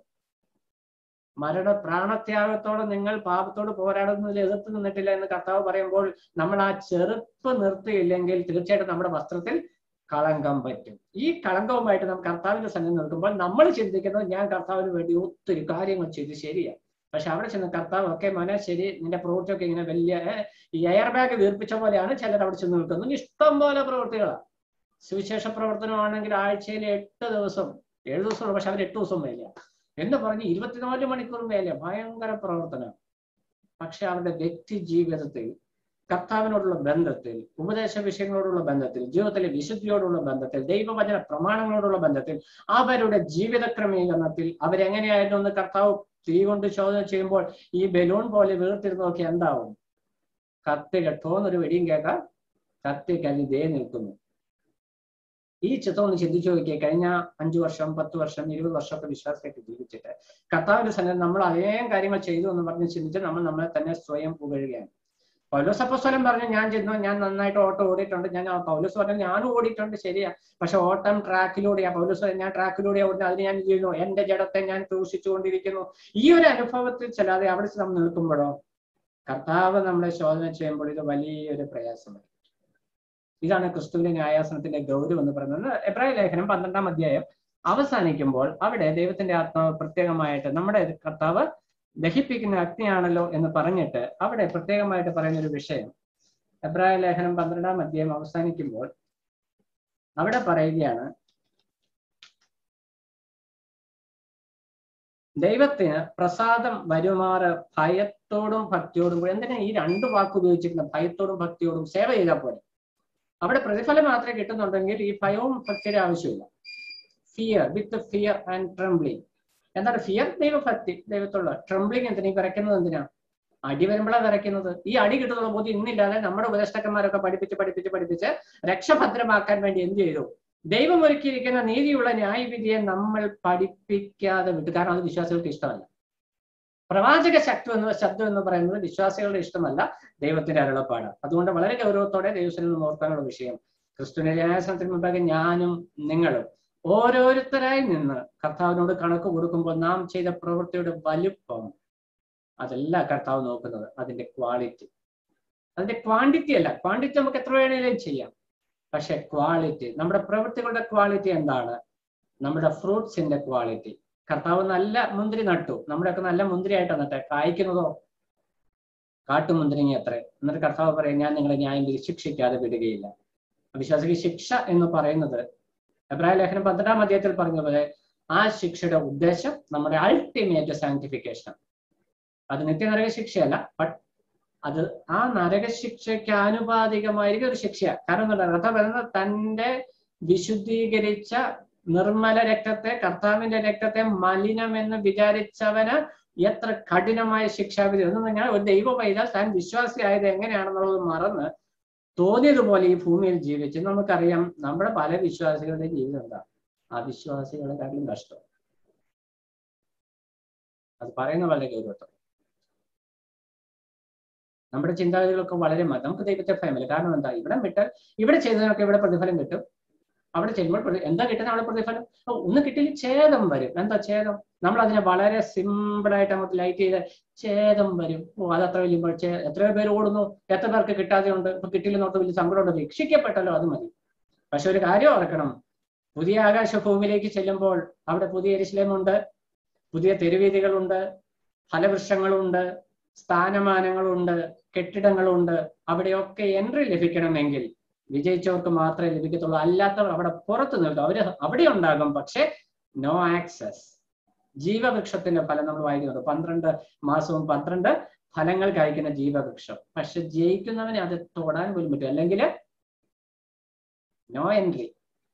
A: മരണ പ്രാണത്യാഗത്തോടെ നിങ്ങൾ പാപത്തോട് പോരാടുന്നതിൽ എതിർത്ത് നിന്നിട്ടില്ല എന്ന് കർത്താവ് പറയുമ്പോൾ നമ്മൾ ആ ചെറുപ്പ് നിർത്തിയില്ലെങ്കിൽ തീർച്ചയായിട്ടും നമ്മുടെ വസ്ത്രത്തിൽ കളങ്കം പറ്റും ഈ കളങ്കവുമായിട്ട് നാം കർത്താവിന്റെ സന്നിധി നിൽക്കുമ്പോൾ നമ്മൾ ചിന്തിക്കുന്നത് ഞാൻ കർത്താവിന് വേണ്ടി ഒത്തിരി കാര്യങ്ങൾ ചെയ്ത് ശരിയാണ് പക്ഷെ അവിടെ ചെന്ന് കർത്താവ് ഒക്കെ മോനെ ശരി നിന്റെ പ്രവൃത്തിയൊക്കെ ഇങ്ങനെ വലിയ ഈ എയർ ബാഗ് വീർപ്പിച്ച പോലെയാണ് ചിലർ അവിടെ ചെന്ന് നിൽക്കുന്നത് ഇഷ്ടം പോലെ പ്രവൃത്തികളാണ് സുവിശേഷ പ്രവർത്തനമാണെങ്കിൽ ആഴ്ചയിൽ എട്ട് ദിവസം ഏഴ് ദിവസമുള്ളൂ പക്ഷെ അവർ എട്ട് ദിവസം വേല എന്ന് പറഞ്ഞ് ഇരുപത്തിനാല് മണിക്കൂർ വേല ഭയങ്കര പ്രവർത്തനം പക്ഷെ അവരുടെ വ്യക്തി ജീവിതത്തിൽ കർത്താവിനോടുള്ള ബന്ധത്തിൽ ഉപദേശ വിഷയങ്ങളോടുള്ള ബന്ധത്തിൽ ജീവിതത്തിലെ വിശുദ്ധിയോടുള്ള ബന്ധത്തിൽ ദൈവവചന പ്രമാണങ്ങളോടുള്ള ബന്ധത്തിൽ അവരുടെ ജീവിത ക്രമീകരണത്തിൽ അവരെങ്ങനെയായിരുന്നു എന്ന് കർത്താവ് തീ കൊണ്ട് ചോദന ചെയ്യുമ്പോൾ ഈ ബലൂൺ പോലെ വീർത്തിരുന്ന് നോക്കി എന്താവും കത്തി കെട്ടോന്നൊരു വെടിയും കേൾക്കാം കത്തി കല്ലി ദേ നിൽക്കുന്നു ഈ ചിത്രം ഒന്ന് ചിന്തിച്ചു നോക്കിയേ കഴിഞ്ഞ അഞ്ചു വർഷം പത്ത് വർഷം ഇരുപത് വർഷമൊക്കെ വിശ്വാസത്തേക്ക് ജീവിച്ചിട്ട് കർത്താവിന്റെ സന്നിധി നമ്മൾ അനേകം കാര്യങ്ങൾ ചെയ്തു എന്ന് പറഞ്ഞ് ചിന്തിച്ച് നമ്മൾ നമ്മളെ തന്നെ സ്വയം പുകഴുകയാണ് പൗലോസ് അപ്പസ്വലം പറഞ്ഞു ഞാൻ ചെന്നു ഞാൻ നന്നായിട്ട് ഓട്ടം ഓടിയിട്ടുണ്ട് ഞാൻ പൗലോസ് പറഞ്ഞു ഞാനും ഓടിയിട്ടുണ്ട് ശരിയാ പക്ഷെ ഓട്ടം ട്രാക്കിലൂടെയാ പൗലോസ് ഞാൻ ട്രാക്കിലൂടെ ഓടുന്നു അതിന് ഞാൻ ചെയ്യുന്നു എന്റെ ജഡത്തെ ഞാൻ ക്രൂശിച്ചുകൊണ്ടിരിക്കുന്നു ഈ ഒരു അനുഭവത്തിൽ ചെല്ലാതെ അവിടെ നമ്മൾ നിൽക്കുമ്പോഴോ കർത്താവ് നമ്മളെ ശോധന ചെയ്യുമ്പോൾ ഇത് വലിയൊരു പ്രയാസമായി ഇതാണ് ക്രിസ്തുവിന്റെ ന്യായാസനത്തിന്റെ ഗൗരവം എന്ന് പറയുന്നത് എബ്രായ ലേഖനം പന്ത്രണ്ടാം അധ്യായം അവസാനിക്കുമ്പോൾ അവിടെ ദൈവത്തിന്റെ ആത്മാവ് പ്രത്യേകമായിട്ട് നമ്മുടെ കർത്താവ് ദഹിപ്പിക്കുന്ന അഗ്നിയാണല്ലോ എന്ന് പറഞ്ഞിട്ട് അവിടെ പ്രത്യേകമായിട്ട് പറയുന്ന ഒരു വിഷയം എബ്രായ ലേഖനം പന്ത്രണ്ടാം അധ്യായം അവസാനിക്കുമ്പോൾ അവിടെ പറയുകയാണ് ദൈവത്തിന് പ്രസാദം വരുമാറ് ഭയത്തോടും ഭക്തിയോടും കൂടി എന്തിനാ ഈ രണ്ട് വാക്ക് ഉപയോഗിച്ചിരിക്കുന്ന ഭയത്തോടും ഭക്തിയോടും സേവ ചെയ്താൽ പോലെ അവിടെ പ്രതിഫലം മാത്രമേ കിട്ടുന്നുണ്ടെങ്കിൽ ഈ ഭയവും ഭക്തിയുടെ ആവശ്യമില്ല fear with fear and trembling എന്താണ് ഫിയർ ദൈവഭക്തി ദൈവത്തുള്ള ട്രംബ്ലിങ് എന്തിനാ ഈ വിറയ്ക്കുന്നത് എന്തിനാ അടി വരുമ്പോഴാണ് വിറയ്ക്കുന്നത് ഈ അടി കിട്ടുന്നുള്ള ബോധ്യം ഇന്നില്ലാതെ നമ്മുടെ ഉപദേഷ്ടക്കന്മാരൊക്കെ പഠിപ്പിച്ച് പഠിപ്പിച്ച് പഠിപ്പിച്ച് രക്ഷഭദ്രമാക്കാൻ വേണ്ടി എന്ത് ചെയ്തു ദൈവം ഒരുക്കിയിരിക്കുന്ന നീതിയുള്ള ന്യായവിധിയെ നമ്മൾ പഠിപ്പിക്കാതെ വിട്ടു കാരണം അത് വിശ്വാസികൾക്ക് ഇഷ്ടമല്ല പ്രവാചക ശക്തി എന്ന ശബ്ദം എന്ന് പറയുന്നത് വിശ്വാസികളുടെ ഇഷ്ടമല്ല ദൈവത്തിന്റെ അരുളപ്പാട് അതുകൊണ്ട് വളരെ ഗൗരവത്തോടെ ദൈവത്തിൽ നിന്ന് ഓർക്കാനുള്ള വിഷയം ക്രിസ്തുവിന്റെ ന്യായാസനത്തിന് മുമ്പാകെ ഞാനും നിങ്ങളും ഓരോരുത്തരായി നിന്ന് കർത്താവിനോട് കണക്ക് കൊടുക്കുമ്പോൾ നാം ചെയ്ത പ്രവൃത്തിയുടെ വലുപ്പം അതല്ല കർത്താവ് നോക്കുന്നത് അതിന്റെ ക്വാളിറ്റി അതിന്റെ ക്വാണ്ടിറ്റി അല്ല ക്വാണ്ടിറ്റി നമുക്ക് എത്ര വേണേലും ചെയ്യാം പക്ഷെ ക്വാളിറ്റി നമ്മുടെ പ്രവൃത്തികളുടെ ക്വാളിറ്റി എന്താണ് നമ്മുടെ ഫ്രൂട്ട്സിന്റെ ക്വാളിറ്റി കർത്താവ് നല്ല മുന്തിരി നട്ടു നമ്മുടെയൊക്കെ നല്ല മുന്തിരി ആയിട്ടാണ് നട്ടെ കായ്ക്കുന്നതോ കാട്ടുമുന്തിരിങ്ങ അത്ര എന്നിട്ട് കർത്താവ് പറയും ഞാൻ നിങ്ങളെ ന്യായം വിധി ശിക്ഷിക്കാതെ വിടുകയില്ല വിശ്വാസിക്ക് ശിക്ഷ എന്ന് പറയുന്നത് എബ്രാഹിം ലേഖനം പന്ത്രണ്ടാം അധ്യായത്തിൽ പറഞ്ഞ പോലെ ആ ശിക്ഷയുടെ ഉദ്ദേശം നമ്മുടെ അൾട്ടിമേറ്റ് സാങ്ക്ടിഫിക്കേഷൻ അത് നിത്യനരക ശിക്ഷയല്ല ബട്ട് അത് ആ നരകശിക്ഷയ്ക്ക് ആനുപാതികമായിരിക്കും ഒരു ശിക്ഷയാണ് കാരണം എന്താ കർത്താവ് പറയുന്നത് തന്റെ വിശുദ്ധീകരിച്ച നിർമ്മല രക്തത്തെ കർത്താവിന്റെ രക്തത്തെ മലിനമെന്ന് വിചാരിച്ചവന് എത്ര കഠിനമായ ശിക്ഷാവിധി എന്ന് പറഞ്ഞാൽ ഒരു ദൈവ പൈതൽ താൻ വിശ്വാസിയായത് എങ്ങനെയാണെന്നുള്ളത് മറന്ന് തോന്നിയതുപോലെ ഈ ഭൂമിയിൽ ജീവിച്ച് നമുക്കറിയാം നമ്മുടെ പല വിശ്വാസികളുടെ ജീവിതം എന്താ അവിശ്വാസികളെക്കാട്ടിലും കഷ്ടം അത് പറയുന്ന വളരെ ഗൗരവത്തോടെ നമ്മുടെ ചിന്താഗതികളൊക്കെ വളരെ മതി നമുക്ക് ദൈവത്തെ ഭയമില്ല കാരണം എന്താ ഇവിടെ വിട്ടാൽ ഇവിടെ ചെയ്തതിനൊക്കെ ഇവിടെ പ്രതിഫലം കിട്ടും അവിടെ ചെല്ലുമ്പോൾ പ്രതി- എന്താ കിട്ടുന്ന അവിടെ പ്രതിഫലം ഓ, ഒന്ന് കിട്ടിയില്ല ഛേദം വരും എന്താ ഛേദം നമ്മൾ അതിനെ വളരെ സിമ്പിൾ ആയിട്ട് നമുക്ക് ലൈറ്റ് ചെയ്ത് ഛേദം വരും ഓ അത് അത്ര വലിയ ഛേ- എത്രയോ പേര് ഓടുന്നു എത്ര പേർക്ക് കിട്ടാതെ ഉണ്ട് ഇപ്പൊ കിട്ടിയില്ലെന്നോട്ട് വലിയ സങ്കടമുണ്ട് രക്ഷിക്കപ്പെട്ടല്ലോ അത് മതി പക്ഷെ ഒരു കാര്യം ഓർക്കണം പുതിയ ആകാശ ഭൂമിയിലേക്ക് ചെല്ലുമ്പോൾ അവിടെ പുതിയ എരിശിലമുണ്ട് പുതിയ തെരുവീതികളുണ്ട് ഫലവൃക്ഷങ്ങളുണ്ട് സ്ഥാനമാനങ്ങളുണ്ട് കെട്ടിടങ്ങളുണ്ട് അവിടെയൊക്കെ എൻട്രി ലഭിക്കണമെങ്കിൽ വിജയിച്ചവർക്ക് മാത്രമേ ലഭിക്കത്തുള്ളൂ അല്ലാത്തവർ അവിടെ പുറത്ത് നിൽക്കും അവര് അവിടെ ഉണ്ടാകും പക്ഷെ നോ ആക്സസ് ജീവവൃക്ഷത്തിന്റെ ഫലം നമ്മൾ വായിക്കുന്നുണ്ട് പന്ത്രണ്ട് മാസവും പന്ത്രണ്ട് ഫലങ്ങൾ കഴിക്കുന്ന ജീവവൃക്ഷം പക്ഷെ ജയിക്കുന്നവനെ അത് തൊടാൻ പോലും പറ്റും അല്ലെങ്കിൽ നോ എൻട്രി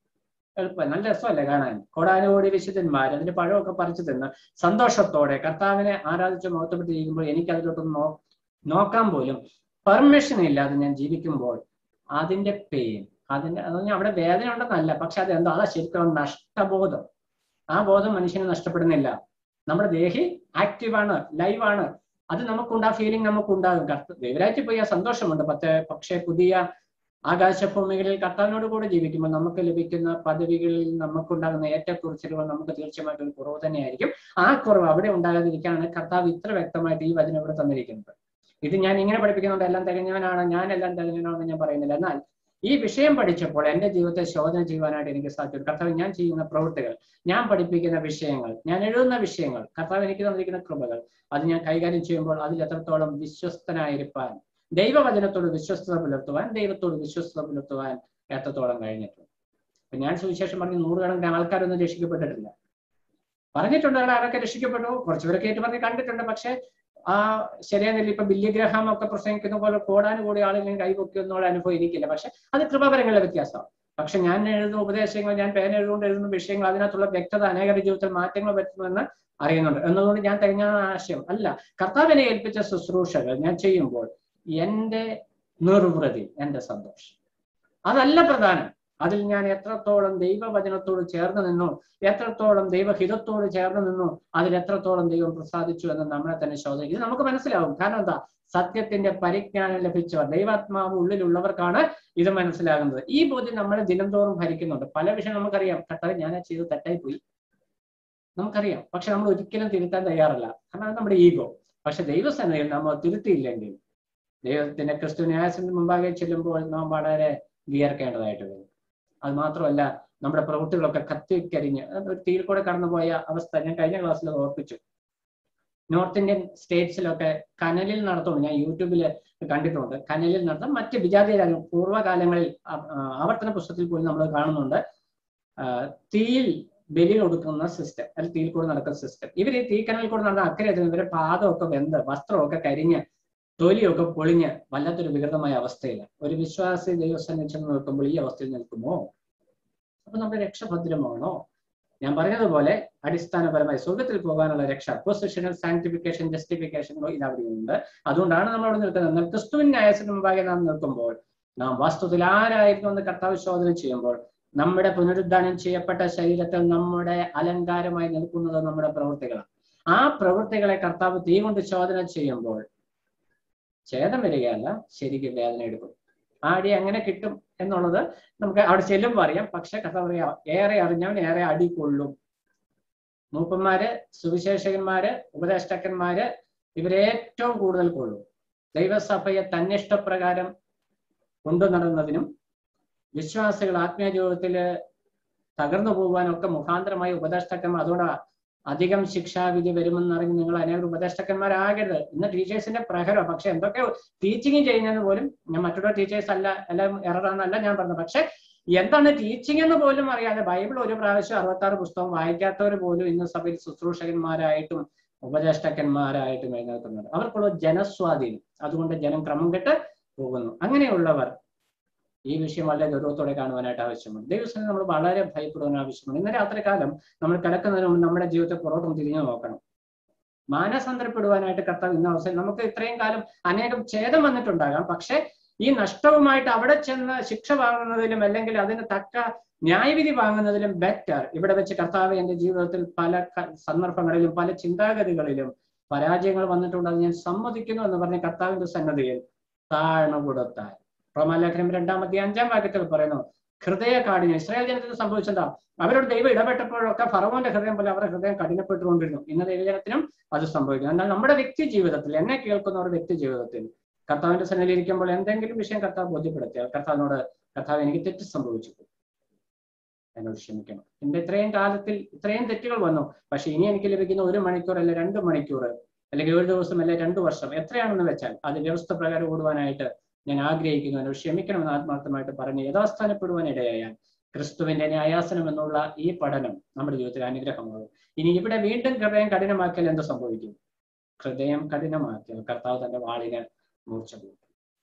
A: എളുപ്പം നല്ല രസമല്ലേ കാണാൻ കോടാനുകോടി വിശുദ്ധന്മാർ അതിന്റെ പഴമൊക്കെ പറിച്ചു തിന്ന് സന്തോഷത്തോടെ കർത്താവിനെ ആരാധിച്ച് മഹത്വപ്പെട്ടിരിക്കുമ്പോൾ എനിക്ക് അതിലോട്ടൊന്ന് നോ നോക്കാൻ പോലും പെർമിഷൻ ഇല്ലാതെ ഞാൻ ജീവിക്കുമ്പോൾ അതിന്റെ പെയിൻ അതിന്റെ അത് പറഞ്ഞാൽ അവിടെ വേദന ഉണ്ടെന്നല്ല പക്ഷെ അത് എന്താ അതാ ശരിക്കും നഷ്ടബോധം ആ ബോധം മനുഷ്യന് നഷ്ടപ്പെടുന്നില്ല നമ്മുടെ ദേഹി ആക്റ്റീവാണ് ലൈവാണ് അത് നമുക്കുണ്ട് ആ ഫീലിംഗ് നമുക്കുണ്ടാകും കർത്ത ദൈവരാജ്യത്തിൽ പോയി ആ സന്തോഷമുണ്ട് പക്ഷേ പക്ഷേ പുതിയ ആകാശഭൂമികളിൽ കർത്താവിനോട് കൂടെ ജീവിക്കുമ്പോൾ നമുക്ക് ലഭിക്കുന്ന പദവികളിൽ നമുക്കുണ്ടാകുന്ന ഏറ്റക്കുറിച്ചിലുകൾ നമുക്ക് തീർച്ചയായിട്ടും ഒരു കുറവ് തന്നെയായിരിക്കും ആ കുറവ് അവിടെ ഉണ്ടാകാതിരിക്കാനാണ് കർത്താവ് ഇത്ര വ്യക്തമായിട്ട് ഈ വചനം ഇവിടെ തന്നിരിക്കുന്നത് ഇത് ഞാൻ ഇങ്ങനെ പഠിപ്പിക്കുന്നുണ്ട് എല്ലാം തികഞ്ഞവനാണ് ഞാൻ എല്ലാം തികഞ്ഞവനാണെന്ന് ഞാൻ പറയുന്നില്ല എന്നാൽ ഈ വിഷയം പഠിച്ചപ്പോൾ എന്റെ ജീവിതത്തെ ശോധന ചെയ്യുവാനായിട്ട് എനിക്ക് സാധിച്ചു കർത്താവ് ഞാൻ ചെയ്യുന്ന പ്രവൃത്തികൾ ഞാൻ പഠിപ്പിക്കുന്ന വിഷയങ്ങൾ ഞാൻ എഴുതുന്ന വിഷയങ്ങൾ കർത്താവ് എനിക്ക് തന്നിരിക്കുന്ന കൃപകൾ അത് ഞാൻ കൈകാര്യം ചെയ്യുമ്പോൾ അതിൽ എത്രത്തോളം വിശ്വസ്തനായിരിക്കാൻ ദൈവവചനത്തോട് വിശ്വസ്തത പുലർത്തുവാൻ ദൈവത്തോട് വിശ്വസ്തത പുലർത്തുവാൻ എത്രത്തോളം കഴിഞ്ഞിട്ടുണ്ട് അപ്പൊ ഞാൻ സുവിശേഷം പറഞ്ഞ് നൂറുകണക്കിന് ആൾക്കാരൊന്നും രക്ഷിക്കപ്പെട്ടിട്ടില്ല പറഞ്ഞിട്ടുണ്ട് അവിടെ ആരൊക്കെ രക്ഷിക്കപ്പെട്ടു കുറച്ചുപേരൊക്കെ ഏറ്റു പറഞ്ഞ് കണ്ടിട്ടുണ്ട് പക്ഷെ ആ ശരിയാന്നില്ല ഇപ്പൊ ബില്യഗ്രഹം ഒക്കെ പ്രസംഗിക്കുന്ന പോലെ കോടാനുകൂടി ആളുകൾ കൈപൊക്കി എന്നുള്ള അനുഭവം എനിക്കില്ല പക്ഷെ അത് കൃപപരങ്ങളുടെ വ്യത്യാസമാണ് പക്ഷെ ഞാൻ എഴുതുന്ന ഉപദേശങ്ങൾ ഞാൻ പേന എഴുതുകൊണ്ട് എഴുതുന്ന വിഷയങ്ങൾ അതിനകത്തുള്ള വ്യക്തത അനേകരുടെ ജീവിതത്തിൽ മാറ്റങ്ങൾ വരുത്തുമെന്ന് അറിയുന്നുണ്ട് എന്നതുകൊണ്ട് ഞാൻ തികഞ്ഞ ആശയം അല്ല കർത്താവിനെ ഏൽപ്പിച്ച ശുശ്രൂഷകൾ ഞാൻ ചെയ്യുമ്പോൾ എന്റെ നിർവൃതി എന്റെ സന്തോഷം അതല്ല പ്രധാനം അതിൽ ഞാൻ എത്രത്തോളം ദൈവവചനത്തോട് ചേർന്ന് നിന്നു എത്രത്തോളം ദൈവഹിതത്തോട് ചേർന്ന് നിന്നു അതിൽ എത്രത്തോളം ദൈവം പ്രസാദിച്ചു എന്ന് നമ്മളെ തന്നെ ശോധന ഇത് നമുക്ക് മനസ്സിലാവും കാരണം എന്താ സത്യത്തിന്റെ പരിജ്ഞാനം ലഭിച്ചവർ ദൈവാത്മാവ് ഉള്ളിലുള്ളവർക്കാണ് ഇത് മനസ്സിലാകുന്നത് ഈ ബോധ്യം നമ്മളെ ദിനംതോറും ഭരിക്കുന്നുണ്ട് പല വിഷയം നമുക്കറിയാം കർത്താവ് ഞാൻ ചെയ്ത് തെറ്റായി പോയി നമുക്കറിയാം പക്ഷെ നമ്മൾ ഒരിക്കലും തിരുത്താൻ തയ്യാറല്ല കാരണം അത് നമ്മുടെ ഈഗോ പക്ഷെ ദൈവസേനയിൽ നമ്മൾ തിരുത്തിയില്ലെങ്കിൽ ദൈവത്തിന്റെ ക്രിസ്തു ന്യായത്തിന് മുമ്പാകെ ചെല്ലുമ്പോൾ നാം വളരെ വിയർക്കേണ്ടതായിട്ട് വരും അത് മാത്രമല്ല നമ്മുടെ പ്രവൃത്തികളൊക്കെ കത്തിക്കരിഞ്ഞ് ഒരു തീയിൽ കൂടെ കടന്നുപോയ അവസ്ഥ ഞാൻ കഴിഞ്ഞ ക്ലാസ്സിൽ ഓർപ്പിച്ചു നോർത്ത് ഇന്ത്യൻ സ്റ്റേറ്റ്സിലൊക്കെ കനലിൽ നടത്തുന്നു ഞാൻ യൂട്യൂബിൽ കണ്ടിട്ടുണ്ട് കനലിൽ നടത്തും മറ്റ് വിജാതീയ രാജ്യം പൂർവ്വകാലങ്ങളിൽ ആവർത്തന പുസ്തകത്തിൽ പോയി നമ്മൾ കാണുന്നുണ്ട് തീയിൽ ബലി കൊടുക്കുന്ന സിസ്റ്റം അല്ലെങ്കിൽ തീയിൽ കൂടെ നടക്കുന്ന സിസ്റ്റം ഇവർ ഈ തീക്കനലിൽ കൂടെ നടന്ന അക്കരെ എത്തുന്ന ഇവരെ പാദമൊക്കെ വെന്ത് വസ്ത്രമൊക്കെ കരിഞ്ഞ് തൊലിയൊക്കെ പൊളിഞ്ഞ് വല്ലാത്തൊരു വികൃതമായ അവസ്ഥയില്ല ഒരു വിശ്വാസി ദൈവസന്നിധിച്ച് നിൽക്കുമ്പോൾ ഈ അവസ്ഥയിൽ നിൽക്കുമോ അപ്പൊ നമ്മുടെ രക്ഷ ഭദ്രമാണോ ഞാൻ പറഞ്ഞതുപോലെ അടിസ്ഥാനപരമായി സ്വർഗത്തിൽ പോകാനുള്ള രക്ഷ പൊസിഷണൽ സാങ്ക്ടിഫിക്കേഷൻ ജസ്റ്റിഫിക്കേഷൻ ഇത് അവിടെയുണ്ട് അതുകൊണ്ടാണ് നമ്മൾ അവിടെ നിൽക്കുന്നത് എന്നാൽ ക്രിസ്തുവിൻ ന്യായത്തിന് മുമ്പാകെ നാം നിൽക്കുമ്പോൾ നാം വാസ്തുവിൽ ആരായിരുന്നു എന്ന് കർത്താവ് ശോധന ചെയ്യുമ്പോൾ നമ്മുടെ പുനരുദ്ധാനം ചെയ്യപ്പെട്ട ശരീരത്തിൽ നമ്മുടെ അലങ്കാരമായി നിൽക്കുന്നത് നമ്മുടെ പ്രവൃത്തികളാണ് ആ പ്രവൃത്തികളെ കർത്താവ് തീ കൊണ്ട് ശോധന ചെയ്യുമ്പോൾ ഛേദം വരികയല്ല ശരിക്കും വേദന എടുക്കും ആ അടി എങ്ങനെ കിട്ടും എന്നുള്ളത് നമുക്ക് അവിടെ ചെല്ലുമ്പോൾ അറിയാം പക്ഷെ കഥ പറയാ ഏറെ അറിഞ്ഞവൻ ഏറെ അടി കൊള്ളും മൂപ്പന്മാര് സുവിശേഷകന്മാര് ഉപദേഷ്ടാക്കന്മാര് ഇവരേറ്റവും കൂടുതൽ കൊള്ളും ദൈവസഭയെ തന്നിഷ്ടപ്രകാരം കൊണ്ടു നടന്നതിനും വിശ്വാസികൾ ആത്മീയ ജീവിതത്തില് തകർന്നു പോകുവാനും ഒക്കെ മുഖാന്തരമായി ഉപദേഷ്ടാക്കന്മാർ അതുകൊണ്ട് അധികം ശിക്ഷാവിധി വരുമെന്നറിഞ്ഞ് നിങ്ങൾ അനേകം ഉപദേഷ്ടാക്കന്മാരാകരുത് ഇന്ന് ടീച്ചേഴ്സിന്റെ പ്രഹരം പക്ഷെ എന്തൊക്കെ ടീച്ചിങ് ചെയ്യുന്നത് പോലും ഞാൻ മറ്റുള്ള ടീച്ചേഴ്സ് അല്ല എല്ലാം എററാന്നല്ല ഞാൻ പറഞ്ഞത് പക്ഷെ എന്താണ് ടീച്ചിങ് എന്ന് പോലും അറിയാതെ ബൈബിൾ ഒരു പ്രാവശ്യം അറുപത്തി ആറ് പുസ്തകം വായിക്കാത്തവർ പോലും ഇന്ന് സഭയിൽ ശുശ്രൂഷകന്മാരായിട്ടും ഉപദേഷ്ടക്കന്മാരായിട്ട് എഴുന്നേൽക്കുന്നുണ്ട് അവർക്കുള്ള ജനസ്വാധീനം അതുകൊണ്ട് ജനം ക്രമം കെട്ട് പോകുന്നു അങ്ങനെയുള്ളവർ ഈ വിഷയം വളരെ ഗൗരവത്തോടെ കാണുവാനായിട്ട് ആവശ്യമുണ്ട് ദൈവസ്ഥനെ നമ്മൾ വളരെ ഭയപ്പെടുവാൻ ആവശ്യമുണ്ട് ഇന്ന് രാത്രി കാലം നമ്മൾ കിടക്കുന്നതിന് മുമ്പ് നമ്മുടെ ജീവിതത്തെ പുറത്തും തിരിഞ്ഞു നോക്കണം മാനസാന്തരപ്പെടുവാനായിട്ട് കർത്താവ് ഇന്ന അവസരം നമുക്ക് ഇത്രയും കാലം അനേകം ഛേദം വന്നിട്ടുണ്ടാകാം പക്ഷെ ഈ നഷ്ടവുമായിട്ട് അവിടെ ചെന്ന് ശിക്ഷ വാങ്ങുന്നതിലും അല്ലെങ്കിൽ അതിന് തക്ക ന്യായവിധി വാങ്ങുന്നതിലും ബെറ്റർ ഇവിടെ വെച്ച് കർത്താവ് എന്റെ ജീവിതത്തിൽ പല ക- സന്ദർഭങ്ങളിലും പല ചിന്താഗതികളിലും പരാജയങ്ങൾ വന്നിട്ടുണ്ട് അത് ഞാൻ സമ്മതിക്കുന്നു എന്ന് പറഞ്ഞ് കർത്താവിന്റെ സന്നദ്ധയിൽ താഴ്ന്നു കൊടുത്താൽ റോമാലേഖനം രണ്ടാമത്തെ അഞ്ചാം വാക്യത്തിൽ പറയുന്നു ഹൃദയ കാഠിന്യം ഇസ്രായേൽ ജനത്തിന് സംഭവിച്ചെന്താ അവരോട് ദൈവം ഇടപെട്ടപ്പോഴൊക്കെ ഫറവോന്റെ ഹൃദയം പോലെ അവരുടെ ഹൃദയം കഠിനപ്പെട്ടുകൊണ്ടിരുന്നു ഇന്ന് ദൈവജനത്തിനും അത് സംഭവിക്കുന്നു എന്നാൽ നമ്മുടെ വ്യക്തി ജീവിതത്തിൽ എന്നെ കേൾക്കുന്നവരുടെ വ്യക്തി ജീവിതത്തിൽ കർത്താവിന്റെ സന്നിധിയിൽ ഇരിക്കുമ്പോൾ എന്തെങ്കിലും വിഷയം കർത്താവ് ബോധ്യപ്പെടുത്തിയാൽ കർത്താവിനോട് കർത്താവ് എനിക്ക് തെറ്റ് സംഭവിച്ചു പോയി. എന്നോട് ക്ഷമിക്കണം എന്റെ ഇത്രയും കാലത്തിൽ ഇത്രയും തെറ്റുകൾ വന്നു പക്ഷെ ഇനി എനിക്ക് ലഭിക്കുന്ന ഒരു മണിക്കൂർ അല്ലെ രണ്ട് മണിക്കൂർ അല്ലെങ്കിൽ ഒരു ദിവസം അല്ലെ രണ്ടു വർഷം എത്രയാണെന്ന് വെച്ചാൽ അത് വ്യവസ്ഥ പ്രകാരം ഓടുവാനായിട്ട് ഞാൻ ആഗ്രഹിക്കുന്നു എന്നോട് ക്ഷമിക്കണമെന്ന് ആത്മാർത്ഥമായിട്ട് പറഞ്ഞ് യഥാസ്ഥാനപ്പെടുവാൻ ഇടയായാൽ ക്രിസ്തുവിന്റെ ന്യായാസനം എന്നുള്ള ഈ പഠനം നമ്മുടെ ജീവിതത്തിൽ അനുഗ്രഹമാകും ഇനി ഇവിടെ വീണ്ടും ഹൃദയം കഠിനമാക്കിയാൽ എന്ത് സംഭവിക്കും ഹൃദയം കഠിനമാക്കിയാൽ കർത്താവ് തന്റെ വാളിന് മൂർച്ച കൂട്ടും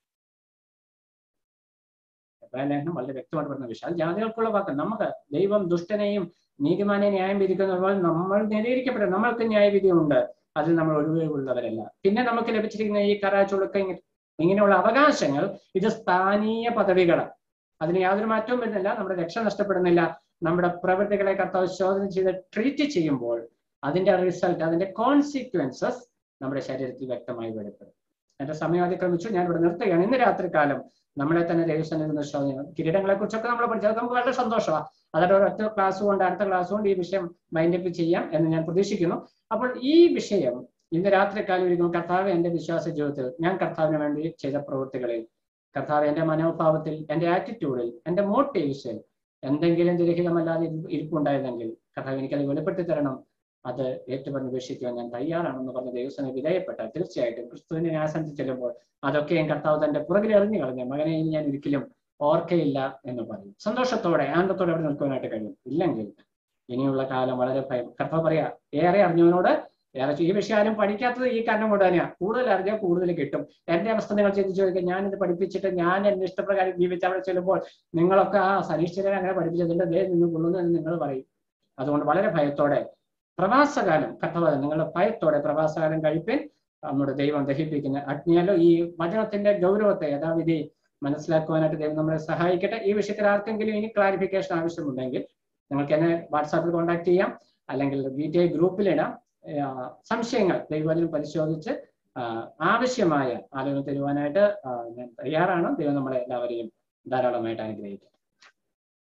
A: എബ്രാഹിം ലേഖനം വളരെ വ്യക്തമായിട്ട് പറഞ്ഞ വിഷയം അത് ജാതികൾക്കുള്ള വാക്ക് നമുക്ക് ദൈവം ദുഷ്ടനെയും നീതിമാനെ ന്യായം വിധിക്കുന്ന പോലെ നമ്മൾ നിലയിരിക്കപ്പെടും നമ്മൾക്ക് ന്യായവിധി ഉണ്ട് അതിൽ നമ്മൾ ഒഴിവുള്ളവരല്ല പിന്നെ നമുക്ക് ലഭിച്ചിരിക്കുന്ന ഈ കരാച്ചുളുക്ക ഇങ്ങ- ഇങ്ങനെയുള്ള അവകാശങ്ങൾ ഇത് സ്ഥാനീയ പദവികളാണ് അതിന് യാതൊരു മാറ്റവും വരുന്നില്ല നമ്മുടെ രക്ഷ നഷ്ടപ്പെടുന്നില്ല നമ്മുടെ പ്രവൃത്തികളെ കർത്താവ് ശോധന ചെയ്ത് ട്രീറ്റ് ചെയ്യുമ്പോൾ അതിന്റെ റിസൾട്ട് അതിന്റെ കോൺസിക്വൻസസ് നമ്മുടെ ശരീരത്തിൽ വ്യക്തമായി വെളിപ്പെടും എന്റെ സമയം അതിക്രമിച്ചു ഞാൻ ഇവിടെ നിർത്തുകയാണ് ഇന്ന് രാത്രി കാലം നമ്മളെ തന്നെ ദൈവസന്നിധി ശോധന കിരീടങ്ങളെ കുറിച്ചൊക്കെ നമ്മൾ പഠിച്ചത് നമുക്ക് വളരെ സന്തോഷമാണ് അതൊരു ഒറ്റ ക്ലാസ് കൊണ്ട് അടുത്ത ക്ലാസ് കൊണ്ട് ഈ വിഷയം മൈൻഡപ്പ് ചെയ്യാം എന്ന് ഞാൻ പ്രതീക്ഷിക്കുന്നു അപ്പോൾ ഈ വിഷയം ഇന്ന് രാത്രി കാലം ഇരിക്കുന്നു കർത്താവ് എന്റെ വിശ്വാസ ജീവിതത്തിൽ ഞാൻ കർത്താവിന് വേണ്ടി ചെയ്ത പ്രവൃത്തികളിൽ കർത്താവ് എന്റെ മനോഭാവത്തിൽ എന്റെ ആറ്റിറ്റ്യൂഡിൽ എന്റെ മോട്ടീവ്സിൽ എന്തെങ്കിലും ദുരഹിതമല്ലാതെ ഇരി- ഇരിപ്പുണ്ടായതെങ്കിൽ കർത്താവ് എനിക്കത് വെളിപ്പെടുത്തി തരണം അത് ഏറ്റുപറഞ്ഞ് ഉപേക്ഷിക്കുവാൻ ഞാൻ തയ്യാറാണെന്ന് പറഞ്ഞ ദൈവസനെ വിധേയപ്പെട്ടാൽ തീർച്ചയായിട്ടും ക്രിസ്തുവിനെ ആശംസിച്ച് ചെല്ലുമ്പോൾ അതൊക്കെയും കർത്താവ് തന്റെ പുറകിൽ എറിഞ്ഞു കളഞ്ഞ മകനെ ഇനി ഞാൻ ഒരിക്കലും ഓർക്കയില്ല എന്ന് പറയും സന്തോഷത്തോടെ ആനന്ദത്തോടെ അവിടെ നിൽക്കുവാനായിട്ട് കഴിയും ഇല്ലെങ്കിൽ ഇനിയുള്ള കാലം വളരെ ഭയം കർത്താവ് പറയാ ഏറെ അറിഞ്ഞവനോട് ഏറെ ഈ വിഷയം ആരും പഠിക്കാത്തത് ഈ കാരണം കൊണ്ട് തന്നെയാണ് കൂടുതൽ അറിഞ്ഞാൽ കൂടുതൽ കിട്ടും എന്റെ അവസ്ഥ നിങ്ങൾ ചിന്തിച്ചു ചോദിക്കുക ഞാനിത് പഠിപ്പിച്ചിട്ട് ഞാൻ എന്റെ ഇഷ്ടപ്രകാരം ജീവിച്ച് അവിടെ ചെല്ലുമ്പോൾ നിങ്ങളൊക്കെ ആ സരീശ്വരനെ അങ്ങനെ പഠിപ്പിച്ചതിന്റെ ദേ നിന്ന് കൊള്ളുന്നു എന്ന് നിങ്ങൾ പറയും അതുകൊണ്ട് വളരെ ഭയത്തോടെ പ്രവാസകാലം കർത്താവ് നിങ്ങളുടെ ഭയത്തോടെ പ്രവാസകാലം കഴിപ്പിൻ നമ്മുടെ ദൈവം ദഹിപ്പിക്കുന്ന അഗ്നിയാലോ ഈ വചനത്തിന്റെ ഗൗരവത്തെ യഥാവിധി മനസ്സിലാക്കുവാനായിട്ട് ദൈവം നമ്മളെ സഹായിക്കട്ടെ ഈ വിഷയത്തിൽ ആർക്കെങ്കിലും ഇനി ക്ലാരിഫിക്കേഷൻ ആവശ്യമുണ്ടെങ്കിൽ നിങ്ങൾക്ക് എന്നെ വാട്സാപ്പിൽ കോൺടാക്ട് ചെയ്യാം അല്ലെങ്കിൽ ബി ടി ഐ ഗ്രൂപ്പിലിടാം ആ, സംശയങ്ങൾ ദൈവവചനം പരിശോധിച്ച് ആ, ആവശ്യമായ ആലോചന തരുവാനായിട്ട് ആ, ഞാൻ തയ്യാറാണ് ദൈവം നമ്മളെ എല്ലാവരെയും ധാരാളമായിട്ട് അനുഗ്രഹിക്കും